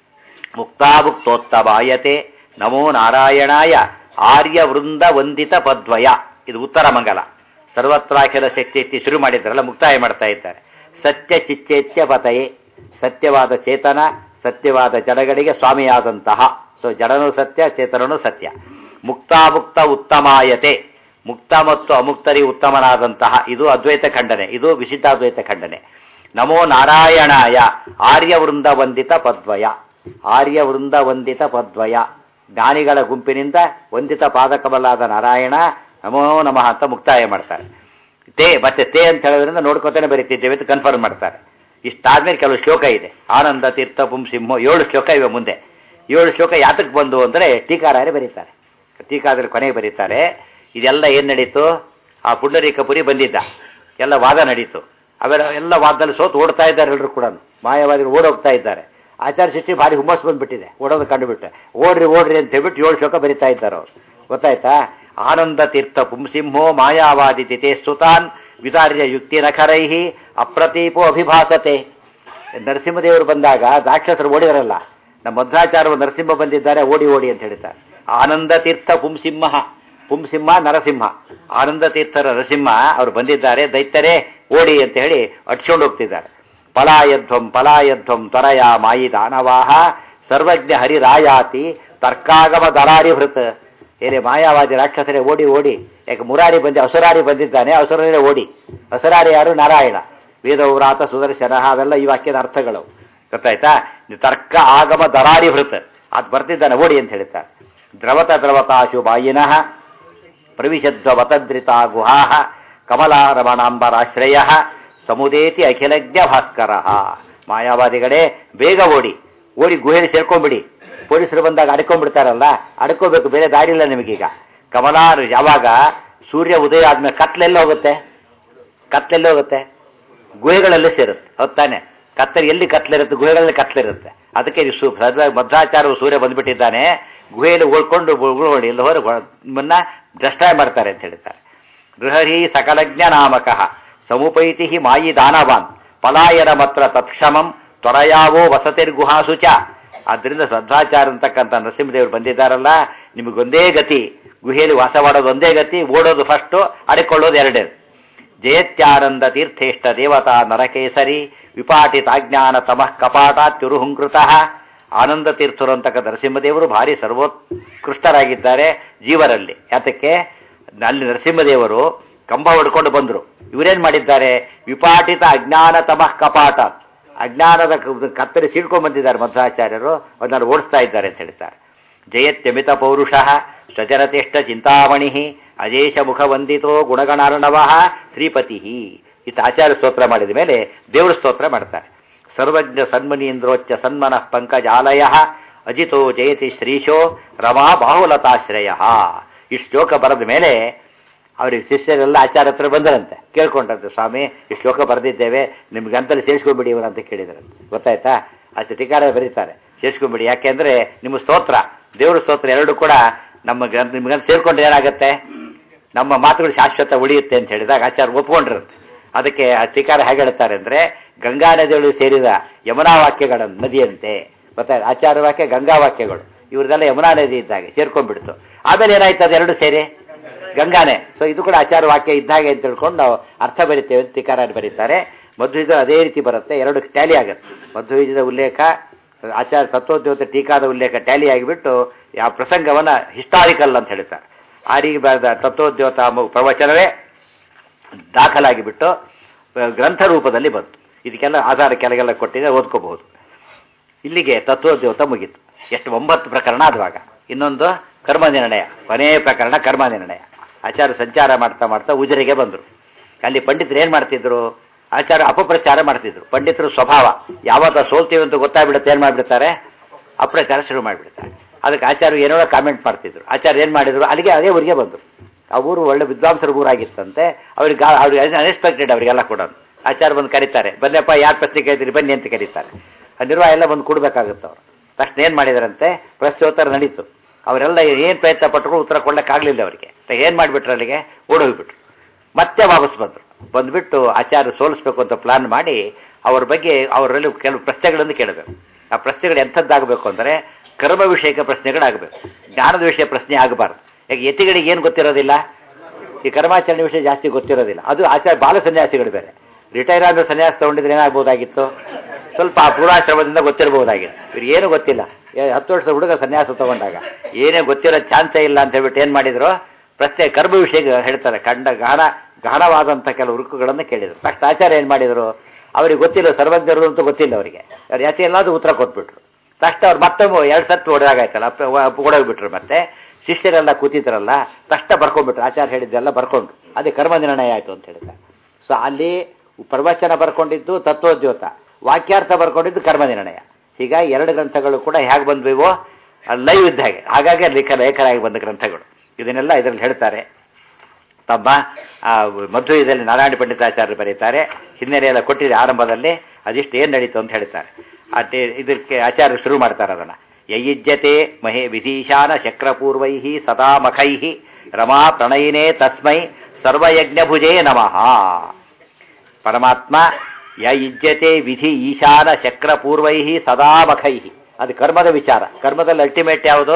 ಮುಕ್ತಾಭುಕ್ತೋತ್ತಮಾಯತೆ ನಮೋ ನಾರಾಯಣಾಯ ಆರ್ಯ ವೃಂದ ವಂದಿತ ಪದ್ವಯ ಇದು ಉತ್ತರ ಮಂಗಲ ಸರ್ವತ್ರಾಖಿಲ ಶಕ್ತಿ ಎತ್ತಿ ಶುರು ಮಾಡಿದ್ರಲ್ಲ ಮುಕ್ತಾಯ ಮಾಡ್ತಾ ಇದ್ದಾರೆ ಸತ್ಯ ಚಿಚ್ಚೇತ್ಯ ಪತಯೇ ಸತ್ಯವಾದ ಚೇತನ ಸತ್ಯವಾದ ಜಡಗಳಿಗೆ ಸ್ವಾಮಿಯಾದಂತಹ ಸೊ ಜಡನೂ ಸತ್ಯ ಚೇತನನೂ ಸತ್ಯ ಮುಕ್ತಾಮುಕ್ತ ಉತ್ತಮಾಯತೆ ಮುಕ್ತ ಮತ್ತು ಅಮುಕ್ತರಿ ಉತ್ತಮನಾದಂತಹ ಇದು ಅದ್ವೈತ ಖಂಡನೆ ಇದು ವಿಶಿಷ್ಟಾದ್ವೈತ ಖಂಡನೆ ನಮೋ ನಾರಾಯಣಾಯ ಆರ್ಯ ವೃಂದ ವಂದಿತ ಪದ್ವಯ ಆರ್ಯ ವೃಂದ ವಂದಿತ ಪದ್ವಯ ಜ್ಞಾನಿಗಳ ಗುಂಪಿನಿಂದ ವಂದಿತ ಪಾದಕಬಲಾದ ನಾರಾಯಣ ನಮೋ ನಮಃ ಅಂತ ಮುಕ್ತಾಯ ಮಾಡ್ತಾರೆ ತೇ ಮತ್ತೆ ತೇ ಅಂತ ಹೇಳೋದ್ರಿಂದ ನೋಡ್ಕೊತಾನೆ ಬರೀತಿದ್ದೇವೆ ಅಂತ ಕನ್ಫರ್ಮ್ ಮಾಡ್ತಾರೆ ಇಷ್ಟಾದ್ಮೇಲೆ ಕೆಲವು ಶ್ಲೋಕ ಇದೆ ಆನಂದ ತೀರ್ಥ ಪುಂಸಿಂಹೋ ಏಳು ಶ್ಲೋಕ ಇವೆ ಮುಂದೆ ಏಳು ಶ್ಲೋಕ ಯಾತಕ್ಕೆ ಬಂದು ಅಂದರೆ ಟೀಕಾರಾಯರು ಬರೀತಾರೆ ಟೀಕಾದಲ್ಲಿ ಕೊನೆಗೆ ಬರೀತಾರೆ ಇದೆಲ್ಲ ಏನು ನಡೀತು ಆ ಪುಂಡರೀಕಪುರಿ ಬಂದಿದ್ದ ಎಲ್ಲ ವಾದ ನಡೀತು ಅವೆಲ್ಲ ಎಲ್ಲ ವಾದದಲ್ಲಿ ಸೋತು ಓಡ್ತಾ ಇದ್ದಾರೆ ಎಲ್ಲರೂ ಕೂಡ ಮಾಯವಾದಿಗಳು ಓಡೋಗ್ತಾ ಇದ್ದಾರೆ ಆಚಾರ್ಯ ಸೃಷ್ಟಿ ಭಾರಿ ಹುಮ್ಮಸ್ ಬಂದ್ಬಿಟ್ಟಿದೆ ಓಡೋದು ಕಂಡುಬಿಟ್ಟೆ ಓಡ್ರಿ ಓಡ್ರಿ ಅಂತ ಹೇಳ್ಬಿಟ್ಟು ಏಳು ಶ್ಲೋಕ ಬರಿತಾ ಇದ್ದಾರೆ ಅವರು ಗೊತ್ತಾಯ್ತಾ ಆನಂದ ತೀರ್ಥ ಪುಂಸಿಂಹೋ ಮಾಯಾವಾದಿ ತಿಥೇ ಸುತಾನ್ ವಿದಾರ್ಯ ಯುಕ್ತಿ ನಖರೈಹಿ ಅಪ್ರತೀಪೋ ಅಭಿಭಾಸತೆ ನರಸಿಂಹದೇವರು ಬಂದಾಗ ರಾಕ್ಷಸರು ಓಡಿದರಲ್ಲ ನಮ್ಮ ಮಧ್ವಾಚಾರ್ಯರು ನರಸಿಂಹ ಬಂದಿದ್ದಾರೆ ಓಡಿ ಓಡಿ ಅಂತ ಹೇಳ್ತಾರೆ ಆನಂದ ತೀರ್ಥ ಪುಂಸಿಂಹ ಪುಂಸಿಂಹ ನರಸಿಂಹ ಆನಂದ ತೀರ್ಥರ ನರಸಿಂಹ ಅವರು ಬಂದಿದ್ದಾರೆ ದೈತ್ಯರೇ ಓಡಿ ಅಂತ ಹೇಳಿ ಅಟ್ಸ್ಕೊಂಡು ಹೋಗ್ತಿದ್ದಾರೆ ಪಲಾಯಧ್ವಂ ಪಲಾಯಧ್ವಂ ತ್ವರಯ ಮಾಯಿ ದಾನವಾಹ ಸರ್ವಜ್ಞ ಹರಿರಾಯಾತಿ ತರ್ಕಾಗಮ ದರಾರಿ ಭೃತ್ ಏನೇ ಮಾಯಾವಾದಿ ರಾಕ್ಷಸರೇ ಓಡಿ ಓಡಿ ಯಾಕೆ ಮುರಾರಿ ಬಂದ ಅಸುರಾರಿ ಬಂದಿದ್ದಾನೆ ಅಸುರರೇ ಓಡಿ ಅಸುರಾರಿ ಯಾರು ನಾರಾಯಣ ವೇದವ್ರಾತ ಸುದರ್ಶನ ಅವೆಲ್ಲ ಈ ವಾಕ್ಯದ ಅರ್ಥಗಳು ಗೊತ್ತಾಯ್ತಾ ಇದು ತರ್ಕ ಆಗಮ ದರಾರಿ ಭೃತ್ ಅದು ಬರ್ತಿದ್ದಾನೆ ಓಡಿ ಅಂತ ಹೇಳ್ತಾರೆ ದ್ರವತ ದ್ರವತಾಶು ಬಾಯಿನಃ ಪ್ರವಿಶದ್ವ ವತದ್ರಿತ ಗುಹಾಹ ಕಮಲಾರಮಣಾಂಬರಾಶ್ರಯ ಸಮುದೇತಿ ಅಖಿಲಜ್ಞ ಭಾಸ್ಕರ ಮಾಯಾವಾದಿಗಳೇ ಬೇಗ ಓಡಿ ಓಡಿ ಗುಹೆಯಲ್ಲಿ ಸೇರ್ಕೊಂಡ್ಬಿಡಿ ಪೊಲೀಸರು ಬಂದಾಗ ಅಡ್ಕೊಂಡ್ಬಿಡ್ತಾರಲ್ಲ ಅಡ್ಕೋಬೇಕು ಬೇರೆ ದಾರಿ ಇಲ್ಲ ನಿಮಗೀಗ ಕಮಲಾ ಯಾವಾಗ ಸೂರ್ಯ ಉದಯ ಆದ್ಮೇಲೆ ಕತ್ಲೆಲ್ಲ ಹೋಗುತ್ತೆ ಕತ್ಲೆಲ್ಲ ಹೋಗುತ್ತೆ ಗುಹೆಗಳಲ್ಲಿ ಸೇರುತ್ತೆ ಹೊತ್ತಾನೆ ಕತ್ತಲೆ ಎಲ್ಲಿ ಕತ್ಲಿರುತ್ತೆ ಗುಹೆಗಳಲ್ಲಿ ಕತ್ಲಿರುತ್ತೆ ಅದಕ್ಕೆ ಇದು ಸು ಮಧ್ವಾಚಾರ್ಯರು ಸೂರ್ಯ ಬಂದ್ಬಿಟ್ಟಿದ್ದಾನೆ ಗುಹೆಯಲ್ಲಿ ಉಳ್ಕೊಂಡು ಉಳ್ಕೊಂಡು ಎಲ್ಲ ಹೊರ ನಿಮ್ಮನ್ನ ಡಿಸ್ಟ್ರಾಯ್ ಮಾಡ್ತಾರೆ ಅಂತ ಹೇಳ್ತಾರೆ ಗೃಹರಿ ಸಕಲಜ್ಞ ನಾಮಕಃ ಸಮುಪೈತಿ ಮಾಯಿ ದಾನವಾನ್ ಪಲಾಯನ ಮಾತ್ರ ತತ್ಕ್ಷಮಂ ತ್ವರಯಾವೋ ವಸತಿರ್ಗುಹಾಸು ಚ ಆದ್ದರಿಂದ ಸದ್ವಾಚಾರ ಅಂತಕ್ಕಂಥ ನರಸಿಂಹದೇವರು ಬಂದಿದ್ದಾರಲ್ಲ ನಿಮಗೊಂದೇ ಗತಿ ಗುಹೆಯಲ್ಲಿ ವಾಸ ಮಾಡೋದು ಒಂದೇ ಗತಿ ಓಡೋದು ಫಸ್ಟು ಅಡಿಕೊಳ್ಳೋದು ಎರಡೇ ಜಯತ್ಯಾನಂದ ತೀರ್ಥೇಷ್ಟ ದೇವತಾ ನರಕೇಸರಿ ವಿಪಾಟಿತಾಜ್ಞಾನ ತಮಃ ಕಪಾಟಾತ್ಯುರುಹುಂಕೃತ ಆನಂದ ತೀರ್ಥರು ಅಂತಕ್ಕ ನರಸಿಂಹದೇವರು ಭಾರಿ ಸರ್ವೋತ್ಕೃಷ್ಟರಾಗಿದ್ದಾರೆ ಜೀವರಲ್ಲಿ ಯಾತಕ್ಕೆ ಅಲ್ಲಿ ನರಸಿಂಹದೇವರು ಕಂಬ ಹೊಡ್ಕೊಂಡು ಬಂದರು ಇವರೇನ್ ಮಾಡಿದ್ದಾರೆ ವಿಪಾಟಿತ ಅಜ್ಞಾನ ತಮಃ ಕಪಾಟ ಅಜ್ಞಾನದ ಕತ್ತರಿ ಸೀಳ್ಕೊಂಡು ಬಂದಿದ್ದಾರೆ ಮಧ್ವಾಚಾರ್ಯರು ಅದನ್ನು ಓಡಿಸ್ತಾ ಇದ್ದಾರೆ ಅಂತ ಹೇಳ್ತಾರೆ ಜಯತ್ಯಮಿತ ಪೌರುಷ ಸ್ವಜನತೆಷ್ಟ ಚಿಂತಾಮಣಿ ಅಜೇಶ ಮುಖ ವಂದಿತೋ ಗುಣಗಣಾರ್ಣವ ಶ್ರೀಪತಿ ಇತ್ತ ಆಚಾರ್ಯ ಸ್ತೋತ್ರ ಮಾಡಿದ ಮೇಲೆ ದೇವರು ಸ್ತೋತ್ರ ಮಾಡ್ತಾರೆ ಸರ್ವಜ್ಞ ಸನ್ಮನೀಂದ್ರೋಚ್ಚ ಸನ್ಮನಃ ಪಂಕಜಾಲಯ ಅಜಿತೋ ಜಯತಿ ಶ್ರೀಶೋ ರಮಾ ಬಾಹುಲತಾಶ್ರಯ ಈ ಶ್ಲೋಕ ಬರೆದ ಮೇಲೆ ಅವರಿಗೆ ಶಿಷ್ಯರೆಲ್ಲ ಆಚಾರ್ಯ ಹತ್ರ ಬಂದರಂತೆ ಕೇಳ್ಕೊಂಡ್ರಂತೆ ಸ್ವಾಮಿ ಈ ಶ್ಲೋಕ ಬರೆದಿದ್ದೇವೆ ನಿಮ್ಗೆ ಅಂತಲ್ಲಿ ಸೇರಿಸ್ಕೊಂಡ್ಬಿಡಿ ಇವರು ಅಂತ ಕೇಳಿದ್ರಂತೆ ಗೊತ್ತಾಯ್ತಾ ಅಷ್ಟು ಟೀಕಾರ ಬರೀತಾರೆ ಸೇರಿಸ್ಕೊಂಡ್ಬಿಡಿ ಯಾಕೆಂದ್ರೆ ನಿಮ್ಮ ಸ್ತೋತ್ರ ದೇವ್ರ ಸ್ತೋತ್ರ ಎರಡು ಕೂಡ ನಮ್ಮ ಗ್ರಂಥ ನಿಮ್ಗಂತ ಸೇರ್ಕೊಂಡ್ರೆ ಏನಾಗುತ್ತೆ ನಮ್ಮ ಮಾತುಗಳು ಶಾಶ್ವತ ಉಳಿಯುತ್ತೆ ಅಂತ ಹೇಳಿದಾಗ ಆಚಾರ್ಯ ಒಪ್ಕೊಂಡ್ರಂತೆ ಅದಕ್ಕೆ ಆ ಟೀಕಾರ ಹೇಗೆ ಹೇಳ್ತಾರೆ ಅಂದ್ರೆ ಗಂಗಾ ನದಿಗಳು ಸೇರಿದ ಯಮುನಾ ವಾಕ್ಯಗಳ ನದಿಯಂತೆ ಗೊತ್ತಾಯ್ತು ಆಚಾರ ವಾಕ್ಯ ಗಂಗಾ ವಾಕ್ಯಗಳು ಇವ್ರದೆಲ್ಲ ಯಮುನಾ ನದಿ ಇದ್ದಾಗೆ ಸೇರ್ಕೊಂಡ್ಬಿಡ್ತು ಆಮೇಲೆ ಏನಾಯ್ತು ಅದೆರಡು ಸೇರಿ ಗಂಗಾನೆ ಸೊ ಇದು ಕೂಡ ಆಚಾರ ವಾಕ್ಯ ಇದ್ದಾಗೆ ಅಂತ ತಿಳ್ಕೊಂಡು ನಾವು ಅರ್ಥ ಬರಿತೇವೆ ಅಂತ ಟೀಕಾರ ಬರೀತಾರೆ ಮಧ್ವಿಜ ಅದೇ ರೀತಿ ಬರುತ್ತೆ ಎರಡು ಟ್ಯಾಲಿ ಆಗುತ್ತೆ ಮಧ್ವಿಜದ ಉಲ್ಲೇಖ ಆಚಾರ ತತ್ವೋದ್ಯೋತ ಟೀಕಾದ ಉಲ್ಲೇಖ ಟ್ಯಾಲಿ ಆಗಿಬಿಟ್ಟು ಆ ಪ್ರಸಂಗವನ್ನ ಹಿಸ್ಟಾರಿಕಲ್ ಅಂತ ಹೇಳ್ತಾರೆ ಆ ರೀತಿ ಬರೆದ ತತ್ವೋದ್ಯೋತ ಪ್ರವಚನವೇ ದಾಖಲಾಗಿ ಬಿಟ್ಟು ಗ್ರಂಥ ರೂಪದಲ್ಲಿ ಬಂತು ಇದಕ್ಕೆಲ್ಲ ಆಧಾರ ಕೆಳಗೆಲ್ಲ ಕೊಟ್ಟಿದೆ ಓದ್ಕೋಬಹುದು ಇಲ್ಲಿಗೆ ತತ್ವೋದ್ಯೋತ ಮುಗೀತು ಎಷ್ಟು ಒಂಬತ್ತು ಪ್ರಕರಣ ಆದುವಾಗ ಇನ್ನೊಂದು ಕರ್ಮ ನಿರ್ಣಯ ಕೊನೆಯ ಪ್ರಕರಣ ಕರ್ಮ ನಿರ್ಣಯ ಆಚಾರ್ಯ ಸಂಚಾರ ಮಾಡ್ತಾ ಮಾಡ್ತಾ ಉಜಿರೆಗೆ ಬಂದರು ಅಲ್ಲಿ ಪಂಡಿತರು ಏನು ಮಾಡ್ತಿದ್ರು ಆಚಾರ್ಯ ಅಪಪ್ರಚಾರ ಮಾಡ್ತಿದ್ರು ಪಂಡಿತರು ಸ್ವಭಾವ ಯಾವತ್ತ ಸೋಲ್ತೀವಿ ಅಂತ ಗೊತ್ತಾಗ್ಬಿಡುತ್ತೆ ಏನು ಮಾಡಿಬಿಡ್ತಾರೆ ಅಪ್ರಚಾರ ಶುರು ಮಾಡಿಬಿಡ್ತಾರೆ ಅದಕ್ಕೆ ಆಚಾರ್ಯ ಏನೋ ಕಾಮೆಂಟ್ ಮಾಡ್ತಿದ್ರು ಆಚಾರ್ಯ ಏನು ಮಾಡಿದ್ರು ಅಲ್ಲಿಗೆ ಅದೇ ಊರಿಗೆ ಬಂದರು ಆ ಊರು ಒಳ್ಳೆ ವಿದ್ವಾಂಸರ ಊರಾಗಿತ್ತಂತೆ ಅವ್ರಿಗೆ ಅವ್ರಿಗೆ ಅನ್ಎಕ್ಸ್ಪೆಕ್ಟೆಡ್ ಅವರಿಗೆಲ್ಲ ಕೂಡ ಆಚಾರ್ಯ ಬಂದು ಕರೀತಾರೆ ಬನ್ನಪ್ಪ ಯಾರು ಪ್ರಶ್ನೆ ಕೇಳ್ತೀರಿ ಬನ್ನಿ ಅಂತ ಕರೀತಾರೆ ಆ ನಿರ್ವಾಹ ಎಲ್ಲ ಬಂದು ಕೊಡಬೇಕಾಗುತ್ತೆ ಅವರು ತಕ್ಷಣ ಏನು ಮಾಡಿದಾರಂತೆ ಪ್ರಶ್ನೋತ್ತರ ನಡೀತು ಅವರೆಲ್ಲ ಏನು ಪ್ರಯತ್ನ ಪಟ್ಟರು ಉತ್ತರ ಕೊಡಲಿಕ್ಕಾಗಲಿಲ್ಲ ಅವರಿಗೆ ಏನು ಮಾಡಿಬಿಟ್ರು ಅಲ್ಲಿಗೆ ಓಡೋಗ್ಬಿಟ್ರು ಮತ್ತೆ ವಾಪಸ್ ಬಂದರು ಬಂದುಬಿಟ್ಟು ಆಚಾರ್ಯ ಸೋಲಿಸ್ಬೇಕು ಅಂತ ಪ್ಲಾನ್ ಮಾಡಿ ಅವ್ರ ಬಗ್ಗೆ ಅವರಲ್ಲಿ ಕೆಲವು ಪ್ರಶ್ನೆಗಳನ್ನು ಕೇಳಬೇಕು ಆ ಪ್ರಶ್ನೆಗಳು ಎಂಥದ್ದಾಗಬೇಕು ಅಂದರೆ ಕರ್ಮ ವಿಷಯಕ ಪ್ರಶ್ನೆಗಳಾಗಬೇಕು ಜ್ಞಾನದ ವಿಷಯ ಪ್ರಶ್ನೆ ಆಗಬಾರ್ದು ಯಾಕೆ ಯತಿಗಳಿಗೆ ಏನು ಗೊತ್ತಿರೋದಿಲ್ಲ ಈ ಕರ್ಮಾಚರಣೆ ವಿಷಯ ಜಾಸ್ತಿ ಗೊತ್ತಿರೋದಿಲ್ಲ ಅದು ಆಚಾರ ಬಾಲ ಸನ್ಯಾಸಿಗಳು ಬೇರೆ ರಿಟೈರ್ ಆದ ಸನ್ಯಾಸ ತಗೊಂಡಿದ್ರೆ ಏನಾಗ್ಬೋದಾಗಿತ್ತು ಸ್ವಲ್ಪ ಆ ಪೂರ್ವಾಶ್ರಮದಿಂದ ಗೊತ್ತಿರಬಹುದಾಗಿತ್ತು ಇವ್ರಿಗೆ ಏನು ಗೊತ್ತಿಲ್ಲ ಏ, ಹತ್ತು ವರ್ಷದ ಹುಡುಗ ಸನ್ಯಾಸ ತಗೊಂಡಾಗ ಏನೇ ಗೊತ್ತಿರೋ ಚಾನ್ಸೇ ಇಲ್ಲ ಅಂತ ಹೇಳ್ಬಿಟ್ಟು ಏನು ಮಾಡಿದ್ರು ಪ್ರಶ್ನೆ ಕರ್ಮ ವಿಷಯ ಹೇಳ್ತಾರೆ ಕಂಡ ಗಾಢ ಗಾಢವಾದಂಥ ಕೆಲವು ರುಕ್ಕುಗಳನ್ನು ಕೇಳಿದರು ತಕ್ಷಣ ಆಚಾರ್ಯ ಏನು ಮಾಡಿದರು ಅವ್ರಿಗೆ ಗೊತ್ತಿಲ್ಲ ಸರ್ವಜ್ಞರು ಅಂತ ಗೊತ್ತಿಲ್ಲ ಅವರಿಗೆ ಅವ್ರು ಯಾಕೆ ಎಲ್ಲಾದ್ರೂ ಉತ್ತರ ಕೊಟ್ಬಿಟ್ರು ತಕ್ಷಣ ಅವ್ರು ಮತ್ತೊಮ್ಮೆ ಎರಡು ಸತ್ತು ಹೊಡೆದಾಗಾಯ್ತಲ್ಲ ಓಡೋಗ್ಬಿಟ್ರು ಮತ್ತೆ ಶಿಷ್ಯರೆಲ್ಲ ಕೂತಿದ್ರಲ್ಲ ತಕ್ಷಣ ಬರ್ಕೊಂಡ್ಬಿಟ್ರು ಆಚಾರ್ಯ ಹೇಳಿದ್ದೆಲ್ಲ ಬರ್ಕೊಂಡ್ರು ಅದೇ ಕರ್ಮ ನಿರ್ಣಯ ಆಯಿತು ಅಂತ ಹೇಳಿದ್ದಾರೆ ಸೊ ಅಲ್ಲಿ ಪ್ರವಚನ ಬರ್ಕೊಂಡಿದ್ದು ತತ್ವೋದ್ಯೋತ ವಾಕ್ಯಾರ್ಥ ಬರ್ಕೊಂಡಿದ್ದು ಕರ್ಮ ನಿರ್ಣಯ ಹೀಗಾಗಿ ಎರಡು ಗ್ರಂಥಗಳು ಕೂಡ ಹೇಗೆ ಬಂದ್ವಿವೋ ಲೈವ್ ಇದ್ದ ಹಾಗೆ ಹಾಗಾಗಿ ಲೇಖ ಲೇಖರಾಗಿ ಬಂದ ಗ್ರಂಥಗಳು ಇದನ್ನೆಲ್ಲ ಇದರಲ್ಲಿ ಹೇಳ್ತಾರೆ ತಮ್ಮ ಆ, ಮಧ್ವಯುಗದಲ್ಲಿ ನಾರಾಯಣ ಪಂಡಿತಾಚಾರ್ಯರು ಬರೀತಾರೆ ಹಿನ್ನೆಲೆ ಎಲ್ಲ ಕೊಟ್ಟಿದೆ ಆರಂಭದಲ್ಲಿ ಅದಿಷ್ಟು ಏನು ನಡೀತು ಅಂತ ಹೇಳ್ತಾರೆ ಅದೇ ಇದಕ್ಕೆ ಆಚಾರ್ಯರು ಶುರು ಮಾಡ್ತಾರೆ ಅದನ್ನು ಯಯುಜ್ಯತೆ ಮಹೇ ವಿಧೀಶಾನ ಶಕ್ರಪೂರ್ವೈ ಸದಾ ಮಖೈ ರಮಾ ಪ್ರಣಯಿನೇ ತಸ್ಮೈ ಸರ್ವಯಜ್ಞಭುಜೇ ನಮಃ ಪರಮಾತ್ಮ ಯ ಯುಜ್ಯತೆ ವಿಧಿ ಈಶಾನ ಶಕ್ರಪೂರ್ವೈ ಸದಾ ಮಖೈ ಅದು ಕರ್ಮದ ವಿಚಾರ ಕರ್ಮದಲ್ಲಿ ಅಲ್ಟಿಮೇಟ್ ಯಾವುದು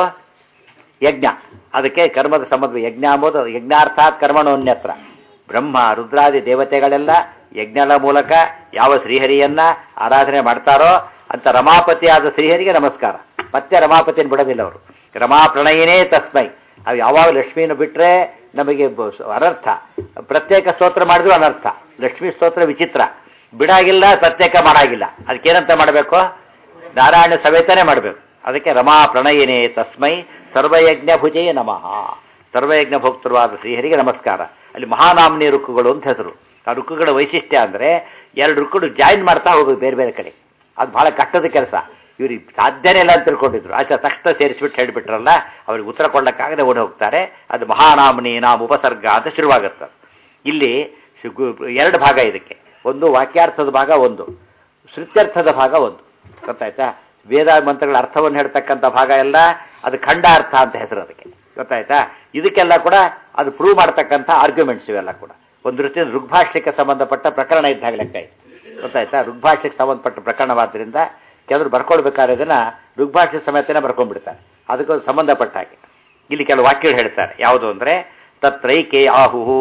ಯಜ್ಞ ಅದಕ್ಕೆ ಕರ್ಮದ ಸಂಬಂಧ ಯಜ್ಞ ಎಂಬುದು ಯಜ್ಞಾರ್ಥಾತ್ ಕರ್ಮಣೋನ್ಯತ್ರ ಬ್ರಹ್ಮ ರುದ್ರಾದಿ ದೇವತೆಗಳೆಲ್ಲ ಯಜ್ಞದ ಮೂಲಕ ಯಾವ ಶ್ರೀಹರಿಯನ್ನ ಆರಾಧನೆ ಮಾಡ್ತಾರೋ ಅಂತ ರಮಾಪತಿ ಆದ ಶ್ರೀಹರಿಗೆ ನಮಸ್ಕಾರ ಮತ್ತೆ ರಮಾಪತಿಯನ್ನು ಬಿಡೋದಿಲ್ಲ ಅವರು ರಮಾ ಪ್ರಣಯಿನೇ ತಸ್ಮೈ ಅವು ಯಾವಾಗ ಲಕ್ಷ್ಮಿಯನ್ನು ಬಿಟ್ಟರೆ ನಮಗೆ ಬ- ಅನರ್ಥ ಪ್ರತ್ಯೇಕ ಸ್ತೋತ್ರ ಮಾಡಿದ್ರು ಅನರ್ಥ ಲಕ್ಷ್ಮೀ ಸ್ತೋತ್ರ ವಿಚಿತ್ರ ಬಿಡಾಗಿಲ್ಲ ಪ್ರತ್ಯೇಕ ಮಾಡಾಗಿಲ್ಲ ಅದಕ್ಕೇನಂತ ಮಾಡಬೇಕು ನಾರಾಯಣ ಸಮೇತನೇ ಮಾಡಬೇಕು ಅದಕ್ಕೆ ರಮಾ ಪ್ರಣಯಿನೇ ತಸ್ಮೈ ಸರ್ವಯಜ್ಞ ಭುಜೇ ನಮಃ ಸರ್ವಯಜ್ಞ ಭೋಕ್ತೃವಾದ ಶ್ರೀಹರಿಗೆ ನಮಸ್ಕಾರ ಅಲ್ಲಿ ಮಹಾನಾಮ್ನಿ ರುಕ್ಕುಗಳು ಅಂತ ಹೆಸರು ಆ ರುಕ್ಕುಗಳ ವೈಶಿಷ್ಟ್ಯ ಅಂದರೆ ಎರಡು ರುಕ್ಕುಗಳು ಜಾಯಿನ್ ಮಾಡ್ತಾ ಹೋಗೋದು ಬೇರೆ ಬೇರೆ ಕಡೆ ಅದು ಬಹಳ ಕಷ್ಟದ ಕೆಲಸ ಇವ್ರಿಗೆ ಸಾಧ್ಯನೇ ಇಲ್ಲ ಅಂತ ತಿಳ್ಕೊಂಡಿದ್ರು ಆಚೆ ತಕ್ಷಣ ಸೇರಿಸ್ಬಿಟ್ಟು ಹೇಳಿಬಿಟ್ರಲ್ಲ ಅವ್ರಿಗೆ ಉತ್ತರ ಕೊಡ್ಲಿಕ್ಕಾಗದೆ ಓಡಿ ಹೋಗ್ತಾರೆ ಅದು ಮಹಾನಾಮ್ನಿ ನಾಮ ಉಪಸರ್ಗ ಅಂತ ಶುರುವಾಗುತ್ತೆ ಇಲ್ಲಿ ಶು- ಎರಡು ಭಾಗ ಇದಕ್ಕೆ ಒಂದು ವಾಕ್ಯಾರ್ಥದ ಭಾಗ ಒಂದು ಶ್ರುತ್ಯರ್ಥದ ಭಾಗ ಒಂದು ಗೊತ್ತಾಯ್ತಾ ವೇದ ಮಂತ್ರಗಳ ಅರ್ಥವನ್ನು ಹೇಳ್ತಕ್ಕಂಥ ಭಾಗ ಎಲ್ಲ ಅದು ಖಂಡಾರ್ಥ ಅಂತ ಹೆಸರು ಅದಕ್ಕೆ ಗೊತ್ತಾಯ್ತಾ ಇದಕ್ಕೆಲ್ಲ ಕೂಡ ಅದು ಪ್ರೂವ್ ಮಾಡ್ತಕ್ಕಂಥ ಆರ್ಗ್ಯುಮೆಂಟ್ಸ್ ಇವೆಲ್ಲ ಕೂಡ ಒಂದು ರೀತಿಯ ಋಗ್ಭಾಷ್ಯಕ್ಕೆ ಸಂಬಂಧಪಟ್ಟ ಪ್ರಕರಣ ಇದ್ದಾಗ ಲೆಕ್ಕ ಇದು ಗೊತ್ತಾಯ್ತಾ ಋಗ್ಭಾಷ್ಯಕ್ಕೆ ಸಂಬಂಧಪಟ್ಟ ಪ್ರಕರಣವಾದ್ದರಿಂದ ಕೆಲವರು ಬರ್ಕೊಳ್ಬೇಕಾದ್ರೆ ಇದನ್ನ ಋಗ್ಭಾಷ್ಯ ಸಮೇತನೇ ಬರ್ಕೊಂಡ್ಬಿಡ್ತಾರೆ ಅದಕ್ಕೆ ಸಂಬಂಧಪಟ್ಟ ಹಾಗೆ ಇಲ್ಲಿ ಕೆಲವು ವಾಕ್ಯಗಳು ಹೇಳ್ತಾರೆ ಯಾವುದು ಅಂದರೆ ತತ್ರೈಕೆ ಆಹುಹು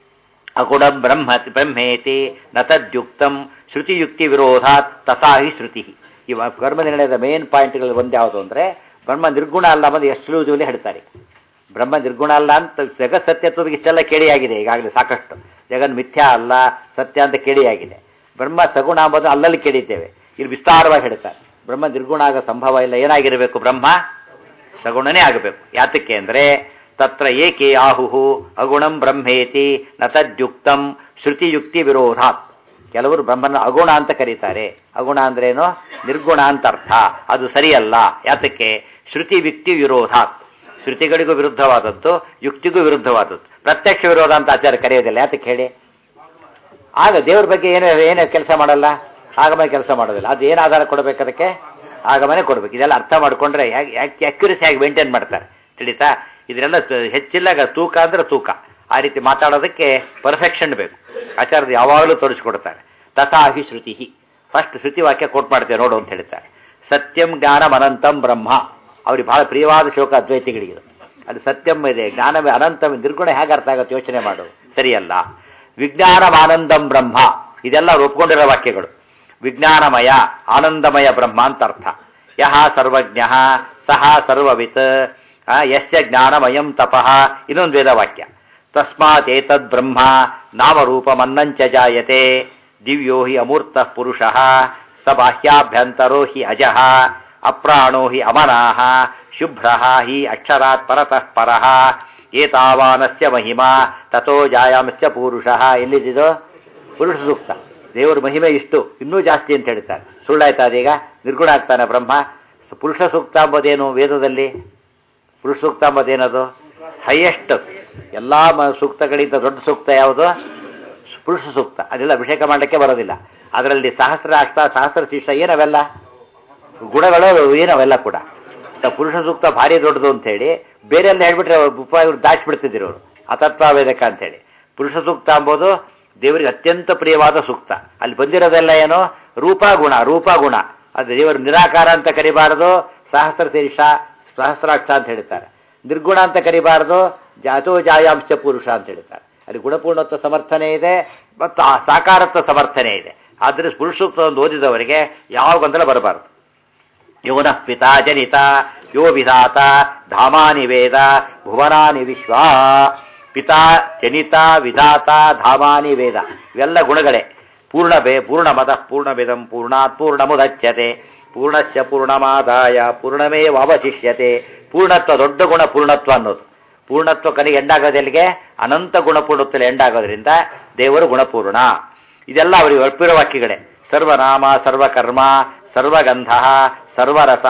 ಅಗುಣಂ ಬ್ರಹ್ಮ ಬ್ರಹ್ಮೇತಿ ನ ತದ್ಯುಕ್ತಂ ಶ್ರುತಿಯುಕ್ತಿ ವಿರೋಧಾತ್ ತಥಾ ಹಿ ಶ್ರುತಿ ಇವ ಕರ್ಮ ನಿರ್ಣಯದ ಮೇನ್ ಪಾಯಿಂಟ್ಗಳು ಒಂದು ಯಾವುದು ಅಂದರೆ ಬ್ರಹ್ಮ ನಿರ್ಗುಣ ಅಲ್ಲ ಬಂದು ಎಕ್ಸ್ಕ್ಲೂಸಿವ್ಲಿ ಹೇಳ್ತಾರೆ ಬ್ರಹ್ಮ ನಿರ್ಗುಣ ಅಲ್ಲ ಅಂತ ಜಗತ್ ಸತ್ಯತ್ವದ ಇಷ್ಟೆಲ್ಲ ಕೇಳಿಯಾಗಿದೆ ಈಗಾಗಲೇ ಸಾಕಷ್ಟು ಜಗನ್ ಮಿಥ್ಯಾ ಅಲ್ಲ ಸತ್ಯ ಅಂತ ಕೇಳಿಯಾಗಿದೆ ಬ್ರಹ್ಮ ಸಗುಣ ಎಂಬುದು ಅಲ್ಲಲ್ಲಿ ಕೇಳಿದ್ದೇವೆ ಇಲ್ಲಿ ವಿಸ್ತಾರವಾಗಿ ಹೇಳ್ತಾರೆ ಬ್ರಹ್ಮ ನಿರ್ಗುಣ ಆಗೋ ಸಂಭವ ಇಲ್ಲ ಏನಾಗಿರಬೇಕು ಬ್ರಹ್ಮ ಸಗುಣನೇ ಆಗಬೇಕು ಯಾತಕ್ಕೆ ಅಂದರೆ ತತ್ರ ಏಕೆ ಆಹುಹು ಅಗುಣಂ ಬ್ರಹ್ಮೇತಿ ನ ತದ್ಯುಕ್ತಂ ಶ್ರುತಿಯುಕ್ತಿ ವಿರೋಧಾತ್ ಕೆಲವರು ಬ್ರಹ್ಮನ ಅಗುಣ ಅಂತ ಕರೀತಾರೆ ಅಗುಣ ಅಂದ್ರೇನು ನಿರ್ಗುಣ ಅಂತ ಅರ್ಥ ಅದು ಸರಿಯಲ್ಲ ಯಾತಕ್ಕೆ ಶ್ರುತಿ ವ್ಯಕ್ತಿ ವಿರೋಧಾತ್ ಶ್ರುತಿಗಳಿಗೂ ವಿರುದ್ಧವಾದದ್ದು ಯುಕ್ತಿಗೂ ವಿರುದ್ಧವಾದದ್ದು ಪ್ರತ್ಯಕ್ಷ ವಿರೋಧ ಅಂತ ಆಚಾರ್ಯ ಕರೆಯೋದಿಲ್ಲ ಯಾತಕ್ಕೆ ಹೇಳಿ ಆಗ ದೇವ್ರ ಬಗ್ಗೆ ಏನು ಏನು ಕೆಲಸ ಮಾಡಲ್ಲ ಆಗಮನೆ ಕೆಲಸ ಮಾಡೋದಿಲ್ಲ ಅದು ಏನು ಆಧಾರ ಕೊಡಬೇಕು ಅದಕ್ಕೆ ಆಗಮನೆ ಕೊಡಬೇಕು ಇದೆಲ್ಲ ಅರ್ಥ ಮಾಡಿಕೊಂಡ್ರೆ ಯಾಕೆ ಅಕ್ಯುರಸಿ ಆಗಿ ಮೇಂಟೈನ್ ಮಾಡ್ತಾರೆ ತಿಳಿತಾ ಇದನ್ನೆಲ್ಲ ತ- ಹೆಚ್ಚಿಲ್ಲ ಗ- ತೂಕ ಅಂದ್ರೆ ತೂಕ ಆ ರೀತಿ ಮಾತಾಡೋದಕ್ಕೆ ಪರ್ಫೆಕ್ಷನ್ ಬೇಕು ಆಚಾರ್ಯರು ಯಾವಾಗಲೂ ತೋರಿಸ್ಕೊಡ್ತಾರೆ ತಥಾ ಹಿ ಶ್ರುತಿ ಫಸ್ಟ್ ಶ್ರುತಿ ವಾಕ್ಯ ಕೋಟ್ ಮಾಡ್ತೇವೆ ನೋಡು ಅಂತ ಹೇಳ್ತಾರೆ ಸತ್ಯಂ ಜ್ಞಾನಂ ಅನಂತಂ ಬ್ರಹ್ಮ ಅವ್ರಿಗೆ ಬಹಳ ಪ್ರಿಯವಾದ ಶ್ಲೋಕ ಅದ್ವೈತಿಗಳಿಗಿದೆ ಅದು ಸತ್ಯಂ ಇದೆ ಜ್ಞಾನವೇ ಅನಂತಂ ನಿರ್ಗುಣ ಹೇಗೆ ಅರ್ಥ ಆಗುತ್ತೆ ಯೋಚನೆ ಮಾಡು ಸರಿಯಲ್ಲ ವಿಜ್ಞಾನಮಾನಂದಂ ಬ್ರಹ್ಮ ಇದೆಲ್ಲ ಅವ್ರು ಒಪ್ಕೊಂಡಿರೋ ವಾಕ್ಯಗಳು ವಿಜ್ಞಾನಮಯ ಆನಂದಮಯ ಬ್ರಹ್ಮ ಅಂತ ಅರ್ಥ ಯಹ ಸರ್ವಜ್ಞ ಸಹ ಸರ್ವವಿತ್ ಆ, ಯಸ್ಯ ಜ್ಞಾನಮಯಂ ತಪಃ ಇನ್ನೊಂದು ವೇದವಾಕ್ಯ ತಸ್ಮಾತ್ ಏತದ್ ಬ್ರಹ್ಮ ನಾಮರೂಪಮನ್ನಂಚ ಜಾಯತೆ ದಿವ್ಯೋ ಹಿ ಅಮೂರ್ತ ಪುರುಷ ಸ ಬಾಹ್ಯಾಭ್ಯಂತರೋ ಹಿ ಅಜಃ ಅಪ್ರಾಣೋ ಹಿ ಅಮನಾಹ ಶುಭ್ರ ಹಿ ಅಕ್ಷರಾತ್ ಪರತಃ ಪರಃ ಏತಾವಾನಸ್ಯ ಮಹಿಮಾ ತಥೋ ಜಾಯಾಂಶ್ಚ ಪೂರುಷಃ ಎಲ್ಲಿದ್ದು ಪುರುಷ ಸೂಕ್ತ ದೇವರ ಮಹಿಮೆ ಇಷ್ಟು ಇನ್ನೂ ಜಾಸ್ತಿ ಅಂತ ಹೇಳ್ತಾರೆ ಸುಳ್ಳಾಯ್ತಾ ಅದೀಗ ನಿರ್ಗುಣ ಆಗ್ತಾನೆ ಬ್ರಹ್ಮ ಪುರುಷ ಸೂಕ್ತ ಎಂಬುದೇನು ವೇದದಲ್ಲಿ ಪುರುಷ ಸೂಕ್ತ ಎಂಬುದೇನದು ಹೈಯೆಸ್ಟ್ ಎಲ್ಲ ಮ ಸೂಕ್ತಗಳಿಂದ ದೊಡ್ಡ ಸೂಕ್ತ ಯಾವುದು ಪುರುಷ ಸೂಕ್ತ ಅದೆಲ್ಲ ಅಭಿಷೇಕ ಮಾಡಲಿಕ್ಕೆ ಬರೋದಿಲ್ಲ ಅದರಲ್ಲಿ ಸಹಸ್ರ ಅಷ್ಟ ಸಹಸ್ರ ಶಿಷ್ಯ ಏನವೆಲ್ಲ ಗುಣಗಳು ಏನವೆಲ್ಲ ಕೂಡ ತ- ಪುರುಷ ಸೂಕ್ತ ಭಾರಿ ದೊಡ್ಡದು ಅಂತ ಹೇಳಿ ಬೇರೆ ಎಲ್ಲ ಹೇಳ್ಬಿಟ್ರೆ ಉಪ ಇವ್ರು ದಾಚಿಬಿಡ್ತಿದ್ರು ಅವರು ಅತತ್ವ ವೇದಕ ಅಂತೇಳಿ ಪುರುಷ ಸೂಕ್ತ ಎಂಬುದು ದೇವರಿಗೆ ಅತ್ಯಂತ ಪ್ರಿಯವಾದ ಸೂಕ್ತ ಅಲ್ಲಿ ಬಂದಿರೋದೆಲ್ಲ ಏನು ರೂಪ ಗುಣ ರೂಪ ಗುಣ ಅದು ದೇವರು ನಿರಾಕಾರ ಅಂತ ಕರಿಬಾರದು ಸಹಸ್ರ ಶೀರ್ಷ ಸಹಸ್ರಾಕ್ಷ ಅಂತ ಹೇಳ್ತಾರೆ ನಿರ್ಗುಣ ಅಂತ ಕರಿಬಾರದು ಜಾತೋ ಜಾಯಾಂಶ ಪುರುಷ ಅಂತ ಹೇಳ್ತಾರೆ ಅಲ್ಲಿ ಗುಣಪೂರ್ಣತ್ವ ಸಮರ್ಥನೆ ಇದೆ ಮತ್ತು ಆ ಸಾಕಾರತ್ವ ಸಮರ್ಥನೆ ಇದೆ ಆದರೆ ಪುರುಷ ಸೂಕ್ತವನ್ನು ಓದಿದವರಿಗೆ ಯಾವ ಗೊಂದಲ ಬರಬಾರದು ಯೋನಃ ಪಿತಾ ಜನಿತ ಯೋ ವಿಧಾತ ಧಾಮಾನಿ ವೇದ ಭುವನಾನಿ ವಿಶ್ವ ಪಿತಾ ಜನಿತ ವಿಧಾತ ಧಾಮಾನಿ ವೇದ ಇವೆಲ್ಲ ಗುಣಗಳೇ ಪೂರ್ಣಬೆ ಪೂರ್ಣಮದ ಪೂರ್ಣಮಿದಂ ಪೂರ್ಣಾತ್ ಪೂರ್ಣಮುದಚ್ಯತೆ ಪೂರ್ಣಸ್ಯ ಪೂರ್ಣಮಾದಾಯ ಪೂರ್ಣಮೇವ ಅವಶಿಷ್ಯತೆ ಪೂರ್ಣತ್ವ ದೊಡ್ಡ ಗುಣ ಪೂರ್ಣತ್ವ ಅನ್ನೋದು ಪೂರ್ಣತ್ವ ಕನಿಗೆ ಎಂಡಾಗೋದೆಲ್ಲಿಗೆ ಅನಂತ ಗುಣಪೂರ್ಣತ್ವದಲ್ಲಿ ಎಂಡಾಗೋದ್ರಿಂದ ದೇವರು ಗುಣಪೂರ್ಣ ಇದೆಲ್ಲ ಅವರಿಗೆ ಒಪ್ಪಿರೋ ವಾಕ್ಯಗಳೇ ಸರ್ವನಾಮ ಸರ್ವಕರ್ಮ ಸರ್ವಗಂಧ ಸರ್ವರಸ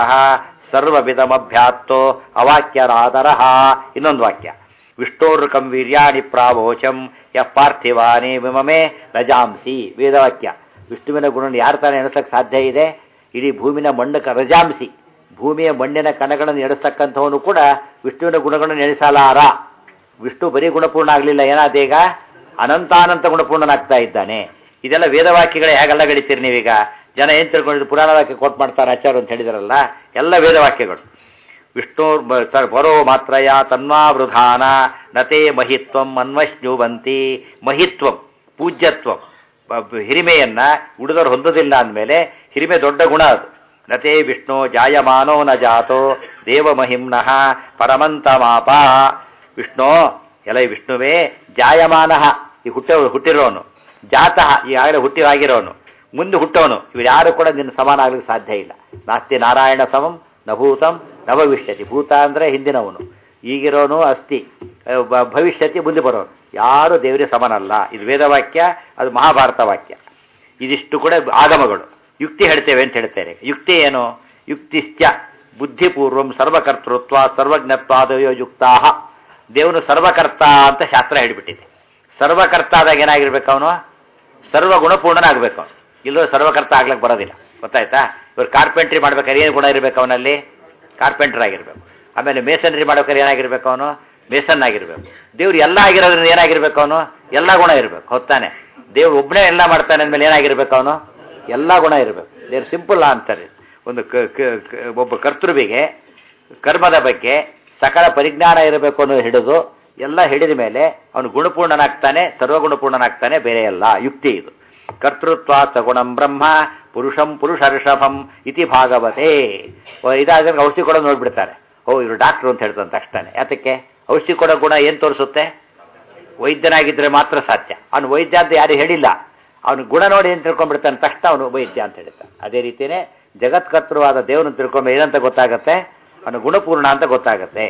ಸರ್ವವಿಧಮಭ್ಯಾತ್ತೋ ಅವಾಕ್ಯರಾದರ ಇನ್ನೊಂದು ವಾಕ್ಯ ವಿಷ್ಣೋರ್ಕಂ ವೀರ್ಯಾಣಿ ಪ್ರಾವೋಚಂ ಯ ಪಾರ್ಥಿವಾನಿ ವಿಮಮೆ ರಜಾಂಸಿ ವೇದವಾಕ್ಯ ವಿಷ್ಣುವಿನ ಗುಣ ಯಾರು ತಾನೇ ಎಣಿಸಕ್ಕೆ ಸಾಧ್ಯ ಇದೆ ಇಡೀ ಭೂಮಿನ ಮಣ್ಣು ಕ- ರಜಾಂಸಿ ಭೂಮಿಯ ಮಣ್ಣಿನ ಕಣಗಳನ್ನು ಎಣಿಸ್ತಕ್ಕಂಥವನು ಕೂಡ ವಿಷ್ಣುವಿನ ಗುಣಗಳನ್ನು ಎಣಿಸಲಾರ ವಿಷ್ಣು ಬರೀ ಗುಣಪೂರ್ಣ ಆಗಲಿಲ್ಲ ಏನಾದೀಗ ಅನಂತಾನಂತ ಗುಣಪೂರ್ಣನಾಗ್ತಾ ಇದ್ದಾನೆ ಇದೆಲ್ಲ ವೇದವಾಕ್ಯಗಳೇ ಹೇಗೆಲ್ಲ ಗಡಿತೀರಿ ನೀವೀಗ ಜನ ಏನ್ ತಿಳ್ಕೊಂಡಿದ್ದು ಪುರಾಣ ವಾಕ್ಯ ಕೋಟ್ ಮಾಡ್ತಾರೆ ಆಚಾರ್ಯ ಅಂತ ಹೇಳಿದಾರಲ್ಲ ಎಲ್ಲ ವೇದವಾಕ್ಯಗಳು ವಿಷ್ಣು ಪರೋ ಮಾತ್ರಯ ತನ್ವಾವೃಧಾನ ನತೆ ಮಹಿತ್ವಂ ಅನ್ವಶ್ನುವಂತಿ ಮಹಿತ್ವಂ ಪೂಜ್ಯತ್ವಂ ಬ- ಬ- ಹಿರಿಮೆಯನ್ನ ಉಳಿದವರು ಹೊಂದೋದಿಲ್ಲ ಅಂದಮೇಲೆ ಹಿರಿಮೆ ದೊಡ್ಡ ಗುಣ ಅದು ನತೆ ವಿಷ್ಣು ಜಾಯಮಾನೋ ನ ಜಾತೋ ದೇವಮಹಿಮ್ನಃ ಪರಮಂತಮಾಪ ವಿಷ್ಣು ಎಲ ವಿಷ್ಣುವೇ ಜಾಯಮಾನ ಈ ಹುಟ್ಟ ಹುಟ್ಟಿರೋನು ಜಾತಃ ಈಗಾಗಲೇ ಹುಟ್ಟಿ ಆಗಿರೋನು ಮುಂದೆ ಹುಟ್ಟೋನು ಇವ್ರು ಯಾರು ಕೂಡ ನಿನ್ನ ಸಮಾನ ಆಗ್ಲಿಕ್ಕೆ ಸಾಧ್ಯ ಇಲ್ಲ ನಾಸ್ತಿ ನಾರಾಯಣ ಸಮಂ ನಭೂತಂ ನಭವಿಷ್ಯತಿ ಭೂತ ಅಂದರೆ ಹಿಂದಿನವನು ಈಗಿರೋನು ಅಸ್ತಿ ಅಹ್ ಬ- ಭವಿಷ್ಯತಿ ಮುಂದೆ ಬರೋನು ಯಾರು ದೇವರಿಗೆ ಸಮನಲ್ಲ ಇದು ವೇದವಾಕ್ಯ ಅದು ಮಹಾಭಾರತ ವಾಕ್ಯ ಇದಿಷ್ಟು ಕೂಡ ಆಗಮಗಳು ಯುಕ್ತಿ ಹೇಳ್ತೇವೆ ಅಂತ ಹೇಳ್ತೇನೆ ಯುಕ್ತಿ ಏನು ಯುಕ್ತಿಶ್ಚ ಬುದ್ಧಿಪೂರ್ವಂ ಸರ್ವಕರ್ತೃತ್ವ ಸರ್ವಜ್ಞತ್ವಾದಯೋ ಯುಕ್ತಾ ದೇವನು ಸರ್ವಕರ್ತ ಅಂತ ಶಾಸ್ತ್ರ ಹೇಳಿಬಿಟ್ಟಿದೆ ಸರ್ವಕರ್ತ ಆದಾಗ ಏನಾಗಿರ್ಬೇಕು ಅವನು ಸರ್ವ ಗುಣಪೂರ್ಣನಾಗಬೇಕು ಅವನು ಇಲ್ಲೋ ಸರ್ವಕರ್ತ ಆಗ್ಲಿಕ್ಕೆ ಬರೋದಿಲ್ಲ ಗೊತ್ತಾಯ್ತಾ ಇವ್ರು ಕಾರ್ಪೆಂಟ್ರಿ ಮಾಡ್ಬೇಕಾದ್ರೆ ಏನು ಗುಣ ಇರಬೇಕು ಅವನಲ್ಲಿ ಕಾರ್ಪೆಂಟರ್ ಆಗಿರ್ಬೇಕು ಆಮೇಲೆ ಮೇಸನ್ರಿ ಮಾಡ್ಬೇಕಾದ್ರೆ ಏನಾಗಿರ್ಬೇಕು ಅವನು ಮೇಸನ್ ಆಗಿರ್ಬೇಕು ದೇವ್ರು ಎಲ್ಲ ಆಗಿರೋದ್ರಿಂದ ಏನಾಗಿರ್ಬೇಕು ಅವನು ಎಲ್ಲ ಗುಣ ಇರಬೇಕು ಹೊತ್ತಾನೆ ದೇವ್ರು ಒಬ್ಬನೇ ಎಲ್ಲ ಮಾಡ್ತಾನೆ ಅಂದಮೇಲೆ ಏನಾಗಿರ್ಬೇಕು ಅವನು ಎಲ್ಲ ಗುಣ ಇರಬೇಕು ದೇವ್ರು ಸಿಂಪಲ್ ಅಂತಾರೆ ಒಂದು ಕ- ಕ- ಕ- ಒಬ್ಬ ಕರ್ತೃವಿಗೆ ಕರ್ಮದ ಬಗ್ಗೆ ಸಕಲ ಪರಿಜ್ಞಾನ ಇರಬೇಕು ಅನ್ನೋದು ಹಿಡಿದು ಎಲ್ಲ ಹಿಡಿದ ಮೇಲೆ ಅವನು ಗುಣಪೂರ್ಣನಾಗ್ತಾನೆ ಸರ್ವಗುಣಪೂರ್ಣನಾಗ್ತಾನೆ ಬೇರೆ ಎಲ್ಲ ಯುಕ್ತಿ ಇದು ಕರ್ತೃತ್ವ ಸಗುಣಂ ಬ್ರಹ್ಮ ಪುರುಷಂ ಪುರುಷರ್ಷಭಂ ಇತಿ ಭಾಗವತೆ ಇದಾದ್ರೆ ಔಷಧಿ ಕೊಡೋದು ನೋಡ್ಬಿಡ್ತಾರೆ ಓ ಇವರು ಡಾಕ್ಟ್ರು ಅಂತ ಹೇಳ್ತಾನೆ ತಕ್ಷಣ ಯಾತಕ್ಕೆ ಔಷಧಿ ಕೊಡೋ ಗುಣ ಏನು ತೋರಿಸುತ್ತೆ ವೈದ್ಯನಾಗಿದ್ದರೆ ಮಾತ್ರ ಸಾಧ್ಯ ಅವನು ವೈದ್ಯ ಅಂತ ಯಾರು ಹೇಳಿಲ್ಲ ಅವನು ಗುಣ ನೋಡಿ ಏನು ತಿಳ್ಕೊಂಡ್ಬಿಡ್ತಾನೆ ತಕ್ಷಣ ಅವನು ವೈದ್ಯ ಅಂತ ಹೇಳ್ತಾನೆ ಅದೇ ರೀತಿಯೇ ಜಗತ್ಕರ್ತೃವಾದ ದೇವರನ್ನು ತಿಳ್ಕೊಂಡ್ರೆ ಏನಂತ ಗೊತ್ತಾಗತ್ತೆ ಅವನು ಗುಣಪೂರ್ಣ ಅಂತ ಗೊತ್ತಾಗತ್ತೆ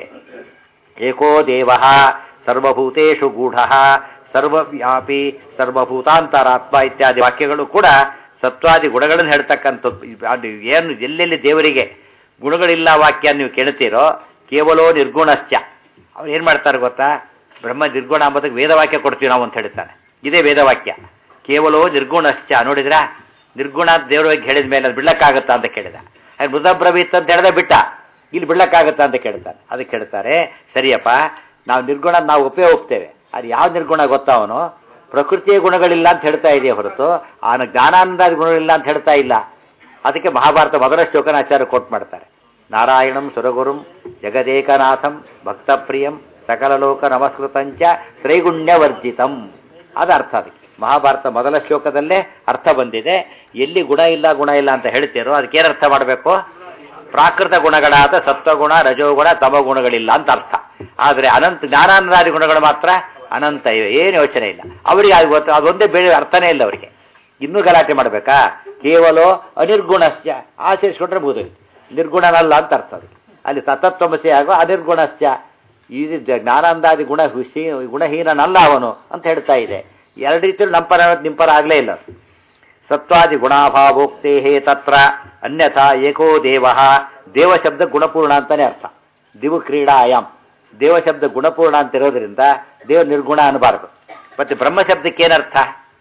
ಏಕೋ ದೇವ ಸರ್ವಭೂತೇಷು ಗೂಢ ಸರ್ವವ್ಯಾಪಿ ಸರ್ವಭೂತಾಂತರಾತ್ಮ ಇತ್ಯಾದಿ ವಾಕ್ಯಗಳು ಕೂಡ ಸತ್ವಾದಿ ಗುಣಗಳನ್ನು ಹೇಳ್ತಕ್ಕಂಥದ್ದು ಇದು- ಅದು ಏನು ಎಲ್ಲೆಲ್ಲಿ ದೇವರಿಗೆ ಗುಣಗಳಿಲ್ಲ ವಾಕ್ಯ ನೀವು ಕೇಳ್ತೀರೋ ಕೇವಲೋ ನಿರ್ಗುಣಶ್ಚ ಅವ್ರು ಏನು ಮಾಡ್ತಾರೆ ಗೊತ್ತಾ ಬ್ರಹ್ಮ ನಿರ್ಗುಣ ಅಂಬೋದಕ್ಕೆ ವೇದವಾಕ್ಯ ಕೊಡ್ತೀವಿ ನಾವು ಅಂತ ಹೇಳ್ತಾನೆ ಇದೇ ವೇದವಾಕ್ಯ ಕೇವಲೋ ನಿರ್ಗುಣಶ್ಚ ನೋಡಿದ್ರಾ ನಿರ್ಗುಣ ಅಂತ ದೇವ್ರ ಬಗ್ಗೆ ಹೇಳಿದ ಮೇಲೆ ಅದು ಬಿಡ್ಲಕ್ಕಾಗತ್ತಾ ಅಂತ ಕೇಳಿದ ಅದು ಮೃದಬ್ರವೀತ್ ಅಂತ ಹೇಳ್ದೆ ಬಿಟ್ಟ ಇಲ್ಲಿ ಬಿಡ್ಲಕ್ಕಾಗತ್ತಾ ಅಂತ ಕೇಳ್ತಾನೆ ಅದಕ್ಕೆ ಹೇಳ್ತಾರೆ ಸರಿಯಪ್ಪ ನಾವು ನಿರ್ಗುಣ ನಾವು ಒಪ್ಪೇ ಒಪ್ತೇವೆ ಅದು ಯಾವ ನಿರ್ಗುಣ ಗೊತ್ತಾ ಅವನು ಪ್ರಕೃತಿಯ ಗುಣಗಳಿಲ್ಲ ಅಂತ ಹೇಳ್ತಾ ಇದೆಯೇ ಹೊರತು ಅವನ ಜ್ಞಾನಾನಂದಾದಿ ಗುಣಗಳಿಲ್ಲ ಅಂತ ಹೇಳ್ತಾ ಇಲ್ಲ ಅದಕ್ಕೆ ಮಹಾಭಾರತ ಮೊದಲ ಶ್ಲೋಕನ ಆಚಾರ್ಯ ಕೋಟ್ ಮಾಡ್ತಾರೆ ನಾರಾಯಣಂ ಸುರಗುರುಂ ಜಗದೇಕನಾಥಂ ಭಕ್ತಪ್ರಿಯಂ ಸಕಲ ಲೋಕ ನಮಸ್ಕೃತಂಚ ತ್ರೈಗುಣ್ಯವರ್ಜಿತಂ ಅದು ಅರ್ಥ ಅದಕ್ಕೆ ಮಹಾಭಾರತ ಮೊದಲ ಶ್ಲೋಕದಲ್ಲೇ ಅರ್ಥ ಬಂದಿದೆ ಎಲ್ಲಿ ಗುಣ ಇಲ್ಲ ಗುಣ ಇಲ್ಲ ಅಂತ ಹೇಳ್ತೀರೋ ಅದಕ್ಕೇನು ಅರ್ಥ ಮಾಡಬೇಕು ಪ್ರಾಕೃತ ಗುಣಗಳಾದ ಸತ್ವಗುಣ ರಜೋಗುಣ ತಮಗುಣಗಳಿಲ್ಲ ಅಂತ ಅರ್ಥ ಆದರೆ ಅನಂತ ಜ್ಞಾನಾನಂದಾದಿ ಗುಣಗಳು ಮಾತ್ರ ಅನಂತ ಇವೆ ಏನು ಯೋಚನೆ ಇಲ್ಲ ಅವರಿಗೆ ಅದು ಗೊತ್ತು ಅದೊಂದೇ ಬೇರೆ ಅರ್ಥನೇ ಇಲ್ಲ ಅವರಿಗೆ ಇನ್ನೂ ಗಲಾಟೆ ಮಾಡಬೇಕಾ ಕೇವಲ ಅನಿರ್ಗುಣಶ್ಚ ಆಚರಿಸ್ಕೊಂಡ್ರೆ ಮುಗಿದೋಯ್ತು ನಿರ್ಗುಣನಲ್ಲ ಅಂತ ಅರ್ಥ ಅದಕ್ಕೆ ಅಲ್ಲಿ ಸತತ್ವಮಸಿ ಆಗೋ ಅನಿರ್ಗುಣಶ್ಚ ಈ ಜ- ಜ್ಞಾನಾಂದಾದಿ ಗುಣ ಹುಸಿ- ಗುಣಹೀನನಲ್ಲ ಅವನು ಅಂತ ಹೇಳ್ತಾ ಇದೆ ಎರಡು ರೀತಿಯಲ್ಲಿ ನಂಪರ ನಿಂಪರ ಆಗಲೇ ಇಲ್ಲ ಸತ್ವಾದಿ ಗುಣಾಭಾವೋಕ್ತೇ ತತ್ರ ಅನ್ಯಥಾ ಏಕೋ ದೇವ ದೇವ ಶಬ್ದ ಗುಣಪೂರ್ಣ ಅಂತಾನೆ ಅರ್ಥ ದಿವು ಕ್ರೀಡಾಯಾಮ್ ದೇವ ಶಬ್ದ ಗುಣಪೂರ್ಣ ಅಂತ ಇರೋದ್ರಿಂದ ದೇವ ನಿರ್ಗುಣ ಅನ್ನಬಾರದು ಮತ್ತೆ ಬ್ರಹ್ಮ ಶಬ್ದಕ್ಕೆ ಏನರ್ಥ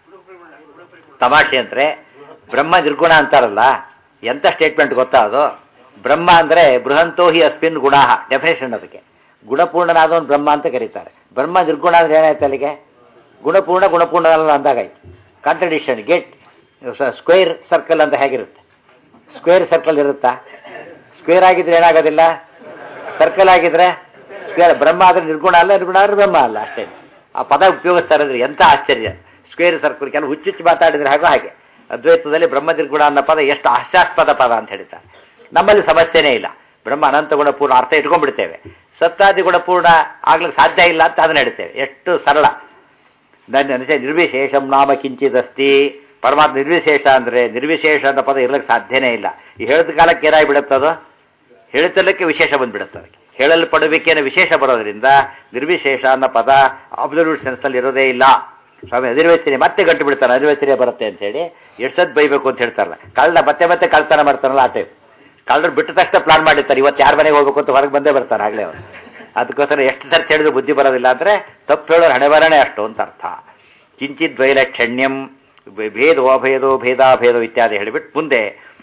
ತಮಾಷೆ ಅಂದ್ರೆ ಬ್ರಹ್ಮ ನಿರ್ಗುಣ ಅಂತಾರಲ್ಲ ಎಂತ ಸ್ಟೇಟ್ಮೆಂಟ್ ಗೊತ್ತಾ ಅದು ಬ್ರಹ್ಮ ಅಂದ್ರೆ ಬೃಹಂತೋ ಹಿ ಅಸ್ಮಿನ್ ಗುಣ ಡೆಫಿನೇಷನ್ ಅದಕ್ಕೆ ಗುಣಪೂರ್ಣನಾದವನು ಬ್ರಹ್ಮ ಅಂತ ಕರೀತಾರೆ ಬ್ರಹ್ಮ ನಿರ್ಗುಣ ಅಂದ್ರೆ ಏನಾಯ್ತು ಅಲ್ಲಿಗೆ ಗುಣಪೂರ್ಣ ಗುಣಪೂರ್ಣ ಅಲ್ಲ ಅಂದಾಗಾಯ್ತು ಕಾಂಟ್ರಡಿಕ್ಷನ್ ಗೆಟ್ ಸ್ಕ್ವೇರ್ ಸರ್ಕಲ್ ಅಂತ ಹೇಗಿರುತ್ತೆ ಸ್ಕ್ವೇರ್ ಸರ್ಕಲ್ ಇರುತ್ತಾ ಸ್ಕ್ವೇರ್ ಆಗಿದ್ರೆ ಏನಾಗೋದಿಲ್ಲ ಸರ್ಕಲ್ ಆಗಿದ್ರೆ ಸ್ಕ್ವೇರ್ ಬ್ರಹ್ಮ ಆದ್ರೆ ನಿರ್ಗುಣ ಅಲ್ಲ ನಿರ್ಗುಣ ಆದ್ರೆ ಬ್ರಹ್ಮ ಅಲ್ಲ ಅಷ್ಟೇ ಆ ಪದ ಉಪಯೋಗಿಸ್ತಾ ಇರೋದ್ರೆ ಎಂಥ ಆಶ್ಚರ್ಯ ಸ್ಕ್ವೇರ್ ಸರ್ಕಲ್ ಕೆಲವು ಹುಚ್ಚುಚ್ಚು ಮಾತಾಡಿದ್ರೆ ಹಾಗೂ ಹಾಗೆ ಅದ್ವೈತದಲ್ಲಿ ಬ್ರಹ್ಮ ನಿರ್ಗುಣ ಅನ್ನೋ ಪದ ಎಷ್ಟು ಹಾಸ್ಯಾಸ್ಪದ ಪದ ಅಂತ ಹೇಳ್ತಾರೆ ನಮ್ಮಲ್ಲಿ ಸಮಸ್ಯೆನೇ ಇಲ್ಲ ಬ್ರಹ್ಮ ಅನಂತ ಗುಣಪೂರ್ಣ ಅರ್ಥ ಇಟ್ಕೊಂಡ್ಬಿಡ್ತೇವೆ ಸತ್ತಾದಿ ಗುಣಪೂರ್ಣ ಆಗ್ಲಿಕ್ಕೆ ಸಾಧ್ಯ ಇಲ್ಲ ಅಂತ ಅದನ್ನ ಹೇಳ್ತೇವೆ ಎಷ್ಟು ಸರಳ ನನ್ನ ಅನಿಸೆ ನಿರ್ವಿಶೇಷಂ ನಾಮ ಕಿಂಚಿದಸ್ತಿ ಪರಮಾತ್ಮ ನಿರ್ವಿಶೇಷ ಅಂದ್ರೆ ನಿರ್ವಿಶೇಷ ಅಂತ ಪದ ಇರ್ಲಿಕ್ಕೆ ಸಾಧ್ಯನೇ ಇಲ್ಲ ಈ ಹೇಳಿದ ಕಾಲಕ್ಕೆ ಏನಾಗಿ ಬಿಡುತ್ತದು ಹೇಳಿತಲ್ಲಕ್ಕೆ ವಿಶೇಷ ಬಂದ್ಬಿಡುತ್ತೆ ಅದಕ್ಕೆ ಹೇಳಲ್ಪಡಬೇಕೇನೋ ವಿಶೇಷ ಬರೋದ್ರಿಂದ ನಿರ್ವಿಶೇಷ ಅನ್ನೋ ಪದ ಅಬ್ಸಲ್ಯೂಟ್ ಸೆನ್ಸಲ್ಲಿ ಇರೋದೇ ಇಲ್ಲ ಸ್ವಾಮಿ ಅನಿರ್ವಚನೆ ಮತ್ತೆ ಗಂಟು ಬಿಡ್ತಾನೆ ಅನಿರ್ವಚನೆ ಬರುತ್ತೆ ಅಂತ ಹೇಳಿ ಎಷ್ಟೊತ್ತು ಬೈಬೇಕು ಅಂತ ಹೇಳ್ತಾರಲ್ಲ ಕಳ್ಳ ಮತ್ತೆ ಮತ್ತೆ ಕಳ್ತನ ಮಾಡ್ತಾರಲ್ಲ ಆ ಟೈಪ್ ಕಳ್ಳರು ಬಿಟ್ಟ ತಕ್ಷಣ ಪ್ಲಾನ್ ಮಾಡಿರ್ತಾರೆ ಇವತ್ತು ಯಾರ ಮನೆಗೆ ಹೋಗ್ಬೇಕು ಅಂತ ಹೊರಗೆ ಬಂದೇ ಬರ್ತಾರೆ ಆಗಲೇ ಅವರು ಅದಕ್ಕೋಸ್ಕರ ಎಷ್ಟು ಸರ್ತಿ ಹೇಳಿದ್ರು ಬುದ್ಧಿ ಬರೋದಿಲ್ಲ ಅಂದರೆ ತಪ್ಪು ಹೇಳೋರು ಹಣೆಬರಣೆ ಅಷ್ಟು ಅಂತ ಅರ್ಥ ಕಿಂಚಿತ್ ವೈಲಕ್ಷಣ್ಯಂ ಭೇದೋ ಅಭೇದೋ ಭೇದಾಭೇದೋ ಇತ್ಯಾದಿ ಹೇಳಿಬಿಟ್ಟು ಮುಂದೆ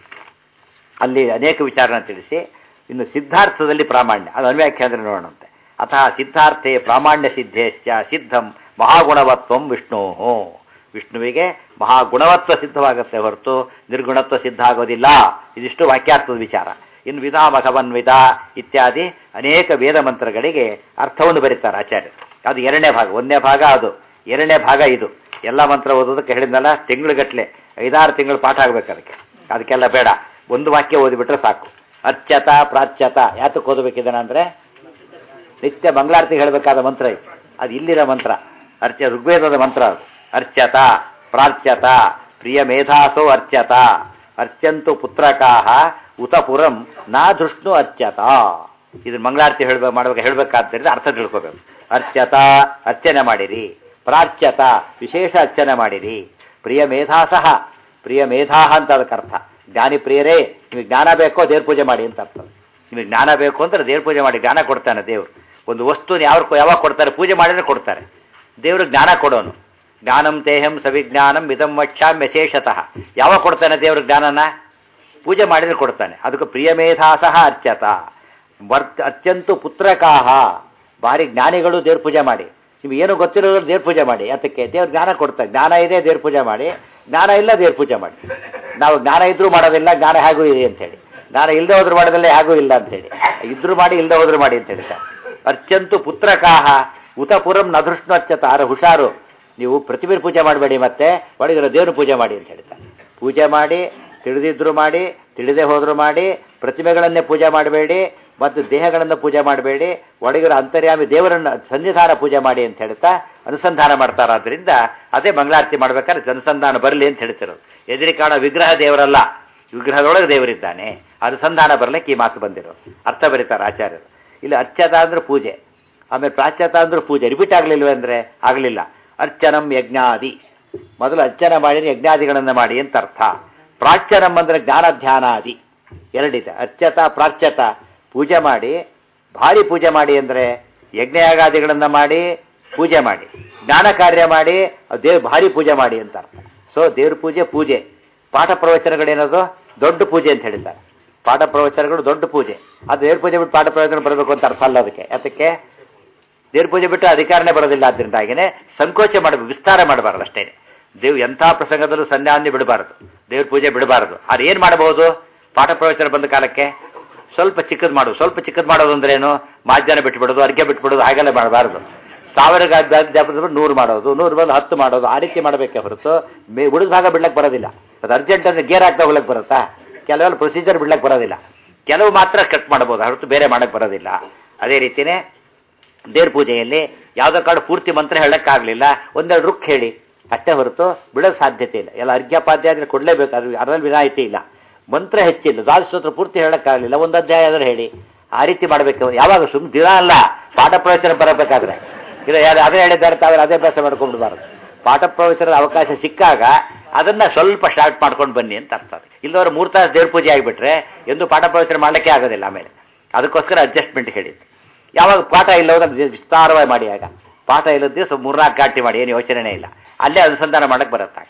ಅಲ್ಲಿ ಅನೇಕ ವಿಚಾರನ ತಿಳಿಸಿ ಇನ್ನು ಸಿದ್ಧಾರ್ಥದಲ್ಲಿ ಪ್ರಾಮಾಣ್ಯ ಅದು ಅನ್ವ್ಯಾಖ್ಯ ಅಂದರೆ ನೋಡೋಣಂತೆ ಅತಃ ಸಿದ್ಧಾರ್ಥೆ ಪ್ರಾಮಾಣ್ಯ ಸಿದ್ಧೇಶ್ಚ ಸಿದ್ಧಂ ಮಹಾಗುಣವತ್ವಂ ವಿಷ್ಣು ವಿಷ್ಣುವಿಗೆ ಮಹಾಗುಣವತ್ವ ಸಿದ್ಧವಾಗುತ್ತೆ ಹೊರತು ನಿರ್ಗುಣತ್ವ ಸಿದ್ಧ ಆಗೋದಿಲ್ಲ ಇದಿಷ್ಟು ವಾಕ್ಯಾರ್ಥದ ವಿಚಾರ ಇನ್ನು ವಿಧಾಮಘವನ್ವಿಧ ಇತ್ಯಾದಿ ಅನೇಕ ವೇದ ಮಂತ್ರಗಳಿಗೆ ಅರ್ಥವನ್ನು ಬರೀತಾರೆ ಆಚಾರ್ಯರು ಅದು ಎರಡನೇ ಭಾಗ ಒಂದನೇ ಭಾಗ ಅದು ಎರಡನೇ ಭಾಗ ಇದು ಎಲ್ಲ ಮಂತ್ರ ಓದೋದಕ್ಕೆ ಹೇಳಿದ್ನಲ್ಲ ತಿಂಗಳುಗಟ್ಟಲೆ ಐದಾರು ತಿಂಗಳು ಪಾಠ ಆಗ್ಬೇಕು ಅದಕ್ಕೆ ಅದಕ್ಕೆಲ್ಲ ಬೇಡ ಒಂದು ವಾಕ್ಯ ಓದಿಬಿಟ್ರೆ ಸಾಕು ಅರ್ಚತ ಪ್ರಾಚ್ಯತ ಯಾತಕ್ಕೆ ಓದಬೇಕಿದ್ದಾನೆ ಅಂದರೆ ನಿತ್ಯ ಮಂಗಳಾರತಿ ಹೇಳಬೇಕಾದ ಮಂತ್ರ ಇದು ಅದು ಇಲ್ಲಿನ ಮಂತ್ರ ಅರ್ಚ ಋಗ್ವೇದದ ಮಂತ್ರ ಅದು ಅರ್ಚತ ಪ್ರಾಚ್ಯತ ಪ್ರಿಯ ಮೇಧಾಸೋ ಅರ್ಚತ ಅರ್ಚಂತು ಪುತ್ರಕಾಹ ಉತಪುರಂ ನಾ ಧೃಷ್ಣು ಅರ್ಚತ ಇದು ಮಂಗಳಾರತಿ ಹೇಳ್ಬೇಕು ಮಾಡ್ಬೇಕು ಹೇಳ್ಬೇಕಾದ್ದರಿಂದ ಅರ್ಥ ತಿಳ್ಕೋಬೇಕು ಅರ್ಚತ ಅರ್ಚನೆ ಮಾಡಿರಿ ಪ್ರಾಚ್ಯತ ವಿಶೇಷ ಅರ್ಚನೆ ಮಾಡಿರಿ ಪ್ರಿಯ ಮೇಧಾಸಹ ಪ್ರಿಯ ಮೇಧಾಹ ಅಂತ ಅದಕ್ಕೆ ಅರ್ಥ ಜ್ಞಾನಿ ಪ್ರಿಯರೇ ನಿಮಗೆ ಜ್ಞಾನ ಬೇಕೋ ದೇವ್ರ ಪೂಜೆ ಮಾಡಿ ಅಂತ ಅರ್ಥ ನಿಮಗೆ ಜ್ಞಾನ ಬೇಕು ಅಂದ್ರೆ ದೇವ್ರ ಪೂಜೆ ಮಾಡಿ ಜ್ಞಾನ ಕೊಡ್ತಾನೆ ದೇವ್ರು ಒಂದು ವಸ್ತುನ ಯಾವ ಯಾವಾಗ ಕೊಡ್ತಾರೆ ಪೂಜೆ ಮಾಡಿದ್ರೆ ಕೊಡ್ತಾರೆ ದೇವರು ಜ್ಞಾನ ಕೊಡೋನು ಜ್ಞಾನಂ ತೇಹಂ ಸವಿಜ್ಞಾನಂ ಇದಂ ವಕ್ಷಾಂ ಯಶೇಷತಃ ಯಾವಾಗ ಕೊಡ್ತಾನೆ ದೇವ್ರ ಜ್ಞಾನನ ಪೂಜೆ ಮಾಡಿದ್ರೆ ಕೊಡ್ತಾನೆ ಅದಕ್ಕೆ ಪ್ರಿಯಮೇಧಾಸಹ ಅರ್ಚತ ವರ್ತ ಅತ್ಯಂತ ಪುತ್ರಕಾಹ ಭಾರಿ ಜ್ಞಾನಿಗಳು ದೇವ್ರ ಪೂಜೆ ಮಾಡಿ ನಿಮ್ಗೆ ಏನು ಗೊತ್ತಿರೋದು ದೇವ್ರ ಪೂಜೆ ಮಾಡಿ ಅದಕ್ಕೆ ದೇವ್ರ ಜ್ಞಾನ ಕೊಡ್ತಾರೆ ಜ್ಞಾನ ಇದೆ ದೇವ್ರ ಪೂಜೆ ಮಾಡಿ ಜ್ಞಾನ ಇಲ್ಲ ದೇವ್ರ ಪೂಜೆ ಮಾಡಿ ನಾವು ಜ್ಞಾನ ಇದ್ರೂ ಮಾಡೋದಿಲ್ಲ ಜ್ಞಾನ ಹೇಗೂ ಇದೆ ಅಂತೇಳಿ ಜ್ಞಾನ ಇಲ್ಲದೆ ಹೋದ್ರೂ ಮಾಡೋದಿಲ್ಲ ಹೇಗೂ ಇಲ್ಲ ಅಂತೇಳಿ ಇದ್ರೂ ಮಾಡಿ ಇಲ್ಲದೆ ಹೋದ್ರೂ ಮಾಡಿ ಅಂತ ಹೇಳ್ತಾರೆ ಅರ್ಚಂತು ಪುತ್ರಕಾಹ ಉತಪುರಂ ನದೃಷ್ಣು ಅರ್ಚತ ಅರೆ ಹುಷಾರು ನೀವು ಪ್ರತಿಮೆ ಪೂಜೆ ಮಾಡಬೇಡಿ ಮತ್ತೆ ಒಳಗಿರೋ ದೇವ್ರ ಪೂಜೆ ಮಾಡಿ ಅಂತ ಹೇಳ್ತಾರೆ ಪೂಜೆ ಮಾಡಿ ತಿಳಿದಿದ್ರು ಮಾಡಿ ತಿಳಿದೇ ಹೋದ್ರು ಮಾಡಿ ಪ್ರತಿಮೆಗಳನ್ನೇ ಪೂಜೆ ಮಾಡಬೇಡಿ ಮತ್ತು ದೇಹಗಳನ್ನು ಪೂಜೆ ಮಾಡಬೇಡಿ ಒಳಗಿರೋ ಅಂತರ್ಯಾಮಿ ದೇವರನ್ನು ಸನ್ನಿಧಾನ ಪೂಜೆ ಮಾಡಿ ಅಂತ ಹೇಳ್ತಾ ಅನುಸಂಧಾನ ಮಾಡ್ತಾರಾದ್ರಿಂದ ಅದೇ ಮಂಗಳಾರತಿ ಮಾಡ್ಬೇಕಾದ್ರೆ ಅನುಸಂಧಾನ ಬರಲಿ ಅಂತ ಹೇಳ್ತಿರೋದು ಎದುರಿ ಕಾಣೋ ವಿಗ್ರಹ ದೇವರಲ್ಲ ವಿಗ್ರಹದೊಳಗೆ ದೇವರಿದ್ದಾನೆ ಅನುಸಂಧಾನ ಬರಲಿಕ್ಕೆ ಈ ಮಾತು ಬಂದಿರೋದು ಅರ್ಥ ಬರೀತಾರೆ ಆಚಾರ್ಯರು ಇಲ್ಲಿ ಅರ್ಚತ ಅಂದ್ರೆ ಪೂಜೆ ಆಮೇಲೆ ಪ್ರಾಚ್ಯತ ಅಂದ್ರೆ ಪೂಜೆ ರಿಪೀಟ್ ಆಗಲಿಲ್ವೇ ಅಂದರೆ ಆಗಲಿಲ್ಲ ಅರ್ಚನಂ ಯಜ್ಞಾದಿ ಮೊದಲು ಅರ್ಚನೆ ಮಾಡಿ ಯಜ್ಞಾದಿಗಳನ್ನು ಮಾಡಿ ಅಂತ ಅರ್ಥ ಪ್ರಾಚ್ಯನಂ ಅಂದರೆ ಜ್ಞಾನ ಧ್ಯಾನಾದಿ ಎರಡಿದೆ ಅರ್ಚತ ಪ್ರಾಚ್ಯತ ಪೂಜೆ ಮಾಡಿ ಭಾರಿ ಪೂಜೆ ಮಾಡಿ ಅಂದರೆ ಯಜ್ಞಯಾಗಾದಿಗಳನ್ನು ಮಾಡಿ ಪೂಜೆ ಮಾಡಿ ಜ್ಞಾನ ಕಾರ್ಯ ಮಾಡಿ ದೇವ್ ಭಾರಿ ಪೂಜೆ ಮಾಡಿ ಅಂತ ಅರ್ಥ ಸೊ ದೇವ್ರ ಪೂಜೆ ಪೂಜೆ ಪಾಠ ಪ್ರವಚನಗಳೇನದು ದೊಡ್ಡ ಪೂಜೆ ಅಂತ ಹೇಳಿದ್ದಾರೆ ಪಾಠ ಪ್ರವಚನಗಳು ದೊಡ್ಡ ಪೂಜೆ ಅದು ದೇವ್ರ ಪೂಜೆ ಬಿಟ್ಟು ಪಾಠ ಪ್ರವಚನ ಬರಬೇಕು ಅಂತ ಅರ್ಥ ಅಲ್ಲ ಅದಕ್ಕೆ ಅದಕ್ಕೆ ದೇವ್ರ ಪೂಜೆ ಬಿಟ್ಟು ಅಧಿಕಾರನೇ ಬರೋದಿಲ್ಲ ಆದ್ದರಿಂದಾಗಿನೇ ಸಂಕೋಚ ಮಾಡಬೇಕು ವಿಸ್ತಾರ ಮಾಡಬಾರದು ಅಷ್ಟೇ ದೇವ್ ಎಂಥ ಪ್ರಸಂಗದಲ್ಲೂ ಸಂಧ್ಯಾವಂದಿ ಬಿಡಬಾರದು ದೇವ್ರ ಪೂಜೆ ಬಿಡಬಾರದು ಅದು ಏನು ಮಾಡಬಹುದು ಪಾಠ ಪ್ರವಚನ ಬಂದ ಕಾಲಕ್ಕೆ ಸ್ವಲ್ಪ ಚಿಕ್ಕದು ಮಾಡೋದು ಸ್ವಲ್ಪ ಚಿಕ್ಕದು ಮಾಡೋದು ಅಂದ್ರೇನು ಮಾಧ್ಯಾಹ್ನ ಬಿಟ್ಬಿಡೋದು ಅರ್ಘ್ಯ ಬಿಟ್ಬಿಡೋದು ಹಾಗೆಲ್ಲ ಮಾಡಬಾರ್ದು ಸಾವಿರ ಜಾಪದ ನೂರು ಮಾಡೋದು ನೂರು ಬಂದು ಹತ್ತು ಮಾಡೋದು ಆ ರೀತಿ ಮಾಡಬೇಕೆ ಹೊರತು ಮೇ ಉಳಿದ ಭಾಗ ಬಿಡ್ಲಕ್ಕೆ ಬರೋದಿಲ್ಲ ಅದು ಅರ್ಜೆಂಟ್ ಅಂದ್ರೆ ಗೇರ್ ಹಾಕ್ತಾ ಹೋಗ್ಲಕ್ಕೆ ಬರುತ್ತಾ ಕೆಲವೆಲ್ಲ ಪ್ರೊಸೀಜರ್ ಬಿಡ್ಲಕ್ಕೆ ಬರೋದಿಲ್ಲ ಕೆಲವು ಮಾತ್ರ ಕಟ್ ಮಾಡ್ಬೋದು ಹೊರತು ಬೇರೆ ಮಾಡಕ್ಕೆ ಬರೋದಿಲ್ಲ ಅದೇ ರೀತಿಯೇ ದೇವ್ರ ಪೂಜೆಯಲ್ಲಿ ಯಾವುದೋ ಕಾಡು ಪೂರ್ತಿ ಮಂತ್ರ ಹೇಳಕ್ಕಾಗಲಿಲ್ಲ ಒಂದೆರಡು ರುಕ್ ಹೇಳಿ ಅಷ್ಟೇ ಹೊರತು ಬಿಡೋದು ಸಾಧ್ಯತೆ ಇಲ್ಲ ಎಲ್ಲ ಅರ್ಘ್ಯಪಾದ್ಯ ಆದರೆ ಕೊಡಲೇಬೇಕು ಅದು ಅದರಲ್ಲಿ ವಿನಾಯಿತಿ ಇಲ್ಲ ಮಂತ್ರ ಹೆಚ್ಚಿಲ್ಲ ದ್ವಾದಶೋತ್ರ ಪೂರ್ತಿ ಹೇಳಕ್ಕಾಗಲಿಲ್ಲ ಒಂದು ಅಧ್ಯಾಯ ಆದರೂ ಹೇಳಿ ಆ ರೀತಿ ಮಾಡಬೇಕು ಯಾವಾಗ ಸುಮ್ ದಿನ ಅಲ್ಲ ಪಾಠ ಪ್ರವಚನ ಬರಬೇಕಾದ್ರೆ ಇದು ಯಾರು ಅದೇ ಹೇಳಿದ್ದಾರೆ ತಾವು ಅದೇ ಅಭ್ಯಾಸ ಮಾಡ್ಕೊಂಡ್ಬಿಡ್ಬಾರ್ದು ಪಾಠ ಪ್ರವಚನದ ಅವಕಾಶ ಸಿಕ್ಕಾಗ ಅದನ್ನ ಸ್ವಲ್ಪ ಸ್ಟಾರ್ಟ್ ಮಾಡ್ಕೊಂಡು ಬನ್ನಿ ಅಂತ ಅರ್ಥ ಇಲ್ಲವರು ಮೂರು ತಾಸು ದೇವ್ರ ಪೂಜೆ ಆಗಿಬಿಟ್ರೆ ಎಂದು ಪಾಠ ಪ್ರವಚನ ಮಾಡಲಿಕ್ಕೆ ಆಗೋದಿಲ್ಲ ಆಮೇಲೆ ಅದಕ್ಕೋಸ್ಕರ ಅಡ್ಜಸ್ಟ್ಮೆಂಟ್ ಹೇಳಿದ್ದು ಯಾವಾಗ ಪಾಠ ಇಲ್ಲದ ವಿಸ್ತಾರವಾಗಿ ಮಾಡಿ ಆಗ ಪಾಠ ಇಲ್ಲದ ದಿವಸ ಮೂರ್ನಾಲ್ಕು ಗಾಟಿ ಮಾಡಿ ಏನು ಯೋಚನೆನೇ ಇಲ್ಲ ಅಲ್ಲೇ ಅನುಸಂಧಾನ ಮಾಡಕ್ಕೆ ಬರುತ್ತಾಗ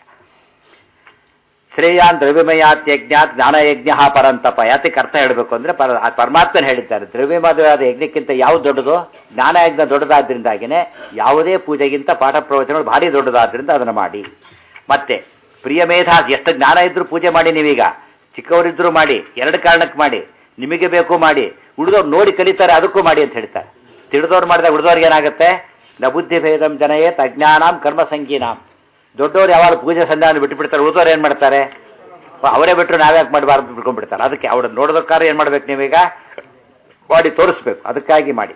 ಶ್ರೇಯಾನ್ ದ್ರವ್ಯಮಯಾತ್ ಯಜ್ಞಾತ್ ಜ್ಞಾನಯಜ್ಞ ಪರಂತಪ ಯಾತಕ್ಕೆ ಅರ್ಥ ಹೇಳಬೇಕು ಅಂದ್ರೆ ಪರ ಆ ಪರಮಾತ್ಮನ ಹೇಳಿದ್ದಾರೆ ದ್ರವ್ಯಮಯವಾದ ಯಜ್ಞಕ್ಕಿಂತ ಯಾವ್ದು ದೊಡ್ಡದು ಜ್ಞಾನಯಜ್ಞ ದೊಡ್ಡದಾದ್ರಿಂದಾಗಿನೇ ಯಾವುದೇ ಪೂಜೆಗಿಂತ ಪಾಠ ಪ್ರವಚನಗಳು ಭಾರಿ ದೊಡ್ಡದಾದ್ರಿಂದ ಅದನ್ನು ಮಾಡಿ ಮತ್ತೆ ಪ್ರಿಯ ಮೇಧಾ ಎಷ್ಟು ಜ್ಞಾನ ಇದ್ರೂ ಪೂಜೆ ಮಾಡಿ ನೀವೀಗ ಚಿಕ್ಕವರಿದ್ರೂ ಮಾಡಿ ಎರಡು ಕಾರಣಕ್ಕೆ ಮಾಡಿ ನಿಮಗೆ ಬೇಕು ಮಾಡಿ ಉಳಿದವ್ರು ನೋಡಿ ಕಲಿತಾರೆ ಅದಕ್ಕೂ ಮಾಡಿ ಅಂತ ಹೇಳ್ತಾರೆ ತಿಳಿದವ್ರು ಮಾಡಿದಾಗ ಉಳಿದವ್ರಿಗೆ ಏನಾಗುತ್ತೆ ನ ಬುದ್ಧಿ ಭೇದಂ ಜನಯೇ ತಜ್ಞಾನಾಂ ಕರ್ಮ ಸಂಗೀನಾಂ ದೊಡ್ಡವ್ರು ಯಾವಾಗ ಪೂಜೆ ಸಂಧಾನ ಬಿಟ್ಟು ಬಿಡ್ತಾರೆ ಉಳಿದವ್ರು ಏನು ಮಾಡ್ತಾರೆ ಅವರೇ ಬಿಟ್ಟರು ನಾವ್ಯಾಕೆ ಮಾಡಬಾರ್ದು ಬಿಟ್ಕೊಂಡ್ಬಿಡ್ತಾರೆ ಅದಕ್ಕೆ ಅವ್ರು ನೋಡೋದಕ್ಕಾದ್ರೆ ಏನು ಮಾಡ್ಬೇಕು ನೀವೀಗ ಮಾಡಿ ತೋರಿಸ್ಬೇಕು ಅದಕ್ಕಾಗಿ ಮಾಡಿ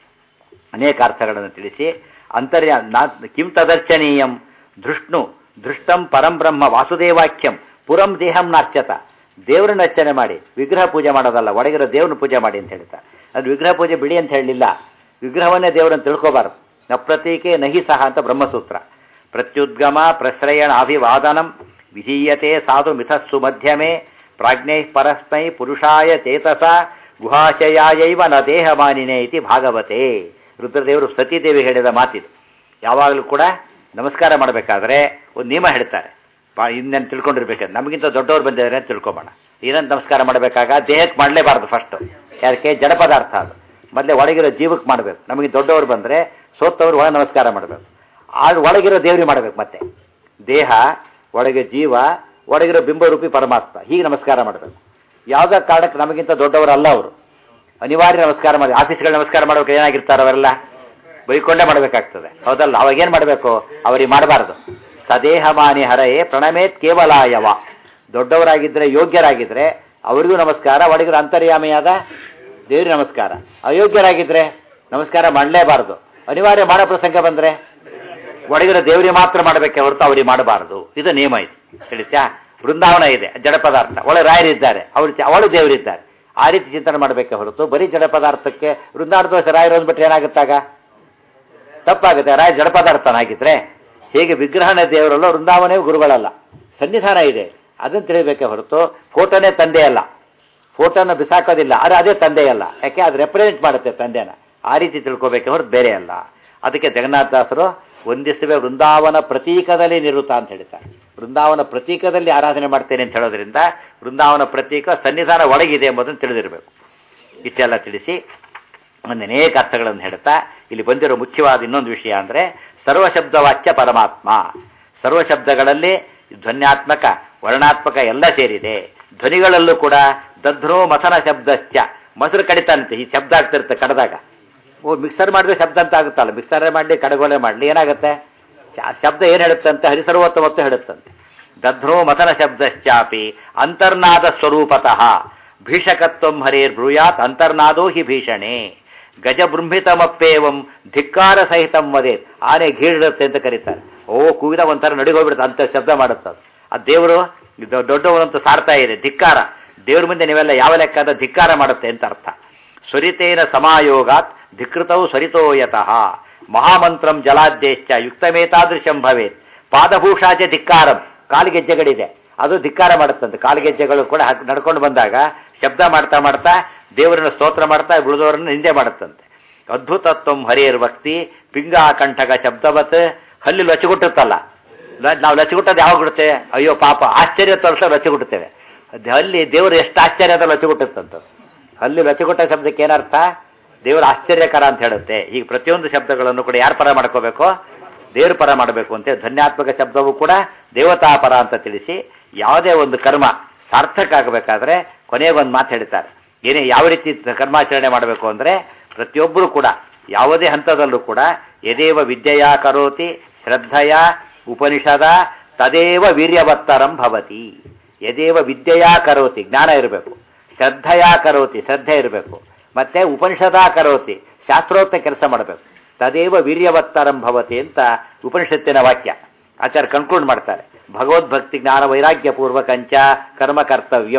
ಅನೇಕ ಅರ್ಥಗಳನ್ನು ತಿಳಿಸಿ ಅಂತರ್ಯ ನಾ ಕಿಂ ತದರ್ಚನೀಯಂ ದೃಷ್ಣು ದೃಷ್ಟಂ ಪರಂ ಬ್ರಹ್ಮ ವಾಸುದೇವಾಖ್ಯಂ ಪುರಂ ದೇಹಂ ನಾರ್ಚತ ದೇವರನ್ನ ಅರ್ಚನೆ ಮಾಡಿ ವಿಗ್ರಹ ಪೂಜೆ ಮಾಡೋದಲ್ಲ ಒಳಗಿರೋ ದೇವ್ರನ್ನ ಪೂಜೆ ಮಾಡಿ ಅಂತ ಹೇಳ್ತಾರೆ ಅದು ವಿಗ್ರಹ ಪೂಜೆ ಬಿಡಿ ಅಂತ ಹೇಳಲಿಲ್ಲ ವಿಗ್ರಹವನ್ನೇ ದೇವರನ್ನು ತಿಳ್ಕೋಬಾರದು ನ ಪ್ರತೀಕೆ ನಹಿ ಸಹ ಅಂತ ಬ್ರಹ್ಮಸೂತ್ರ ಪ್ರತ್ಯುದ್ಗಮ ಪ್ರಶ್ರಯಣ ಅಭಿವಾದನಂ ವಿಧೀಯತೆ ಸಾಧು ಮಿಥಸ್ಸು ಮಧ್ಯಮೆ ಪ್ರಾಜ್ಞೈ ಪರಸ್ಮೈ ಪುರುಷಾಯ ಚೇತಸ ಗುಹಾಶಯಾಯೈವ ನ ದೇಹಮಾನಿನೇ ಇತಿ ಭಾಗವತೆ ರುದ್ರದೇವರು ಸತೀದೇವಿ ಹೇಳಿದ ಮಾತಿದು ಯಾವಾಗಲೂ ಕೂಡ ನಮಸ್ಕಾರ ಮಾಡಬೇಕಾದ್ರೆ ಒಂದು ನಿಯಮ ಹೇಳ್ತಾರೆ ಬಾ ಇನ್ನೇನು ತಿಳ್ಕೊಂಡಿರ್ಬೇಕು ನಮಗಿಂತ ದೊಡ್ಡವ್ರು ಬಂದಿದ್ದಾರೆ ಅಂತ ತಿಳ್ಕೊಬೋಣ ಏನಂತ ನಮಸ್ಕಾರ ಮಾಡಬೇಕಾಗ ದೇಹಕ್ಕೆ ಮಾಡಲೇಬಾರ್ದು ಫಸ್ಟು ಯಾಕೆ ಜಡ ಪದಾರ್ಥ ಅದು ಮೊದಲೇ ಒಳಗಿರೋ ಜೀವಕ್ಕೆ ಮಾಡಬೇಕು ನಮಗೆ ದೊಡ್ಡವರು ಬಂದರೆ ಸೋತವ್ರು ಒಳ ನಮಸ್ಕಾರ ಮಾಡಬೇಕು ಆ ಒಳಗಿರೋ ದೇವ್ರಿಗೆ ಮಾಡಬೇಕು ಮತ್ತೆ ದೇಹ ಒಳಗೆ ಜೀವ ಒಳಗಿರೋ ಬಿಂಬರೂಪಿ ಪರಮಾತ್ಮ ಹೀಗೆ ನಮಸ್ಕಾರ ಮಾಡಬೇಕು ಯಾವುದೇ ಕಾರಣಕ್ಕೆ ನಮಗಿಂತ ದೊಡ್ಡವರಲ್ಲ ಅವರು ಅನಿವಾರ್ಯ ನಮಸ್ಕಾರ ಮಾಡಿ ಆಫೀಸ್ಗಳು ನಮಸ್ಕಾರ ಮಾಡ್ಬೇಕು ಏನಾಗಿರ್ತಾರೆ ಅವರೆಲ್ಲ ಬೈಕೊಂಡೇ ಮಾಡಬೇಕಾಗ್ತದೆ ಹೌದಲ್ಲ ಅವಾಗ ಏನು ಮಾಡಬೇಕು ಅವರಿಗೆ ಮಾಡಬಾರ್ದು ಸದೇಹ ಮಾನಿ ಹರಯೇ ಪ್ರಣಮೇತ್ ಕೇವಲಾಯವ ದೊಡ್ಡವರಾಗಿದ್ದರೆ ಯೋಗ್ಯರಾಗಿದ್ದರೆ ಅವರಿಗೂ ನಮಸ್ಕಾರ ಒಳಗಿರೋ ಅಂತರ್ಯಾಮಿಯಾದ ದೇವ್ರಿಗೆ ನಮಸ್ಕಾರ ಅಯೋಗ್ಯರಾಗಿದ್ದರೆ ನಮಸ್ಕಾರ ಮಾಡಲೇಬಾರ್ದು ಅನಿವಾರ್ಯ ಮಾಡೋ ಪ್ರಸಂಗ ಬಂದರೆ ಒಳಗಿರೋ ದೇವರಿಗೆ ಮಾತ್ರ ಮಾಡಬೇಕೆ ಹೊರತು ಅವರಿಗೆ ಮಾಡಬಾರದು ಇದು ನಿಯಮ ಇದು ತಿಳಿತಾ ಬೃಂದಾವನ ಇದೆ ಜಡ ಪದಾರ್ಥ ಒಳ್ಳೆ ರಾಯರಿದ್ದಾರೆ ಅವರು ಅವಳು ದೇವರಿದ್ದಾರೆ ಆ ರೀತಿ ಚಿಂತನೆ ಮಾಡಬೇಕೆ ಹೊರತು ಬರೀ ಜಡ ಪದಾರ್ಥಕ್ಕೆ ವೃಂದಾವನ ದೋಷ ರಾಯರೋದು ಬಿಟ್ಟರೆ ಏನಾಗುತ್ತಾಗ ತಪ್ಪಾಗುತ್ತೆ ರಾಯ ಜಡ ಪದಾರ್ಥನಾಗಿದ್ರೆ ಹೇಗೆ ವಿಗ್ರಹಣ ದೇವರಲ್ಲ ವೃಂದಾವನೇ ಗುರುಗಳಲ್ಲ ಸನ್ನಿಧಾನ ಇದೆ ಅದನ್ನು ತಿಳಿಬೇಕೆ ಹೊರತು ಫೋಟೋನೇ ತಂದೆ ಅಲ್ಲ ಫೋಟೋನ ಬಿಸಾಕೋದಿಲ್ಲ ಆದರೆ ಅದೇ ತಂದೆ ಅಲ್ಲ ಯಾಕೆ ಅದು ರೆಪ್ರೆಸೆಂಟ್ ಮಾಡುತ್ತೆ ತಂದೆನ ಆ ರೀತಿ ತಿಳ್ಕೋಬೇಕೆ ಹೊರತು ಬೇರೆ ಅಲ್ಲ ಅದಕ್ಕೆ ಜಗನ್ನಾಥದಾಸರು ಒಂದಿಸುವೆ ವೃಂದಾವನ ಪ್ರತೀಕದಲ್ಲಿ ನಿರುತ ಅಂತ ಹೇಳ್ತಾರೆ ವೃಂದಾವನ ಪ್ರತೀಕದಲ್ಲಿ ಆರಾಧನೆ ಮಾಡ್ತೇನೆ ಅಂತ ಹೇಳೋದ್ರಿಂದ ವೃಂದಾವನ ಪ್ರತೀಕ ಸನ್ನಿಧಾನ ಒಳಗಿದೆ ಎಂಬುದನ್ನು ತಿಳಿದಿರಬೇಕು ಇಷ್ಟೆಲ್ಲ ತಿಳಿಸಿ ಒಂದು ಅನೇಕ ಅರ್ಥಗಳನ್ನು ಹೇಳ್ತಾ ಇಲ್ಲಿ ಬಂದಿರೋ ಮುಖ್ಯವಾದ ಇನ್ನೊಂದು ವಿಷಯ ಅಂದರೆ ಸರ್ವಶಬ್ದವಾಚ್ಯ ಪರಮಾತ್ಮ ಸರ್ವಶಬ್ದಗಳಲ್ಲಿ ಧ್ವನ್ಯಾತ್ಮಕ ವರ್ಣಾತ್ಮಕ ಎಲ್ಲ ಸೇರಿದೆ ಧ್ವನಿಗಳಲ್ಲೂ ಕೂಡ ದಧ್ರೋ ಮಥನ ಶಬ್ದಶ್ಚ ಮೊಸರು ಕಡಿತಾನಂತೆ ಈ ಶಬ್ದ ಆಗ್ತಿರುತ್ತೆ ಕಡದಾಗ ಓ ಮಿಕ್ಸರ್ ಮಾಡಿದ್ರೆ ಶಬ್ದ ಅಂತ ಆಗುತ್ತಲ್ಲ ಮಿಕ್ಸರ್ ಮಾಡಲಿ ಕಡಗೋಲೆ ಮಾಡಲಿ ಏನಾಗುತ್ತೆ ಶಬ್ದ ಏನು ಹೇಳುತ್ತಂತೆ ಹರಿಸರ್ವೋತ್ತಮತ್ತು ಹೇಳುತ್ತಂತೆ ದಧ್ರೋ ಮಥನ ಶಬ್ದಶ್ಚಾಪಿ ಅಂತರ್ನಾದ ಸ್ವರೂಪತಃ ಭೀಷಕತ್ವಂ ಹರೇರ್ ಬ್ರೂಯಾತ್ ಅಂತರ್ನಾದೋ ಹಿ ಭೀಷಣೆ ಗಜಬೃಂಹಿತಮಪ್ಪೇವಂ ಧಿಕ್ಕಾರ ಸಹಿತಂ ವದೇತ್ ಆನೆ ಗೀಳಿಡುತ್ತೆ ಅಂತ ಕರೀತಾರೆ ಓ ಕೂಗಿದ ಒಂಥರ ನಡಿಗೋಗ್ಬಿಡುತ್ತೆ ಅಂತ ಶಬ್ದ ಮಾಡುತ್ತೆ ಅದು ಆ ದೇವರು ದೊಡ್ಡವರಂತೂ ಸಾರ್ತಾ ಇದೆ ಧಿಕ್ಕಾರ ದೇವ್ರ ಮುಂದೆ ನೀವೆಲ್ಲ ಯಾವ ಲೆಕ್ಕದ ಧಿಕ್ಕಾರ ಮಾಡುತ್ತೆ ಅಂತ ಅರ್ಥ ಸ್ವರಿತೇನ ಸಮಾಯೋಗಾತ್ ಧಿಕೃತವು ಸ್ವರಿತೋಯತಃ ಮಹಾಮಂತ್ರಂ ಜಲಾದ್ದೇಶ್ಚ ಯುಕ್ತಮೇತಾದೃಶಂ ಭವೇತ್ ಪಾದಭೂಷಾಚ ಧಿಕ್ಕಾರಂ ಕಾಲಿಗೆಜ್ಜೆಗಳಿದೆ ಅದು ಧಿಕ್ಕಾರ ಮಾಡುತ್ತಂತೆ ಕಾಲಿಗೆಜ್ಜೆಗಳು ಕೂಡ ನಡ್ಕೊಂಡು ಬಂದಾಗ ಶಬ್ದ ಮಾಡ್ತಾ ಮಾಡ್ತಾ ದೇವರನ್ನ ಸ್ತೋತ್ರ ಮಾಡ್ತಾ ಉಳಿದವರನ್ನ ನಿಂದೆ ಮಾಡುತ್ತಂತೆ ಅದ್ಭುತತ್ವಂ ಹರಿಯರ್ ಭಕ್ತಿ ಪಿಂಗಾಕಂಠಗ ಶಬ್ದವತ್ ಹಲ್ಲಿ ಲಚ್ಚುಗುಟ್ಟುತ್ತಲ್ಲ ನಾವು ಲಚ್ಚುಗುಟ್ಟೋದು ಯಾವಾಗ ಬಿಡುತ್ತೆ ಅಯ್ಯೋ ಪಾಪ ಆಶ್ಚರ್ಯ ತೋರಿಸ ಲಚ್ಚುಗುಟ್ಟುತ್ತೇವೆ ಅಲ್ಲಿ ದೇವರು ಎಷ್ಟು ಆಶ್ಚರ್ಯದ ಲಚ್ಚುಗುಟ್ಟುತ್ತಂತ ಅಲ್ಲಿ ಲಚ್ಚುಗುಟ್ಟ ಶಬ್ದಕ್ಕೆ ಏನರ್ಥ ದೇವರ ಆಶ್ಚರ್ಯಕರ ಅಂತ ಹೇಳುತ್ತೆ ಈಗ ಪ್ರತಿಯೊಂದು ಶಬ್ದಗಳನ್ನು ಕೂಡ ಯಾರ ಪರ ಮಾಡ್ಕೋಬೇಕು ದೇವ್ರ ಪರ ಮಾಡಬೇಕು ಅಂತ ಧನ್ಯಾತ್ಮಕ ಶಬ್ದವು ಕೂಡ ದೇವತಾ ಪರ ಅಂತ ತಿಳಿಸಿ ಯಾವುದೇ ಒಂದು ಕರ್ಮ ಸಾರ್ಥಕ ಆಗಬೇಕಾದ್ರೆ ಕೊನೆಗೊಂದು ಮಾತು ಹೇಳ್ತಾರೆ ಏನೇ ಯಾವ ರೀತಿ ಕರ್ಮಾಚರಣೆ ಮಾಡಬೇಕು ಅಂದರೆ ಪ್ರತಿಯೊಬ್ಬರು ಕೂಡ ಯಾವುದೇ ಹಂತದಲ್ಲೂ ಕೂಡ ಯದೇವ ವಿದ್ಯೆಯ ಕರೋತಿ ಶ್ರದ್ಧೆಯ ಉಪನಿಷದ ತದೇವ ವೀರ್ಯವತ್ತರಂ ಭವತಿ ಯದೇವ ವಿದ್ಯೆಯ ಕರೋತಿ ಜ್ಞಾನ ಇರಬೇಕು ಶ್ರದ್ಧೆಯ ಕರೋತಿ ಶ್ರದ್ಧೆ ಇರಬೇಕು ಮತ್ತೆ ಉಪನಿಷದ ಕರೋತಿ ಶಾಸ್ತ್ರೋಕ್ತ ಕೆಲಸ ಮಾಡಬೇಕು ತದೇವ ವೀರ್ಯವತ್ತರಂ ಭವತಿ ಅಂತ ಉಪನಿಷತ್ತಿನ ವಾಕ್ಯ ಆಚಾರ್ಯ ಕನ್ಕ್ಲೂಡ್ ಮಾಡ್ತಾರೆ ಭಗವದ್ಭಕ್ತಿ ಜ್ಞಾನ ವೈರಾಗ್ಯ ಪೂರ್ವಕಂಚ ಕರ್ಮ ಕರ್ತವ್ಯಂ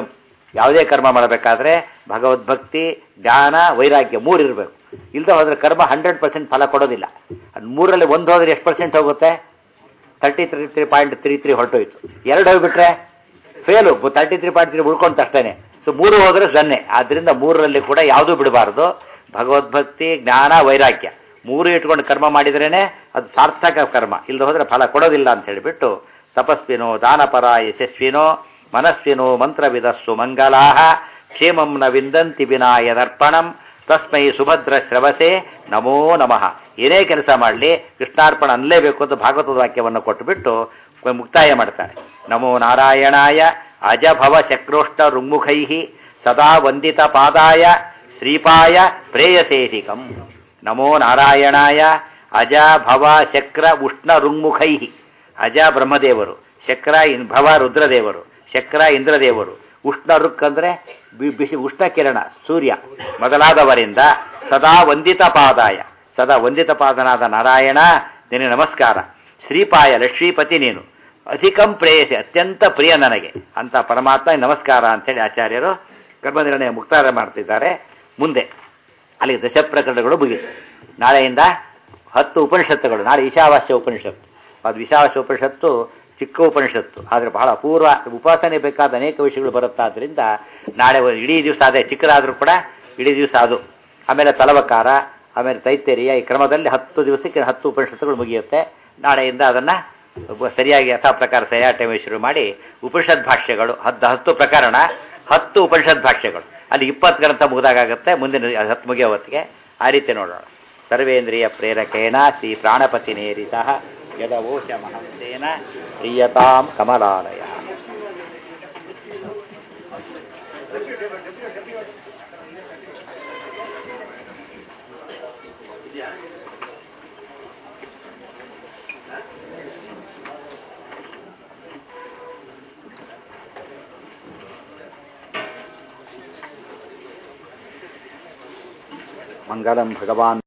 ಯಾವುದೇ ಕರ್ಮ ಮಾಡಬೇಕಾದ್ರೆ ಭಗವದ್ಭಕ್ತಿ ಜ್ಞಾನ ವೈರಾಗ್ಯ ಮೂರು ಇರಬೇಕು ಇಲ್ಲದೆ ಹೋದ್ರೆ ಕರ್ಮ ಹಂಡ್ರೆಡ್ ಪರ್ಸೆಂಟ್ ಫಲ ಕೊಡೋದಿಲ್ಲ ಅದು ಮೂರಲ್ಲಿ ಒಂದು ಹೋದ್ರೆ ಎಷ್ಟು ಪರ್ಸೆಂಟ್ ಹೋಗುತ್ತೆ thirty three three point three three ಹೊರಟೋಯ್ತು ಎರಡು ಹೋಗ್ಬಿಟ್ರೆ fail thirty three point three ಉಳ್ಕೊಂತ ಅಷ್ಟೇನೆ ಸೊ ಮೂರು ಹೋದ್ರೆ ಸೊನ್ನೆ ಆದ್ದರಿಂದ ಮೂರರಲ್ಲಿ ಕೂಡ ಯಾವುದೂ ಬಿಡಬಾರ್ದು ಭಗವದ್ಭಕ್ತಿ ಜ್ಞಾನ ವೈರಾಗ್ಯ ಮೂರು ಇಟ್ಕೊಂಡು ಕರ್ಮ ಮಾಡಿದ್ರೇನೆ ಅದು ಸಾರ್ಥಕ ಕರ್ಮ ಇಲ್ಲದೆ ಹೋದ್ರೆ ಫಲ ಕೊಡೋದಿಲ್ಲ ಅಂತ ಹೇಳಿಬಿಟ್ಟು ತಪಸ್ವಿನೋ ದಾನಪರ ಯಶಸ್ವಿನೋ ಮನಸ್ವಿನೋ ಮಂತ್ರವಿದಸ್ಸು ಮಂಗಲಾಹ ಕ್ಷೇಮಂ ನ ವಿಂದಂತಿ ವಿನಾಯ ದರ್ಪಣಂ ತಸ್ಮೈ ಸುಭದ್ರ ಶ್ರವಸೆ ನಮೋ ನಮಃ ಏನೇ ಕೆಲಸ ಮಾಡಲಿ ಕೃಷ್ಣಾರ್ಪಣ ಅನ್ನಲೇಬೇಕು ಅಂತ ಭಾಗವತದ ವಾಕ್ಯವನ್ನು ಕೊಟ್ಟುಬಿಟ್ಟು ಮುಕ್ತಾಯ ಮಾಡ್ತಾರೆ ನಮೋ ನಾರಾಯಣಾಯ ಅಜಭವ ಚಕ್ರೋಷ್ಟ ರುಂಗುಖೈ ಸದಾ ವಂದಿತ ಪಾದಾಯ ಶ್ರೀಪಾಯ ಪ್ರೇಯಸೇಧಿಕಂ ನಮೋ ನಾರಾಯಣಾಯ ಅಜ ಭವ ಚಕ್ರ ಉಷ್ಣ ರುಂಗುಖೈ ಅಜ ಬ್ರಹ್ಮದೇವರು ಚಕ್ರ ಇನ್ ಭವ ರುದ್ರದೇವರು ಚಕ್ರ ಇಂದ್ರದೇವರು ಉಷ್ಣ ರುಕ್ ಅಂದರೆ ಬಿಸಿ ಉಷ್ಣ ಕಿರಣ ಸೂರ್ಯ ಮೊದಲಾದವರಿಂದ ಸದಾ ವಂದಿತ ಪಾದಾಯ ಸದಾ ವಂದಿತ ಪಾದನಾದ ನಾರಾಯಣ ನಿನಗೆ ನಮಸ್ಕಾರ ಶ್ರೀಪಾಯ ಲಕ್ಷ್ಮೀಪತಿ ನೀನು ಅಧಿಕಂ ಪ್ರೇಯಸಿ ಅತ್ಯಂತ ಪ್ರಿಯ ನನಗೆ ಅಂತ ಪರಮಾತ್ಮ ನಮಸ್ಕಾರ ಅಂತೇಳಿ ಆಚಾರ್ಯರು ಕರ್ಮನಿರ್ಣಯ ಮುಕ್ತಾರ ಮಾಡ್ತಿದ್ದಾರೆ ಮುಂದೆ ಅಲ್ಲಿ ದಶಪ್ರಕರಣಗಳು ಮುಗಿತು ನಾಳೆಯಿಂದ ಹತ್ತು ಉಪನಿಷತ್ತುಗಳು ನಾಳೆ ಈಶಾವಾಸ್ಯ ಉಪನಿಷತ್ತು ಅದು ಈಶಾವಾಸ್ಯ ಉಪನಿಷತ್ತು ಚಿಕ್ಕ ಉಪನಿಷತ್ತು ಆದರೆ ಬಹಳ ಅಪೂರ್ವ ಉಪಾಸನೆ ಬೇಕಾದ ಅನೇಕ ವಿಷಯಗಳು ಬರುತ್ತಾದ್ರಿಂದ ನಾಳೆ ಒಂದು ಇಡೀ ದಿವಸ ಅದೇ ಚಿಕ್ಕದಾದರೂ ಕೂಡ ಇಡೀ ದಿವಸ ಅದು ಆಮೇಲೆ ತಲವಕಾರ ಆಮೇಲೆ ತೈತೇರಿಯ ಈ ಕ್ರಮದಲ್ಲಿ ಹತ್ತು ದಿವಸಕ್ಕೆ ಹತ್ತು ಉಪನಿಷತ್ತುಗಳು ಮುಗಿಯುತ್ತೆ ನಾಳೆಯಿಂದ ಅದನ್ನು ಸರಿಯಾಗಿ ಯಥಾ ಪ್ರಕಾರ ಸಯಾಟಮೆ ಶುರು ಮಾಡಿ ಉಪನಿಷತ್ ಭಾಷ್ಯಗಳು ಹತ್ತು ಹತ್ತು ಪ್ರಕರಣ ಹತ್ತು ಉಪನಿಷತ್ ಭಾಷ್ಯಗಳು ಅಲ್ಲಿ ಇಪ್ಪತ್ತು ಗ್ರಂಥ ಮುಗಿದಾಗುತ್ತೆ ಮುಂದಿನ ಹತ್ತು ಮುಗಿಯೋ ಹೊತ್ತಿಗೆ ಆ ರೀತಿ ನೋಡೋಣ ಸರ್ವೇಂದ್ರಿಯ ಪ್ರೇರಕೇಣ ಶ್ರೀ ಪ್ರಾಣಪತಿ ನೇರಿತಃ ಯದವೋಶ ಮಹಂಸೇನ ಪ್ರಿಯತಾಂ ಕಮಲಾಲಯ ಮಂಗಲಂ ಭಗವಾನ್